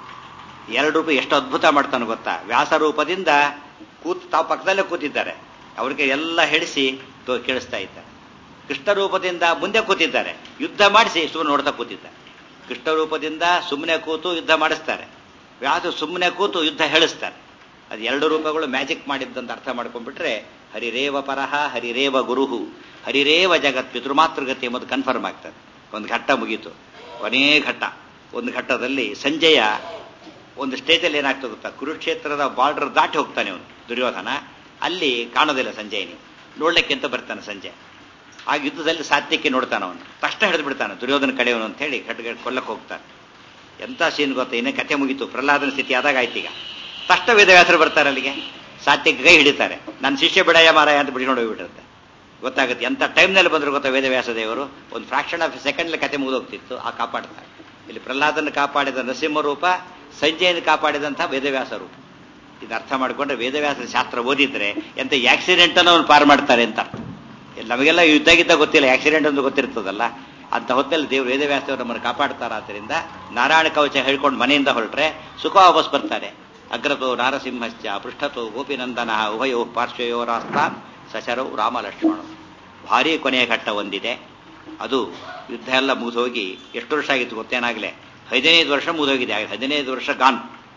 ಎರಡು ರೂಪ ಎಷ್ಟು ಅದ್ಭುತ ಮಾಡ್ತಾನೆ ಗೊತ್ತಾ ವ್ಯಾಸ ರೂಪದಿಂದ ಕೂತ್ ತಾವು ಪಕ್ಕದಲ್ಲೇ ಕೂತಿದ್ದಾರೆ ಅವ್ರಿಗೆ ಎಲ್ಲ ಹೇಳಿಸಿ ಕೇಳಿಸ್ತಾ ಇದ್ದಾರೆ ಕೃಷ್ಣ ರೂಪದಿಂದ ಮುಂದೆ ಕೂತಿದ್ದಾರೆ ಯುದ್ಧ ಮಾಡಿಸಿ ಸುಮ್ಮನೆ ನೋಡ್ತಾ ಕೂತಿದ್ದಾರೆ ಕೃಷ್ಣ ರೂಪದಿಂದ ಸುಮ್ಮನೆ ಕೂತು ಯುದ್ಧ ಮಾಡಿಸ್ತಾರೆ ವ್ಯಾಸ ಸುಮ್ಮನೆ ಕೂತು ಯುದ್ಧ ಹೇಳಿಸ್ತಾರೆ ಅದು ಎರಡು ರೂಪಗಳು ಮ್ಯಾಜಿಕ್ ಮಾಡಿದ್ದಂತ ಅರ್ಥ ಮಾಡ್ಕೊಂಡ್ಬಿಟ್ರೆ ಹರಿರೇವ ಪರಹ ಹರಿರೇವ ಗುರುಹು ಹರಿರೇವ ಜಗತ್ ಪಿತೃಮಾತೃಗತಿ ಎಂಬುದು ಕನ್ಫರ್ಮ್ ಆಗ್ತದೆ ಒಂದು ಘಟ್ಟ ಮುಗೀತು ಕೊನೇ ಘಟ್ಟ ಒಂದು ಘಟ್ಟದಲ್ಲಿ ಸಂಜಯ ಒಂದು ಸ್ಟೇಜಲ್ಲಿ ಏನಾಗ್ತದೆ ಗೊತ್ತಾ ಕುರುಕ್ಷೇತ್ರದ ಬಾರ್ಡರ್ ದಾಟಿ ಹೋಗ್ತಾನೆ ಅವನು ದುರ್ಯೋಧನ ಅಲ್ಲಿ ಕಾಣೋದಿಲ್ಲ ಸಂಜಯನಿ ನೋಡ್ಲಿಕ್ಕೆ ಅಂತ ಬರ್ತಾನೆ ಸಂಜೆ ಆ ಯುದ್ಧದಲ್ಲಿ ಸಾತ್ಯಕ್ಕೆ ನೋಡ್ತಾನೆ ಅವನು ತಕ್ಷಣ ಹಿಡಿದು ಬಿಡ್ತಾನೆ ದುರ್ಯೋಧನ ಕಡೆಯವನು ಅಂತ ಹೇಳಿ ಕಟ್ಗೆ ಕೊಲ್ಲಕ್ಕೆ ಹೋಗ್ತಾನೆ ಎಂಥ ಸೀನ್ ಗೊತ್ತಾ ಇನ್ನೇ ಕಥೆ ಮುಗೀತು ಪ್ರಹ್ಲಾದನ ಸ್ಥಿತಿ ಆದಾಗ ಆಯ್ತೀಗ ತಕ್ಷಣ ವೇದವ್ಯಾಸರು ಬರ್ತಾರೆ ಅಲ್ಲಿಗೆ ಸಾತ್ಯಕ್ಕೆ ಕೈ ಹಿಡಿತಾರೆ ನನ್ನ ಶಿಷ್ಯ ಬಿಡಯ ಮಾರಾಯ ಅಂತ ಬಿಡ್ಕೊಂಡು ಹೋಗ್ಬಿಟ್ಟಿರುತ್ತೆ ಗೊತ್ತಾಗುತ್ತೆ ಎಂಥ ಟೈಮ್ನಲ್ಲಿ ಬಂದ್ರು ಗೊತ್ತಾ ವೇದವ್ಯಾಸ ದೇವರು ಒಂದು ಫ್ರಾಕ್ಷನ್ ಆಫ್ ಸೆಕೆಂಡ್ಲಿ ಕತೆ ಮುಗಿದೋಗ್ತಿತ್ತು ಆ ಕಾಪಾಡ್ತಾರೆ ಇಲ್ಲಿ ಪ್ರಹ್ಲಾದನ ಕಾಪಾಡಿದ ನರಸಿಂಹ ರೂಪ ಸಂಜಯನ ಕಾಪಾಡಿದಂಥ ವೇದವ್ಯಾಸ ರೂಪ ಇದು ಅರ್ಥ ಮಾಡಿಕೊಂಡ್ರೆ ವೇದವ್ಯಾಸ ಶಾಸ್ತ್ರ ಓದಿದ್ರೆ ಎಂತ ಆಕ್ಸಿಡೆಂಟ್ ಅನ್ನು ಅವ್ನು ಪಾರು ಮಾಡ್ತಾರೆ ಅಂತ ನಮಗೆಲ್ಲ ಯುದ್ಧ ಗಿದ್ದ ಗೊತ್ತಿಲ್ಲ ಆಕ್ಸಿಡೆಂಟ್ ಅಂತ ಗೊತ್ತಿರ್ತದಲ್ಲ ಅಂತ ಹೊತ್ತಲ್ಲಿ ದೇವರು ವೇದವ್ಯಾಸವರು ನಮ್ಮನ್ನು ಕಾಪಾಡ್ತಾರ ಆದ್ದರಿಂದ ನಾರಾಯಣ ಕವಚ ಹೇಳ್ಕೊಂಡು ಮನೆಯಿಂದ ಹೊರಟ್ರೆ ಸುಖ ವಾಪಸ್ ಬರ್ತಾರೆ ಅಗ್ರತೋ ನಾರಸಿಂಹಶ್ಚ ಪೃಷ್ಠತೋ ಗೋಪಿನಂದನ ಉಭಯೋ ಪಾರ್ಶ್ವಯೋರಾಸ್ತಾನ್ ಸಶರವು ರಾಮ ಲಕ್ಷ್ಮಣ ಭಾರಿ ಕೊನೆಯ ಘಟ್ಟ ಒಂದಿದೆ ಅದು ಯುದ್ಧ ಎಲ್ಲ ಮುಗಿದೋಗಿ ಎಷ್ಟು ವರ್ಷ ಆಗಿತ್ತು ಗೊತ್ತೇನಾಗಲೇ ಹದಿನೈದು ವರ್ಷ ಮುಗಿದೋಗಿದೆ ಹದಿನೈದು ವರ್ಷ ಗಾನ್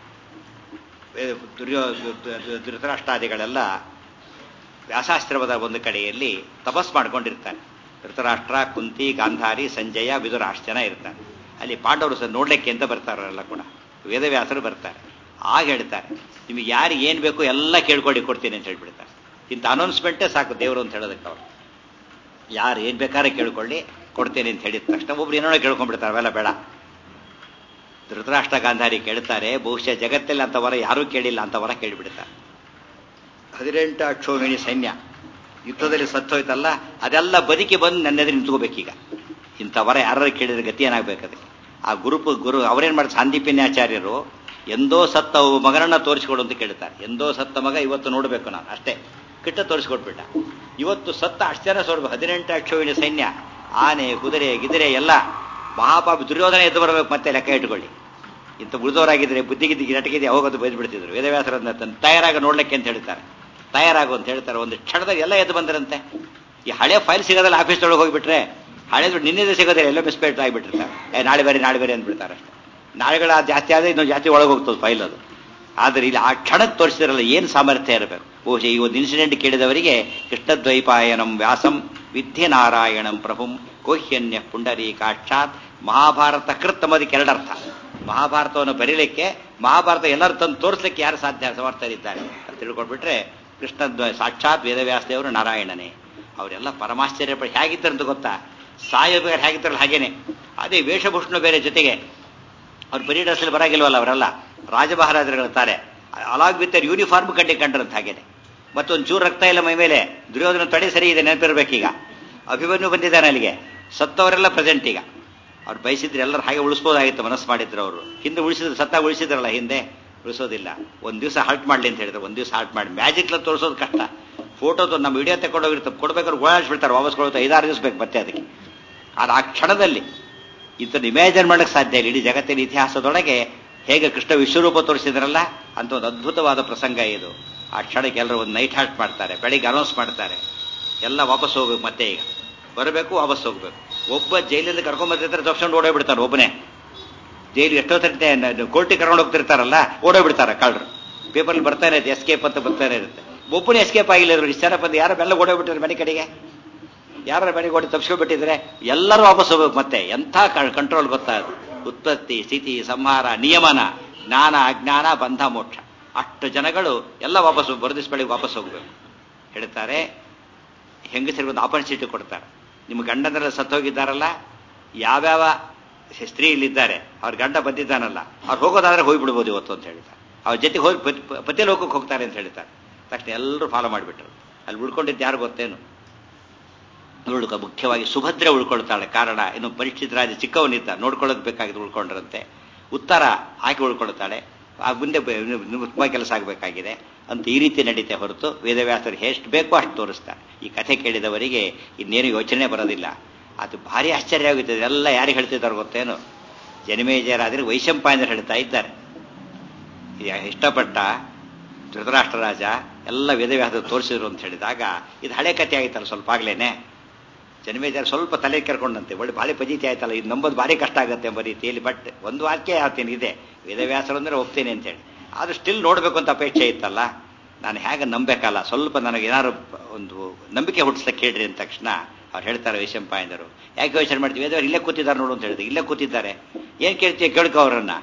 ದುರ್ಯೋ ಧೃತರಾಷ್ಟ್ರಾದಿಗಳೆಲ್ಲ ವ್ಯಾಸಾಶ್ರಮದ ಒಂದು ಕಡೆಯಲ್ಲಿ ತಪಸ್ ಮಾಡ್ಕೊಂಡಿರ್ತಾರೆ ಧೃತರಾಷ್ಟ್ರ ಕುಂತಿ ಗಾಂಧಾರಿ ಸಂಜಯ ವಿದುರ ಅಷ್ಟು ಜನ ಇರ್ತಾರೆ ಅಲ್ಲಿ ಪಾಂಡವರು ಸಹ ನೋಡ್ಲಿಕ್ಕೆ ಅಂತ ಬರ್ತಾರಲ್ಲ ಕೂಡ ವೇದವ್ಯಾಸರು ಬರ್ತಾರೆ ಆಗ ಹೇಳ್ತಾರೆ ನಿಮಗೆ ಯಾರು ಏನು ಬೇಕು ಎಲ್ಲ ಕೇಳ್ಕೊಳ್ಳಿ ಕೊಡ್ತೀನಿ ಅಂತ ಹೇಳ್ಬಿಡ್ತಾರೆ ಇಂಥ ಅನೌನ್ಸ್ಮೆಂಟೇ ಸಾಕು ದೇವರು ಅಂತ ಹೇಳೋದಕ್ಕೆ ಅವರು ಯಾರು ಏನು ಬೇಕಾದ್ರೆ ಕೇಳ್ಕೊಳ್ಳಿ ಕೊಡ್ತೇನೆ ಅಂತ ಹೇಳಿದ ತಕ್ಷಣ ಒಬ್ರು ಏನೋ ಕೇಳ್ಕೊಂಡ್ಬಿಡ್ತಾರೆ ಅವೆಲ್ಲ ಬೇಡ ಧೃತರಾಷ್ಟ್ರ ಗಾಂಧಾರಿ ಕೇಳ್ತಾರೆ ಬಹುಶಃ ಜಗತ್ತಲ್ಲಿ ಅಂತ ವರ ಯಾರೂ ಕೇಳಿಲ್ಲ ಅಂತ ವರ ಕೇಳಿಬಿಡ್ತಾರೆ ಹದಿನೆಂಟು ಅಕ್ಷೋಹಿಣಿ ಸೈನ್ಯ ಯುದ್ಧದಲ್ಲಿ ಸತ್ತೋಯ್ತಲ್ಲ ಅದೆಲ್ಲ ಬದುಕಿ ಬಂದು ನನ್ನೆದುರು ನಿಂತ್ಕೋಬೇಕೀಗ ಇಂಥ ವರ ಯಾರು ಕೇಳಿದ್ರೆ ಗತಿ ಏನಾಗಬೇಕದೆ ಆ ಗುರುಪು ಗುರು ಅವರೇನು ಮಾಡ್ತಾರೆ ಸಾಂದೀಪಿನ್ಯಾಚಾರ್ಯರು ಎಂದೋ ಸತ್ತ ಮಗನನ್ನ ತೋರಿಸಿಕೊಡು ಅಂತ ಕೇಳ್ತಾರೆ ಎಂದೋ ಸತ್ತ ಮಗ ಇವತ್ತು ನೋಡಬೇಕು ನಾನು ಅಷ್ಟೇ ಕಿಟ್ಟ ತೋರಿಸ್ಕೊಟ್ಬಿಟ್ಟ ಇವತ್ತು ಸತ್ತ ಅಷ್ಟು ಜನ ಸೋಡ್ಬೇಕು ಹದಿನೆಂಟು ಅಕ್ಷೋಹಿಣಿ ಸೈನ್ಯ ಆನೆ ಕುದುರೆ ಗಿದಿರೆ ಎಲ್ಲ ಮಹಾಪಾಪ ದುರ್ಯೋಧನ ಎದ್ದು ಬರಬೇಕು ಮತ್ತೆ ಲೆಕ್ಕ ಇಟ್ಕೊಳ್ಳಿ ಇಂಥ ಉಳಿದವರಾಗಿದ್ರೆ ಬುದ್ಧಿಗಿದ್ದಿ ನಟಗಿದ್ದಿ ಅವಾಗದು ಬೈದು ಬಿಡ್ತಿದ್ರು ವೇದವ್ಯಾಸರನ್ನ ತನ್ನ ತಯಾರಾಗ ನೋಡ್ಲಿಕ್ಕೆ ಅಂತ ಹೇಳ್ತಾರೆ ತಯಾರಾಗು ಅಂತ ಹೇಳ್ತಾರೆ ಒಂದು ಕ್ಷಣದಾಗ ಎಲ್ಲ ಎದ್ದು ಬಂದರಂತೆ ಈ ಹಳೆ ಫೈಲ್ ಸಿಗೋದಲ್ಲ ಆಫೀಸ್ ಒಳಗೆ ಹೋಗಿಬಿಟ್ರೆ ಹಳೆದು ನಿನ್ನೆದೇ ಸಿಗೋದಿಲ್ಲ ಎಲ್ಲ ಮಿಸ್ಪೇಟ್ ಆಗಿಬಿಟ್ಟಿರ್ತಾರೆ ಏ ನಾಳೆ ಬೇರೆ ನಾಳೆ ಬೇರೆ ಅಂದ್ಬಿಡ್ತಾರೆ ಅಷ್ಟೇ ನಾಳೆಗಳ ಜಾಸ್ತಿ ಆದರೆ ಇನ್ನೊಂದು ಜಾಸ್ತಿ ಒಳಗೆ ಹೋಗ್ತದೆ ಫೈಲ್ ಅದು ಆದರೆ ಇಲ್ಲಿ ಆ ಕ್ಷಣಕ್ಕೆ ತೋರಿಸಿದ್ರಲ್ಲ ಏನು ಸಾಮರ್ಥ್ಯ ಇರಬೇಕು ಬಹುಶಃ ಈ ಒಂದು ಇನ್ಸಿಡೆಂಟ್ ಕೇಳಿದವರಿಗೆ ಕೃಷ್ಣದ್ವೈಪಾಯನಂ ವ್ಯಾಸಂ ವಿದ್ಯೆ ನಾರಾಯಣಂ ಪ್ರಭುಂ ಕೋಹ್ಯನ್ಯ ಪುಂಡರೀಕಾಕ್ಷಾತ್ ಮಹಾಭಾರತ ಕೃತ್ ಅದಕ್ಕೆ ಎರಡರ್ಥ ಮಹಾಭಾರತವನ್ನು ಬರೀಲಿಕ್ಕೆ ಮಹಾಭಾರತ ಎಲ್ಲರೂ ತಂದು ತೋರಿಸ್ಲಿಕ್ಕೆ ಯಾರು ಸಾಧ್ಯ ಸಮರ್ಥರಿದ್ದಾರೆ ಅಂತ ತಿಳ್ಕೊಂಡ್ಬಿಟ್ರೆ ಕೃಷ್ಣ ಸಾಕ್ಷಾತ್ ವೇದವ್ಯಾಸ ದೇವರು ನಾರಾಯಣನೇ ಅವರೆಲ್ಲ ಪರಮಾಶ್ಚರ್ಯ ಪಡಿ ಹೇಗಿದ್ದಾರಂತ ಗೊತ್ತಾ ಸಾಯೋಬೇಕಾದ್ರೆ ಹೇಗಿದ್ದಾರಲ್ಲ ಹಾಗೇನೆ ಅದೇ ವೇಷಭೂಷಣ ಬೇರೆ ಜೊತೆಗೆ ಅವ್ರು ಬರೀ ಡ್ರೆಸ್ಸಲ್ಲಿ ಬರಾಗಿಲ್ವಲ್ಲ ಅವರೆಲ್ಲ ರಾಜಮಹಾರಾಜರುಗಳಿರ್ತಾರೆ ಅಲಾಗ್ ವಿತ್ ಯೂನಿಫಾರ್ಮ್ ಕಂಡಿ ಕಂಡ್ರಂತ ಹಾಗೇನೆ ಮತ್ತೊಂದು ಚೂರು ರಕ್ತ ಇಲ್ಲ ಮೈ ಮೇಲೆ ದುರ್ಯೋಧನ ತೊಡೆ ಸರಿ ಇದೆ ನೆನಪಿರ್ಬೇಕೀಗ ಅಭಿಮನ್ಯು ಬಂದಿದ್ದಾನೆ ಅಲ್ಲಿಗೆ ಸತ್ತವರೆಲ್ಲ ಪ್ರೆಸೆಂಟ್ ಈಗ ಅವ್ರು ಬಯಸಿದ್ರೆ ಎಲ್ಲರೂ ಹಾಗೆ ಉಳಿಸ್ಬೋದಾಗಿತ್ತು ಮನಸ್ಸು ಮಾಡಿದ್ರು ಅವರು ಹಿಂದೆ ಉಳಿಸಿದ್ರು ಸತ್ತ ಉಳಿಸಿದ್ರಲ್ಲ ಹಿಂದೆ ಉಳಿಸೋದಿಲ್ಲ ಒಂದು ದಿವಸ ಹಾಲ್ಟ್ ಮಾಡಲಿ ಅಂತ ಹೇಳಿದ್ರು ಒಂದು ದಿವಸ ಹಾಲ್ಟ್ ಮಾಡಿ ಮ್ಯಾಜಿಕ್ಲ ತೋರಿಸೋದು ಕಷ್ಟ ಫೋಟೋದು ನಮ್ಮ ವಿಡಿಯೋ ತಗೊಂಡೋಗಿರ್ತಾರೆ ಕೊಡ್ಬೇಕಾದ್ರೆ ಗೋಳಾಡ್ಸ್ಬಿಡ್ತಾರೆ ವಾಪಸ್ ಕೊಡೋದು ಐದಾರು ದಿವಸ ಬೇಕು ಮತ್ತೆ ಅದಕ್ಕೆ ಆದ್ರೆ ಆ ಕ್ಷಣದಲ್ಲಿ ಇಂಥದ್ದು ಇಮ್ಯಾಜಿನ್ ಮಾಡಕ್ಕೆ ಸಾಧ್ಯ ಇಲ್ಲ ಇಡೀ ಜಗತ್ತಿನ ಇತಿಹಾಸದೊಳಗೆ ಹೇಗೆ ಕೃಷ್ಣ ವಿಶ್ವರೂಪ ತೋರಿಸಿದ್ರಲ್ಲ ಅಂತ ಒಂದು ಅದ್ಭುತವಾದ ಪ್ರಸಂಗ ಇದು ಆ ಕ್ಷಣಕ್ಕೆ ಎಲ್ಲರೂ ಒಂದು ನೈಟ್ ಹಾಲ್ಟ್ ಮಾಡ್ತಾರೆ ಬೆಳಿಗ್ಗೆ ಅನೌನ್ಸ್ ಮಾಡ್ತಾರೆ ಎಲ್ಲ ವಾಪಸ್ ಹೋಗ್ಬೇಕು ಮತ್ತೆ ಈಗ ಬರಬೇಕು ವಾಪಸ್ ಹೋಗ್ಬೇಕು ಒಬ್ಬ ಜೈಲಿಂದ ಕರ್ಕೊಂಡ್ಬಂದಿರ್ತಾರೆ ತಪ್ಸ್ಕೊಂಡು ಓಡೋಗ್ಬಿಡ್ತಾರೆ ಒಬ್ಬನೇ ಜೈಲು ಎಷ್ಟೋ ತರತೆ ಕೋರ್ಟಿಗೆ ಕರ್ಕೊಂಡು ಹೋಗ್ತಿರ್ತಾರಲ್ಲ ಓಡೋಗ್ಬಿಡ್ತಾರೆ ಕಳ್ಳರು ಪೇಪರ್ ಬರ್ತಾನೆ ಇರುತ್ತೆ ಎಸ್ಕೇಪ್ ಅಂತ ಬರ್ತಾನೆ ಇರುತ್ತೆ ಒಬ್ಬನೇ ಎಸ್ಕೇಪ್ ಆಗಿಲ್ಲ ಇವರು ಇಷ್ಟು ಜನ ಬಂದು ಯಾರು ಬೆಲ್ಲ ಓಡೋಗ್ಬಿಟ್ಟಾರೆ ಮನೆ ಕಡೆಗೆ ಯಾರ ಮನೆಗೆ ಓಡಿ ತಪ್ಸ್ಕೊಬಿಟ್ಟಿದ್ರೆ ಎಲ್ಲರೂ ವಾಪಸ್ ಹೋಗ್ಬೇಕು ಮತ್ತೆ ಎಂಥ ಕಂಟ್ರೋಲ್ ಗೊತ್ತಾದ ಉತ್ಪತ್ತಿ ಸ್ಥಿತಿ ಸಂಹಾರ ನಿಯಮನ ಜ್ಞಾನ ಅಜ್ಞಾನ ಬಂಧ ಮೋಕ್ಷ ಅಷ್ಟು ಜನಗಳು ಎಲ್ಲ ವಾಪಸ್ ಬರದಿಸ್ ಬೆಳಿಗ್ಗೆ ವಾಪಸ್ ಹೋಗ್ಬೇಕು ಹೇಳ್ತಾರೆ ಹೆಂಗಸರಿಗೆ ಒಂದು ಆಪರ್ಚುನಿಟಿ ಕೊಡ್ತಾರೆ ನಿಮ್ಮ ಗಂಡಂದ್ರೆಲ್ಲ ಸತ್ತೋಗಿದ್ದಾರಲ್ಲ ಯಾವ್ಯಾವ ಸ್ತ್ರೀ ಇಲ್ಲಿದ್ದಾರೆ ಅವ್ರ ಗಂಡ ಬಂದಿದ್ದಾನಲ್ಲ ಅವ್ರು ಹೋಗೋದಾದ್ರೆ ಹೋಗ್ಬಿಡ್ಬೋದು ಇವತ್ತು ಅಂತ ಹೇಳ್ತಾರೆ ಅವ್ರ ಜೊತೆಗೆ ಹೋಗಿ ಪತಿ ಲೋಕಕ್ಕೆ ಹೋಗ್ತಾರೆ ಅಂತ ಹೇಳ್ತಾರೆ ತಕ್ಷಣ ಎಲ್ಲರೂ ಫಾಲೋ ಮಾಡಿಬಿಟ್ರು ಅಲ್ಲಿ ಉಳ್ಕೊಂಡಿದ್ದು ಯಾರು ಗೊತ್ತೇನು ಉಳ್ಕ ಮುಖ್ಯವಾಗಿ ಸುಭದ್ರೆ ಉಳ್ಕೊಳ್ತಾಳೆ ಕಾರಣ ಇನ್ನು ಪರೀಕ್ಷಿತ ರಾಜ ಚಿಕ್ಕವನಿದ್ದ ನೋಡ್ಕೊಳ್ಳೋಕೆ ಬೇಕಾಗಿದ್ದು ಉಳ್ಕೊಂಡ್ರಂತೆ ಉತ್ತರ ಆಕೆ ಉಳ್ಕೊಳ್ತಾಳೆ ಆ ಮುಂದೆ ತುಂಬ ಕೆಲಸ ಆಗಬೇಕಾಗಿದೆ ಅಂತ ಈ ರೀತಿ ನಡೀತೆ ಹೊರತು ವೇದವ್ಯಾಸರು ಎಷ್ಟು ಬೇಕೋ ಅಷ್ಟು ತೋರಿಸ್ತಾರೆ ಈ ಕಥೆ ಕೇಳಿದವರಿಗೆ ಇನ್ನೇನು ಯೋಚನೆ ಬರೋದಿಲ್ಲ ಅದು ಭಾರಿ ಆಶ್ಚರ್ಯ ಆಗುತ್ತದೆ ಎಲ್ಲ ಯಾರಿಗೆ ಹೇಳ್ತಿದ್ದಾರೆ ಗೊತ್ತೇನು ಜನಮೇಜಯರಾದರೆ ವೈಶಂಪಾಯನರು ಹೇಳ್ತಾ ಇದ್ದಾರೆ ಇಷ್ಟಪಟ್ಟ ಧೃತರಾಷ್ಟ್ರ ರಾಜ ಎಲ್ಲ ವೇದವ್ಯಾಸ ತೋರಿಸಿದ್ರು ಅಂತ ಹೇಳಿದಾಗ ಇದು ಹಳೆ ಕಥೆ ಆಗಿತ್ತಲ್ಲ ಸ್ವಲ್ಪ ಆಗ್ಲೇನೆ ಜನಮೇಜಾರ ಸ್ವಲ್ಪ ತಲೆ ಕೆರ್ಕೊಂಡಂತೆ ಒಳ್ಳೆ ಭಾರಿ ಪಜೀತಿ ಆಯ್ತಲ್ಲ ಇದು ನಂಬೋದು ಭಾರಿ ಕಷ್ಟ ಆಗುತ್ತೆ ಎಂಬ ರೀತಿಯಲ್ಲಿ ಬಟ್ ಒಂದು ವಾಕ್ಯ ಆತೇನು ಇದೆ ವೇದವ್ಯಾಸರು ಅಂದ್ರೆ ಹೋಗ್ತೇನೆ ಅಂತ ಹೇಳಿ ಆದ್ರೂ ಸ್ಟಿಲ್ ನೋಡಬೇಕು ಅಂತ ಅಪೇಕ್ಷೆ ಇತ್ತಲ್ಲ ನಾನು ಹೇಗೆ ನಂಬೇಕಲ್ಲ ಸ್ವಲ್ಪ ನನಗೆ ಏನಾದ್ರು ಒಂದು ನಂಬಿಕೆ ಹುಟ್ಟಿಸ್ಲಿಕ್ಕೆ ಹೇಳ್ರಿ ಅಂದ ತಕ್ಷಣ ಅವ್ರು ಹೇಳ್ತಾರೆ ವೈಶಂಪಾಯಂದರು ಯಾಕೆ ಯೋಚನೆ ಮಾಡ್ತೀವಿ ವೇದವ್ರು ಇಲ್ಲೇ ಕೂತಿದ್ದಾರೆ ನೋಡು ಅಂತ ಹೇಳಿದ್ರು ಇಲ್ಲೇ ಕೂತಿದ್ದಾರೆ ಏನು ಕೇಳ್ತೀಯ ಕೇಳ್ಕೊ ಅವರನ್ನ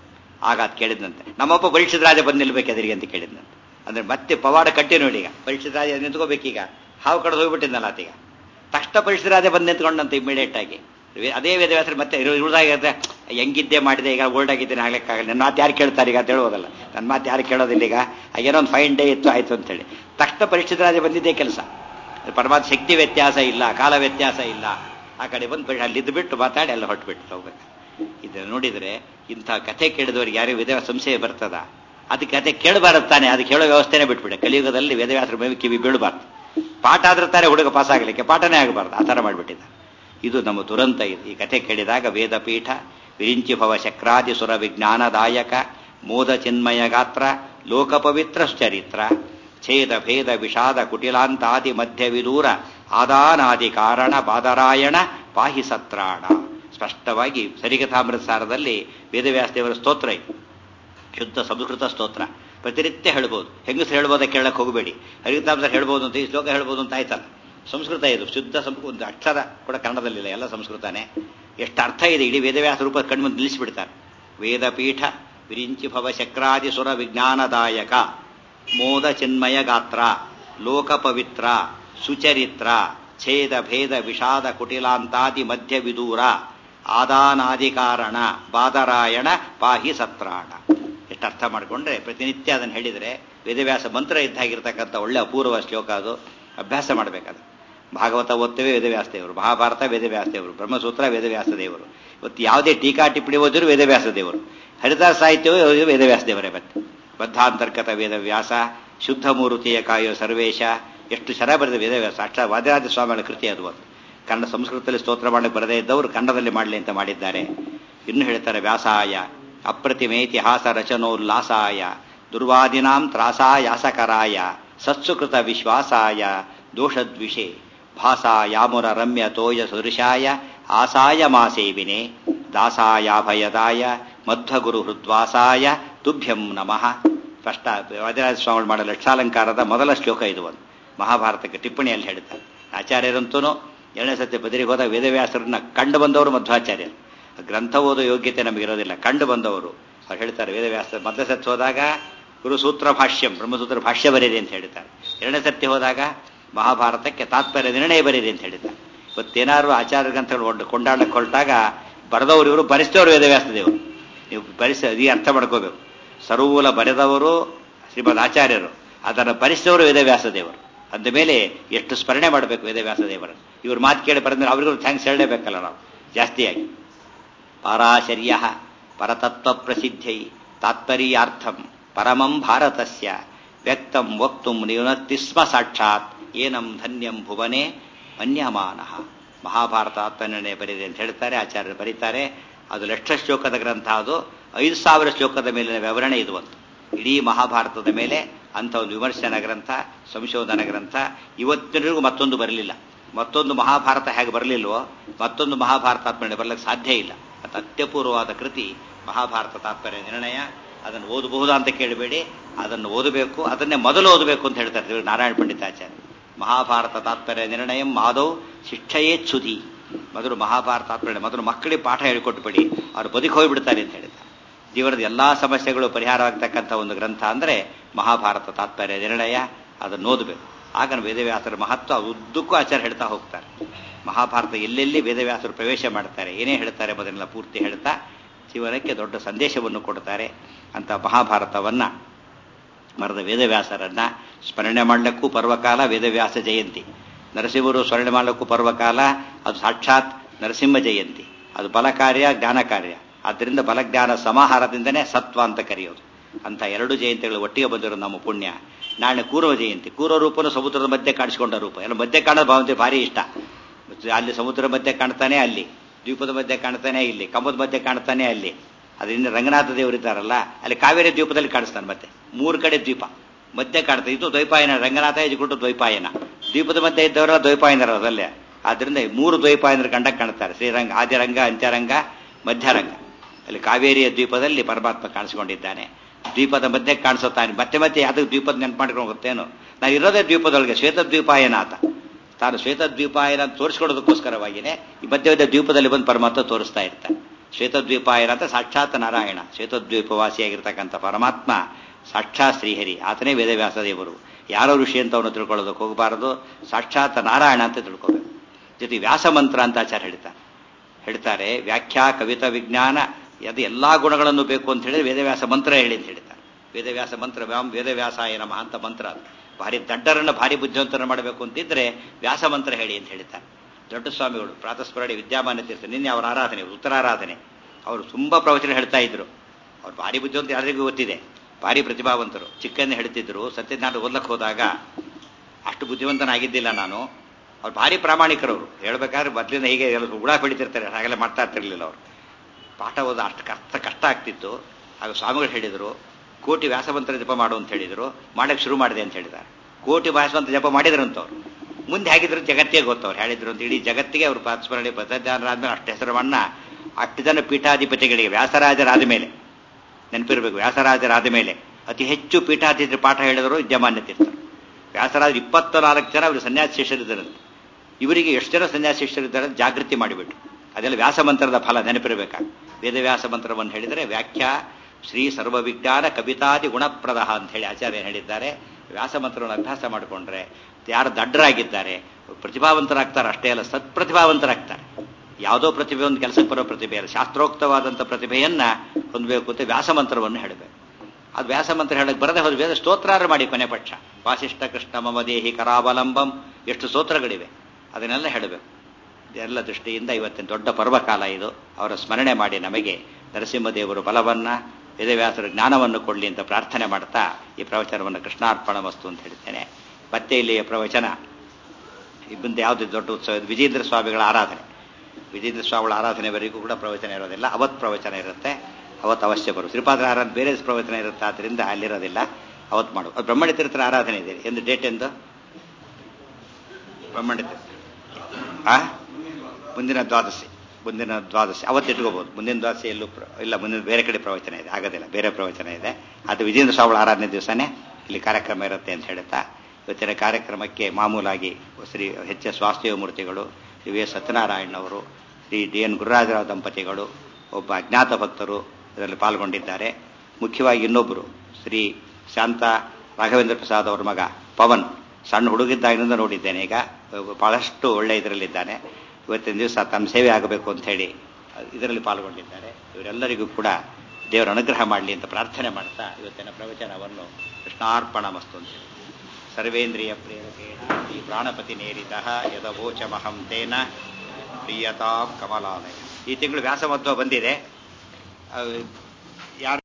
ಆಗ ಅದು ಕೇಳಿದಂತೆ ನಮ್ಮಪ್ಪ ಪರೀಕ್ಷಿತ ರಾಜ ಬಂದು ನಿಲ್ಬೇಕು ಎದುರಿಗೆ ಅಂತ ಕೇಳಿದಂತೆ ಅಂದ್ರೆ ಮತ್ತೆ ಪವಾಡ ಕಂಟಿನ್ಯೂ ಈಗ ಪರೀಕ್ಷಿತ ರಾಜ ನಿಂತ್ಕೋಬೇಕೀಗ ಹಾವು ಕಳೆದು ಹೋಗ್ಬಿಟ್ಟಿದ್ನಲ್ಲ ಆತೀಗ ತಕ್ಷಣ ಪರೀಕ್ಷಿತ ರಾಜ ಬಂದು ನಿಂತ್ಕೊಂಡಂತೆ ಇಮಿಡಿಯೇಟ್ ಆಗಿ ಅದೇ ವೇದವ್ಯಾಸರು ಮತ್ತೆ ಇರುವುದಾಗಿರುತ್ತೆ ಹೆಂಗಿದ್ದೆ ಮಾಡಿದೆ ಈಗ ಓಲ್ಡ್ ಆಗಿದ್ದೇನೆ ಆಗ್ಲಿಕ್ಕಾಗಲ್ಲ ನನ್ನ ಮಾತು ಯಾರು ಕೇಳ್ತಾರೆ ಈಗ ಅಂತ ಹೇಳೋದಲ್ಲ ನನ್ನ ಮಾತು ಯಾರು ಕೇಳೋದಿಲ್ಲ ಈಗ ಏನೋ ಒಂದು ಫೈನ್ ಡೇ ಇತ್ತು ಆಯ್ತು ಅಂತೇಳಿ ತಕ್ಷಣ ಪರೀಕ್ಷಿತ ರಾಜ ಬಂದಿದ್ದೇ ಕೆಲಸ ಪರಮಾತ್ಮ ಶಕ್ತಿ ವ್ಯತ್ಯಾಸ ಇಲ್ಲ ಕಾಲ ವ್ಯತ್ಯಾಸ ಇಲ್ಲ ಆ ಕಡೆ ಬಂದು ಅಲ್ಲಿ ಇದ್ದು ಬಿಟ್ಟು ಮಾತಾಡಿ ಎಲ್ಲ ಹೊರಟುಬಿಟ್ಟು ಹೋಗ್ಬೇಕು ಇದು ನೋಡಿದ್ರೆ ಇಂಥ ಕಥೆ ಕೇಳಿದವ್ರಿಗೆ ಯಾರು ವಿಧ ಸಂಶಯ ಬರ್ತದ ಅದಕ್ಕೆ ಕಥೆ ಕೇಳಬಾರದು ತಾನೆ ಅದಕ್ಕೆ ಹೇಳೋ ವ್ಯವಸ್ಥೆನೇ ಬಿಟ್ಬಿಡೆ ಕಲಿಯುಗದಲ್ಲಿ ವೇದವ್ಯಾಸರ ಮೇಲೆ ಕಿವಿ ಬೀಳಬಾರ್ದು ಪಾಠ ಆದ್ರೆ ತಾನೇ ಹುಡುಗ ಪಾಸ್ ಆಗಲಿಕ್ಕೆ ಪಾಠನೇ ಆಗಬಾರ್ದು ಆ ಥರ ಮಾಡಿಬಿಟ್ಟಿದ್ದ ಇದು ನಮ್ಮ ದುರಂತ ಇದು ಈ ಕಥೆ ಕೇಳಿದಾಗ ವೇದಪೀಠ ವಿರಿಂಚಿ ಭವ ಶಕ್ರಾದಿ ಸುರ ವಿಜ್ಞಾನದಾಯಕ ಮೋದ ಚಿನ್ಮಯ ಗಾತ್ರ ಲೋಕ ಪವಿತ್ರ ಚರಿತ್ರ ಛೇದ ಭೇದ ವಿಷಾದ ಕುಟಿಲಾಂತಾದಿ ಮಧ್ಯ ವಿದೂರ ಆದಾನಾದಿ ಕಾರಣ ಬಾದರಾಯಣ ಪಾಹಿ ಸತ್ರಾಣ ಸ್ಪಷ್ಟವಾಗಿ ಸರಿಗತಾಮೃತಸಾರದಲ್ಲಿ ವೇದವ್ಯಾಸದೇವರ ಸ್ತೋತ್ರ ಇದೆ ಶುದ್ಧ ಸಂಸ್ಕೃತ ಸ್ತೋತ್ರ ಪ್ರತಿನಿತ್ಯ ಹೇಳ್ಬೋದು ಹೆಂಗಸರು ಹೇಳ್ಬೋದ ಕೇಳಕ್ಕೆ ಹೋಗಬೇಡಿ ಹರಿಗತಾಮೃತ ಹೇಳ್ಬೋದು ಅಂತ ಈ ಶ್ಲೋಕ ಹೇಳ್ಬೋದು ಅಂತ ಆಯ್ತಲ್ಲ ಸಂಸ್ಕೃತ ಇದು ಶುದ್ಧ ಒಂದು ಅಕ್ಷರ ಕೂಡ ಕನ್ನಡದಲ್ಲಿಲ್ಲ ಎಲ್ಲ ಸಂಸ್ಕೃತನೇ ಎಷ್ಟು ಅರ್ಥ ಇದೆ ಇಡೀ ವೇದವ್ಯಾಸ ರೂಪ ಕಣ್ಮುಂದೆ ನಿಲ್ಲಿಸಿಬಿಡ್ತಾರೆ ವೇದಪೀಠ ವಿರಿಂಚಿ ಭವ ಶಕ್ರಾದಿ ಸುರ ವಿಜ್ಞಾನದಾಯಕ ಮೋದ ಚಿನ್ಮಯ ಗಾತ್ರ ಲೋಕ ಪವಿತ್ರ ಸುಚರಿತ್ರ ಛೇದ ಭೇದ ವಿಷಾದ ಕುಟಿಲಾಂತಾದಿ ಮಧ್ಯ ವಿದೂರ ಆದಾನಾದಿ ಕಾರಣ ಬಾದರಾಯಣ ಪಾಹಿ ಸತ್ರಾಣ ಎಷ್ಟು ಅರ್ಥ ಮಾಡಿಕೊಂಡ್ರೆ ಪ್ರತಿನಿತ್ಯ ಅದನ್ನು ಹೇಳಿದರೆ ವೇದವ್ಯಾಸ ಮಂತ್ರ ಇದ್ದಾಗಿರ್ತಕ್ಕಂಥ ಒಳ್ಳೆ ಅಪೂರ್ವ ಶ್ಲೋಕ ಅದು ಅಭ್ಯಾಸ ಮಾಡಬೇಕಾದ್ರೆ ಭಾಗವತ ಓದ್ತೇವೆ ವೇದವ್ಯಾಸ ದೇವರು ಮಹಾಭಾರತ ವೇದವ್ಯಾಸ ದೇವರು ಬ್ರಹ್ಮಸೂತ್ರ ವೇದವ್ಯಾಸ ದೇವರು ಇವತ್ತು ಯಾವುದೇ ಟೀಕಾ ಟಿಪ್ಪಣಿ ಓದಿದ್ರು ವೇದವ್ಯಾಸ ದೇವರು ಹರಿದಾಸ ಸಾಹಿತ್ಯವೂ ವೇದವ್ಯಾಸ ದೇವರೇ ಮತ್ತೆ ಬದ್ಧಾಂತರ್ಗತ ವೇದವ್ಯಾಸ ಶುದ್ಧ ಮೂರುತಿಯ ಕಾಯೋ ಸರ್ವೇಶ ಎಷ್ಟು ಚೆನ್ನಾಗಿ ಬರೆದ ವೇದವ್ಯಾಸ ಸಾಕ್ಷಾತ್ ವಾದಿರಾಜ ಸ್ವಾಮಿಗಳ ಕೃತಿ ಅದು ಅದು ಕನ್ನಡ ಸಂಸ್ಕೃತದಲ್ಲಿ ಸ್ತೋತ್ರ ಮಾಡಕ್ಕೆ ಬರದೇ ಇದ್ದವರು ಕನ್ನಡದಲ್ಲಿ ಮಾಡಲಿ ಅಂತ ಮಾಡಿದ್ದಾರೆ ಇನ್ನು ಹೇಳ್ತಾರೆ ವ್ಯಾಸಾಯ ಅಪ್ರತಿಮೇತಿಹಾಸ ರಚನೋಲ್ಲಾಸಾಯ ದುರ್ವಾದಿನಾಂ ತ್ರಾಸಾಯಾಸಕರಾಯ ಸತ್ಸುಕೃತ ವಿಶ್ವಾಸಾಯ ದೋಷದ್ವಿಷೆ ಭಾಸಾಯಾಮುರ ರಮ್ಯ ತೋಯ ಸದೃಶಾಯ ಆಸಾಯ ಮಾಸೇವಿನೆ ದಾಸಾಯಾಭಯದಾಯ ಮಧ್ವಗುರು ಹೃದ್ವಾಸಾಯ ತುಭ್ಯಂ ನಮಃ ಸ್ಪಷ್ಟ ವಾದಿರಾಜ ಸ್ವಾಮಿ ಮಾಡೋ ಲಕ್ಷಾಲಂಕಾರದ ಮೊದಲ ಶ್ಲೋಕ ಇದು ಒಂದು ಮಹಾಭಾರತಕ್ಕೆ ಟಿಪ್ಪಣಿಯಲ್ಲಿ ಹೇಳ್ತಾರೆ ಆಚಾರ್ಯರಂತೂ ಎರಡನೇ ಸತ್ಯ ಬದರಿಗೆ ಹೋದಾಗ ವೇದವ್ಯಾಸರನ್ನ ಕಂಡು ಬಂದವರು ಮಧ್ವಾಚಾರ್ಯರು ಗ್ರಂಥ ಓದೋ ಯೋಗ್ಯತೆ ನಮಗಿರೋದಿಲ್ಲ ಕಂಡು ಬಂದವರು ಅವ್ರು ಹೇಳ್ತಾರೆ ವೇದವ್ಯಾಸ ಮೊದಲ ಸತ್ಯ ಹೋದಾಗ ಗುರುಸೂತ್ರ ಭಾಷ್ಯಂ ಬ್ರಹ್ಮಸೂತ್ರ ಭಾಷ್ಯ ಬರೀರಿ ಅಂತ ಹೇಳ್ತಾರೆ ಎರಡನೇ ಸತ್ಯ ಹೋದಾಗ ಮಹಾಭಾರತಕ್ಕೆ ತಾತ್ಪರ್ಯ ನಿರ್ಣಯ ಬರೀರಿ ಅಂತ ಹೇಳ್ತಾರೆ ಇವತ್ತೇನಾದ್ರು ಆಚಾರ್ಯ ಗ್ರಂಥಗಳು ಒಡ್ಡು ಕೊಂಡಾಡಕ್ಕೆ ಹೊರಟಾಗ ಬರೆದವರು ಇವರು ಬರೆಸಿದವರು ವೇದವ್ಯಾಸ ದೇವರು ನೀವು ಬರೆಸ ಈ ಅರ್ಥ ಮಾಡ್ಕೋಬೇಕು ಸರೂಲ ಬರೆದವರು ಶ್ರೀಮದ್ ಆಚಾರ್ಯರು ಅದನ್ನು ಬರೆಸಿದವರು ವೇದವ್ಯಾಸ ದೇವರು ಅಂದ ಮೇಲೆ ಎಷ್ಟು ಸ್ಮರಣೆ ಮಾಡಬೇಕು ವೇದವ್ಯಾಸ ದೇವರು ಇವ್ರ ಮಾತು ಕೇಳಿ ಬರೆದ್ರೆ ಅವ್ರಿಗೂ ಥ್ಯಾಂಕ್ಸ್ ಹೇಳಲೇಬೇಕಲ್ಲ ನಾವು ಜಾಸ್ತಿಯಾಗಿ ಪಾರಾಶರ್ಯ ಪರತತ್ವ ಪ್ರಸಿದ್ಧೈ ತಾತ್ಪರ್ಯಾರ್ಥಂ ಪರಮಂ ಭಾರತಸ್ಯ ವ್ಯಕ್ತಂ ವಕ್ತುಂ ನಿಯುನತ್ತಿ ಸ್ಮ ಸಾಕ್ಷಾತ್ ಏನಂ ಧನ್ಯಂ ಭುವನೆ ಮನ್ಯಮಾನ ಮಹಾಭಾರತ ಆತ್ಮನಿರ್ಣಯ ಬರೆದಿದೆ ಅಂತ ಹೇಳ್ತಾರೆ ಆಚಾರ್ಯರು ಬರೀತಾರೆ ಅದು ಲಕ್ಷ ಶ್ಲೋಕದ ಗ್ರಂಥ ಅದು ಐದು ಸಾವಿರ ಶ್ಲೋಕದ ಮೇಲಿನ ವಿವರಣೆ ಇದು ಒಂದು ಇಡೀ ಮಹಾಭಾರತದ ಮೇಲೆ ಅಂಥ ಒಂದು ವಿಮರ್ಶನ ಗ್ರಂಥ ಸಂಶೋಧನಾ ಗ್ರಂಥ ಇವತ್ತಿನವರೆಗೂ ಮತ್ತೊಂದು ಬರಲಿಲ್ಲ ಮತ್ತೊಂದು ಮಹಾಭಾರತ ಹೇಗೆ ಬರಲಿಲ್ವೋ ಮತ್ತೊಂದು ಮಹಾಭಾರತ ತಾತ್ಪರ್ಯ ಬರಲಿಕ್ಕೆ ಸಾಧ್ಯ ಇಲ್ಲ ಅದು ಅತ್ಯಪೂರ್ವವಾದ ಕೃತಿ ಮಹಾಭಾರತ ತಾತ್ಪರ್ಯ ನಿರ್ಣಯ ಅದನ್ನು ಓದಬಹುದಾ ಅಂತ ಕೇಳಬೇಡಿ ಅದನ್ನು ಓದಬೇಕು ಅದನ್ನೇ ಮೊದಲು ಓದಬೇಕು ಅಂತ ಹೇಳ್ತಾರೆ ನಾರಾಯಣ ಪಂಡಿತಾಚಾರ್ಯ ಮಹಾಭಾರತ ತಾತ್ಪರ್ಯ ನಿರ್ಣಯ ಮಾಧವ್ ಶಿಕ್ಷಯೇಚ್ಛುಧಿ ಮೊದಲು ಮಹಾಭಾರತ ತಾತ್ಪರ್ಯ ಮೊದಲು ಮಕ್ಕಳಿಗೆ ಪಾಠ ಹೇಳಿಕೊಟ್ಬಿಡಿ ಅವ್ರು ಬದುಕಿ ಹೋಗ್ಬಿಡ್ತಾರೆ ಅಂತ ಹೇಳಿದ್ದಾರೆ ಜೀವನದ ಎಲ್ಲಾ ಸಮಸ್ಯೆಗಳು ಪರಿಹಾರವಾಗ್ತಕ್ಕಂಥ ಒಂದು ಗ್ರಂಥ ಅಂದರೆ ಮಹಾಭಾರತ ತಾತ್ಪರ್ಯ ನಿರ್ಣಯ ಅದನ್ನು ಓದಬೇಕು ಆಗ ವೇದವ್ಯಾಸರ ಮಹತ್ವ ಉದ್ದಕ್ಕೂ ಆಚಾರ ಹೇಳ್ತಾ ಹೋಗ್ತಾರೆ ಮಹಾಭಾರತ ಎಲ್ಲೆಲ್ಲಿ ವೇದವ್ಯಾಸರು ಪ್ರವೇಶ ಮಾಡ್ತಾರೆ ಏನೇ ಹೇಳ್ತಾರೆ ಮೊದಲೆಲ್ಲ ಪೂರ್ತಿ ಹೇಳ್ತಾ ಜೀವನಕ್ಕೆ ದೊಡ್ಡ ಸಂದೇಶವನ್ನು ಕೊಡ್ತಾರೆ ಅಂತ ಮಹಾಭಾರತವನ್ನ ಮರದ ವೇದವ್ಯಾಸರನ್ನ ಸ್ಮರಣೆ ಮಾಡಲಿಕ್ಕೂ ಪರ್ವಕಾಲ ವೇದವ್ಯಾಸ ಜಯಂತಿ ನರಸಿಂಹರು ಸ್ಮರಣೆ ಮಾಡಲಿಕ್ಕೂ ಪರ್ವಕಾಲ ಅದು ಸಾಕ್ಷಾತ್ ನರಸಿಂಹ ಜಯಂತಿ ಅದು ಬಲ ಕಾರ್ಯ ಜ್ಞಾನ ಕಾರ್ಯ ಆದ್ದರಿಂದ ಬಲಜ್ಞಾನ ಸಮಾಹಾರದಿಂದನೇ ಸತ್ವ ಅಂತ ಕರೆಯೋದು ಅಂತ ಎರಡು ಜಯಂತಿಗಳು ಒಟ್ಟಿಗೆ ಬಂದಿರೋ ನಮ್ಮ ಪುಣ್ಯ ನಾಳೆ ಕೂರ್ವ ಜಯಂತಿ ಕೂರ್ವ ರೂಪನು ಸಮುದ್ರದ ಮಧ್ಯೆ ಕಾಣಿಸಿಕೊಂಡ ರೂಪ ಎಲ್ಲ ಮಧ್ಯೆ ಕಾಣೋದು ಭಾವಂತಿ ಭಾರಿ ಇಷ್ಟ ಅಲ್ಲಿ ಸಮುದ್ರ ಮಧ್ಯೆ ಕಾಣ್ತಾನೆ ಅಲ್ಲಿ ದ್ವೀಪದ ಮಧ್ಯೆ ಕಾಣ್ತಾನೆ ಇಲ್ಲಿ ಕಂಬದ ಮಧ್ಯೆ ಕಾಣ್ತಾನೆ ಅಲ್ಲಿ ಅದರಿಂದ ರಂಗನಾಥ ದೇವರಿದ್ದಾರಲ್ಲ ಅಲ್ಲಿ ಕಾವೇರಿ ದ್ವೀಪದಲ್ಲಿ ಕಾಣಿಸ್ತಾನೆ ಮತ್ತೆ ಮೂರು ಕಡೆ ದ್ವೀಪ ಮಧ್ಯೆ ಕಾಣ್ತಾರೆ ಇದು ದ್ವೈಪಾಯನ ರಂಗನಾಥ ಇದ್ಕೊಂಡು ದ್ವೈಪಾಯನ ದ್ವೀಪದ ಮಧ್ಯೆ ಇದ್ದವರ ದ್ವೈಪಾಯನರು ಅದಲ್ಲೇ ಆದ್ರಿಂದ ಮೂರು ದ್ವೈಪಾಯನರು ಕಂಡಕ್ಕೆ ಕಾಣ್ತಾರೆ ಶ್ರೀರಂಗ ಆದಿರಂಗ ಅಂತ್ಯರಂಗ ಮಧ್ಯರಂಗ ಅಲ್ಲಿ ಕಾವೇರಿಯ ದ್ವೀಪದಲ್ಲಿ ಪರಮಾತ್ಮ ಕಾಣಿಸಿಕೊಂಡಿದ್ದಾನೆ ದ್ವೀಪದ ಮಧ್ಯೆ ಕಾಣಿಸುತ್ತಾನೆ ಮತ್ತೆ ಮತ್ತೆ ಯಾವ್ದು ದ್ವೀಪದ ನೆನಪು ಮಾಡ್ಕೊಂಡು ಹೋಗುತ್ತೇನೋ ನಾನು ಇರೋದೇ ದ್ವೀಪದೊಳಗೆ ಶ್ವೇತದ್ವೀಪಾಯನ ಆತ ತಾನು ಶ್ವೇತದ್ವೀಪಾಯನ ಅಂತ ತೋರಿಸ್ಕೊಡೋದಕ್ಕೋಸ್ಕರವಾಗಿಯೇ ಈ ಮಧ್ಯ ಮಧ್ಯ ದ್ವೀಪದಲ್ಲಿ ಬಂದು ಪರಮಾತ್ಮ ತೋರಿಸ್ತಾ ಇರ್ತಾನೆ ಶ್ವೇತದ್ವೀಪಾಯನ ಅಂತ ಸಾಕ್ಷಾತ್ ನಾರಾಯಣ ಶ್ವೇತದ್ವೀಪವಾಸಿಯಾಗಿರ್ತಕ್ಕಂಥ ಪರಮಾತ್ಮ ಸಾಕ್ಷಾತ್ ಶ್ರೀಹರಿ ಆತನೇ ವೇದವ್ಯಾಸ ದೇವರು ಯಾರೋ ಋಷಿ ಅಂತ ಅವನು ತಿಳ್ಕೊಳ್ಳೋದಕ್ಕೆ ಹೋಗಬಾರದು ಸಾಕ್ಷಾತ್ ನಾರಾಯಣ ಅಂತ ತಿಳ್ಕೋಬೇಕು ಜೊತೆ ವ್ಯಾಸ ಮಂತ್ರ ಅಂತ ಆಚಾರ್ಯ ಹೇಳ್ತಾರೆ ಹೇಳ್ತಾರೆ ವ್ಯಾಖ್ಯಾ ಕವಿತಾ ವಿಜ್ಞಾನ ಅದು ಎಲ್ಲಾ ಗುಣಗಳನ್ನು ಬೇಕು ಅಂತ ಹೇಳಿದ್ರೆ ವೇದವ್ಯಾಸ ಮಂತ್ರ ಹೇಳಿ ಅಂತ ಹೇಳ್ತಾರೆ ವೇದವ್ಯಾಸ ಮಂತ್ರ ವ್ಯಾಮ್ ವೇದವ್ಯಾಸಾಯ ನಮಃ ಅಂತ ಮಂತ್ರ ಅದು ಭಾರಿ ದಡ್ಡರನ್ನ ಭಾರಿ ಬುದ್ಧಿವಂತರನ್ನ ಮಾಡಬೇಕು ಅಂತಿದ್ರೆ ವ್ಯಾಸ ಮಂತ್ರ ಹೇಳಿ ಅಂತ ಹೇಳ್ತಾರೆ ದೊಡ್ಡ ಸ್ವಾಮಿಗಳು ಪ್ರಾತಸ್ಮರಣೆ ವಿದ್ಯಾಮಾನ್ಯ ತೀರ್ಥ ನಿನ್ನೆ ಅವರ ಆರಾಧನೆ ಉತ್ತರಾರಾಧನೆ ಅವರು ತುಂಬಾ ಪ್ರವಚನ ಹೇಳ್ತಾ ಇದ್ರು ಅವ್ರು ಭಾರಿ ಬುದ್ಧಿವಂತ ಯಾರಿಗೂ ಗೊತ್ತಿದೆ ಭಾರಿ ಪ್ರತಿಭಾವಂತರು ಚಿಕ್ಕಂದ ಹೇಳ್ತಿದ್ರು ಸತ್ಯಜ್ಞಾನ ಓದ್ಲಕ್ಕೆ ಹೋದಾಗ ಅಷ್ಟು ಬುದ್ಧಿವಂತನಾಗಿದ್ದಿಲ್ಲ ನಾನು ಅವ್ರು ಭಾರಿ ಪ್ರಾಮಾಣಿಕರವರು ಹೇಳ್ಬೇಕಾದ್ರೆ ಮೊದಲಿಂದ ಹೀಗೆ ಗುಡ ಬೆಳಿತಿರ್ತಾರೆ ಹಾಗೆಲ್ಲ ಮಾಡ್ತಾ ಇರ್ತಿರ್ಲಿಲ್ಲ ಅವರು ಪಾಠ ಓದ ಅಷ್ಟು ಕಷ್ಟ ಕಷ್ಟ ಆಗ್ತಿತ್ತು ಆಗ ಸ್ವಾಮಿಗಳು ಹೇಳಿದರು ಕೋಟಿ ವ್ಯಾಸಮಂತ್ರ ಜಪ ಮಾಡು ಅಂತ ಹೇಳಿದರು ಮಾಡಕ್ಕೆ ಶುರು ಮಾಡಿದೆ ಅಂತ ಹೇಳಿದ್ದಾರೆ ಕೋಟಿ ವ್ಯಾಸಮಂತ್ರ ಜಪ ಮಾಡಿದ್ರಂತವ್ರು ಮುಂದೆ ಹೇಗಿದ್ರು ಜಗತ್ತಿಗೆ ಗೊತ್ತವ್ರು ಹೇಳಿದ್ರು ಅಂತ ಇಡೀ ಜಗತ್ತಿಗೆ ಅವರು ಪ್ರಾಸ್ಮರಣೆ ಪದ್ಧತಿಯಾದ್ಮೇಲೆ ಅಷ್ಟು ಹೆಸರವನ್ನ ಅಷ್ಟು ಜನ ಪೀಠಾಧಿಪತಿಗಳಿಗೆ ವ್ಯಾಸರಾಜರಾದ ಮೇಲೆ ನೆನಪಿರ್ಬೇಕು ವ್ಯಾಸರಾಜರಾದ ಮೇಲೆ ಅತಿ ಹೆಚ್ಚು ಪೀಠಾಧಿಪತಿ ಪಾಠ ಹೇಳಿದರು ವಿದ್ಯಮಾನ್ಯ ತೀರ್ಥರು ವ್ಯಾಸರಾಜರು ಇಪ್ಪತ್ತ ನಾಲ್ಕು ಜನ ಅವರು ಸನ್ಯಾಸಿ ಶಿಷ್ಯರಿದ್ದಾರಂತೆ ಇವರಿಗೆ ಎಷ್ಟು ಜನ ಸನ್ಯಾಸಿ ಶಿಷ್ಯರಿದ್ದಾರೆ ಜಾಗೃತಿ ಮಾಡಿಬಿಟ್ಟು ಅದೆಲ್ಲ ವ್ಯಾಸ ಮಂತ್ರದ ಫಲ ನೆನಪಿರಬೇಕಾಗ ವೇದವ್ಯಾಸ ಮಂತ್ರವನ್ನು ಹೇಳಿದರೆ ವ್ಯಾಖ್ಯಾ ಶ್ರೀ ಸರ್ವವಿಜ್ಞಾನ ಕವಿತಾದಿ ಗುಣಪ್ರದ ಅಂತ ಹೇಳಿ ಆಚಾರ್ಯ ಹೇಳಿದ್ದಾರೆ ವ್ಯಾಸ ಮಂತ್ರವನ್ನು ಅಭ್ಯಾಸ ಮಾಡಿಕೊಂಡ್ರೆ ಯಾರು ದಡ್ಡರಾಗಿದ್ದಾರೆ ಪ್ರತಿಭಾವಂತರಾಗ್ತಾರೆ ಅಷ್ಟೇ ಅಲ್ಲ ಸತ್ಪ್ರತಿಭಾವಂತರಾಗ್ತಾರೆ ಯಾವುದೋ ಪ್ರತಿಭೆ ಒಂದು ಕೆಲಸಕ್ಕೆ ಬರೋ ಪ್ರತಿಭೆ ಅಲ್ಲ ಶಾಸ್ತ್ರೋಕ್ತವಾದಂಥ ಪ್ರತಿಭೆಯನ್ನ ಹೊಂದಬೇಕು ಅಂತ ವ್ಯಾಸ ಮಂತ್ರವನ್ನು ಹೇಳಬೇಕು ಅದು ವ್ಯಾಸ ಮಂತ್ರ ಹೇಳಕ್ ಬರದೆ ಹೋದ ವೇದ ಸ್ತೋತ್ರಾರ ಮಾಡಿ ಕೊನೆ ಪಕ್ಷ ವಾಸಿಷ್ಠ ಕೃಷ್ಣ ಮಮ ದೇಹಿ ಕರಾವಲಂಬಂ ಎಷ್ಟು ಸ್ತೋತ್ರಗಳಿವೆ ಅದನ್ನೆಲ್ಲ ಹೇಳಬೇಕು ಎಲ್ಲ ದೃಷ್ಟಿಯಿಂದ ಇವತ್ತಿನ ದೊಡ್ಡ ಪರ್ವಕಾಲ ಇದು ಅವರ ಸ್ಮರಣೆ ಮಾಡಿ ನಮಗೆ ನರಸಿಂಹದೇವರು ಬಲವನ್ನ ವೇದವ್ಯಾಸರ ಜ್ಞಾನವನ್ನು ಕೊಡಲಿ ಅಂತ ಪ್ರಾರ್ಥನೆ ಮಾಡ್ತಾ ಈ ಪ್ರವಚನವನ್ನು ಕೃಷ್ಣಾರ್ಪಣ ವಸ್ತು ಅಂತ ಹೇಳ್ತೇನೆ ಮತ್ತೆ ಇಲ್ಲಿಯ ಪ್ರವಚನ ಮುಂದೆ ಯಾವುದು ದೊಡ್ಡ ಉತ್ಸವ ವಿಜೇಂದ್ರ ಸ್ವಾಮಿಗಳ ಆರಾಧನೆ ವಿಜೇಂದ್ರ ಸ್ವಾಮಿಗಳ ಆರಾಧನೆವರೆಗೂ ಕೂಡ ಪ್ರವಚನ ಇರೋದಿಲ್ಲ ಅವತ್ತು ಪ್ರವಚನ ಇರುತ್ತೆ ಅವತ್ತು ಅವಶ್ಯ ಬರು ಶ್ರೀಪಾದರ ಆರಾಧನೆ ಬೇರೆ ಪ್ರವಚನ ಇರುತ್ತೆ ಆದ್ದರಿಂದ ಅಲ್ಲಿರೋದಿಲ್ಲ ಅವತ್ತು ಮಾಡು ಅದು ಬ್ರಹ್ಮಣ್ಯ ತೀರ್ಥರ ಆರಾಧನೆ ಇದೆ ಎಂದು ಡೇಟ್ ಎಂದು ಬ್ರಹ್ಮಣ್ಯ ತೀರ್ಥ ಆ ಮುಂದಿನ ದ್ವಾದಶಿ ಮುಂದಿನ ದ್ವಾದಶಿ ಅವತ್ತು ಇಟ್ಕೋಬಹುದು ಮುಂದಿನ ದ್ವಾದಶಿ ಎಲ್ಲೂ ಇಲ್ಲ ಮುಂದಿನ ಬೇರೆ ಕಡೆ ಪ್ರವಚನ ಇದೆ ಆಗೋದಿಲ್ಲ ಬೇರೆ ಪ್ರವಚನ ಇದೆ ಅದು ವಿಜೇಂದ್ರ ಸ್ವಾಮಿಗಳ ಆರಾಧನೆ ದಿವಸನೇ ಇಲ್ಲಿ ಕಾರ್ಯಕ್ರಮ ಇರುತ್ತೆ ಅಂತ ಹೇಳ್ತಾ ಇವತ್ತಿನ ಕಾರ್ಯಕ್ರಮಕ್ಕೆ ಮಾಮೂಲಾಗಿ ಶ್ರೀ ಎಚ್ ಎಸ್ ವಾಸುದೇವ ಮೂರ್ತಿಗಳು ಶ್ರೀ ವಿ ಎಸ್ ಸತ್ಯನಾರಾಯಣವರು ಶ್ರೀ ಡಿ ಎನ್ ಗುರುರಾಜರಾವ್ ದಂಪತಿಗಳು ಒಬ್ಬ ಅಜ್ಞಾತ ಭಕ್ತರು ಇದರಲ್ಲಿ ಪಾಲ್ಗೊಂಡಿದ್ದಾರೆ ಮುಖ್ಯವಾಗಿ ಇನ್ನೊಬ್ಬರು ಶ್ರೀ ಶಾಂತ ರಾಘವೇಂದ್ರ ಪ್ರಸಾದ್ ಅವರ ಮಗ ಪವನ್ ಸಣ್ಣ ಹುಡುಗಿದ್ದಾಗಿನಿಂದ ನೋಡಿದ್ದೇನೆ ಈಗ ಬಹಳಷ್ಟು ಒಳ್ಳೆ ಇದರಲ್ಲಿದ್ದಾನೆ ಇವತ್ತಿನ ದಿವಸ ತಮ್ಮ ಸೇವೆ ಆಗಬೇಕು ಅಂತ ಹೇಳಿ ಇದರಲ್ಲಿ ಪಾಲ್ಗೊಂಡಿದ್ದಾರೆ ಇವರೆಲ್ಲರಿಗೂ ಕೂಡ ದೇವರ ಅನುಗ್ರಹ ಮಾಡಲಿ ಅಂತ ಪ್ರಾರ್ಥನೆ ಮಾಡ್ತಾ ಇವತ್ತಿನ ಪ್ರವಚನವನ್ನು ಕೃಷ್ಣಾರ್ಪಣ ಮಸ್ತು ಅಂತ ಹೇಳಿ ಸರ್ವೇಂದ್ರಿಯ ಪ್ರೇರಕೇಣ ಶ್ರೀ ಪ್ರಾಣಪತಿ ನೇರಿತ ಯದವೋಚಮಹಂ ತೇನ ಪ್ರಿಯತಾಂ ಕಮಲಾಲಯ ಈ ತಿಂಗಳು ವ್ಯಾಸಮತ್ವ ಬಂದಿದೆ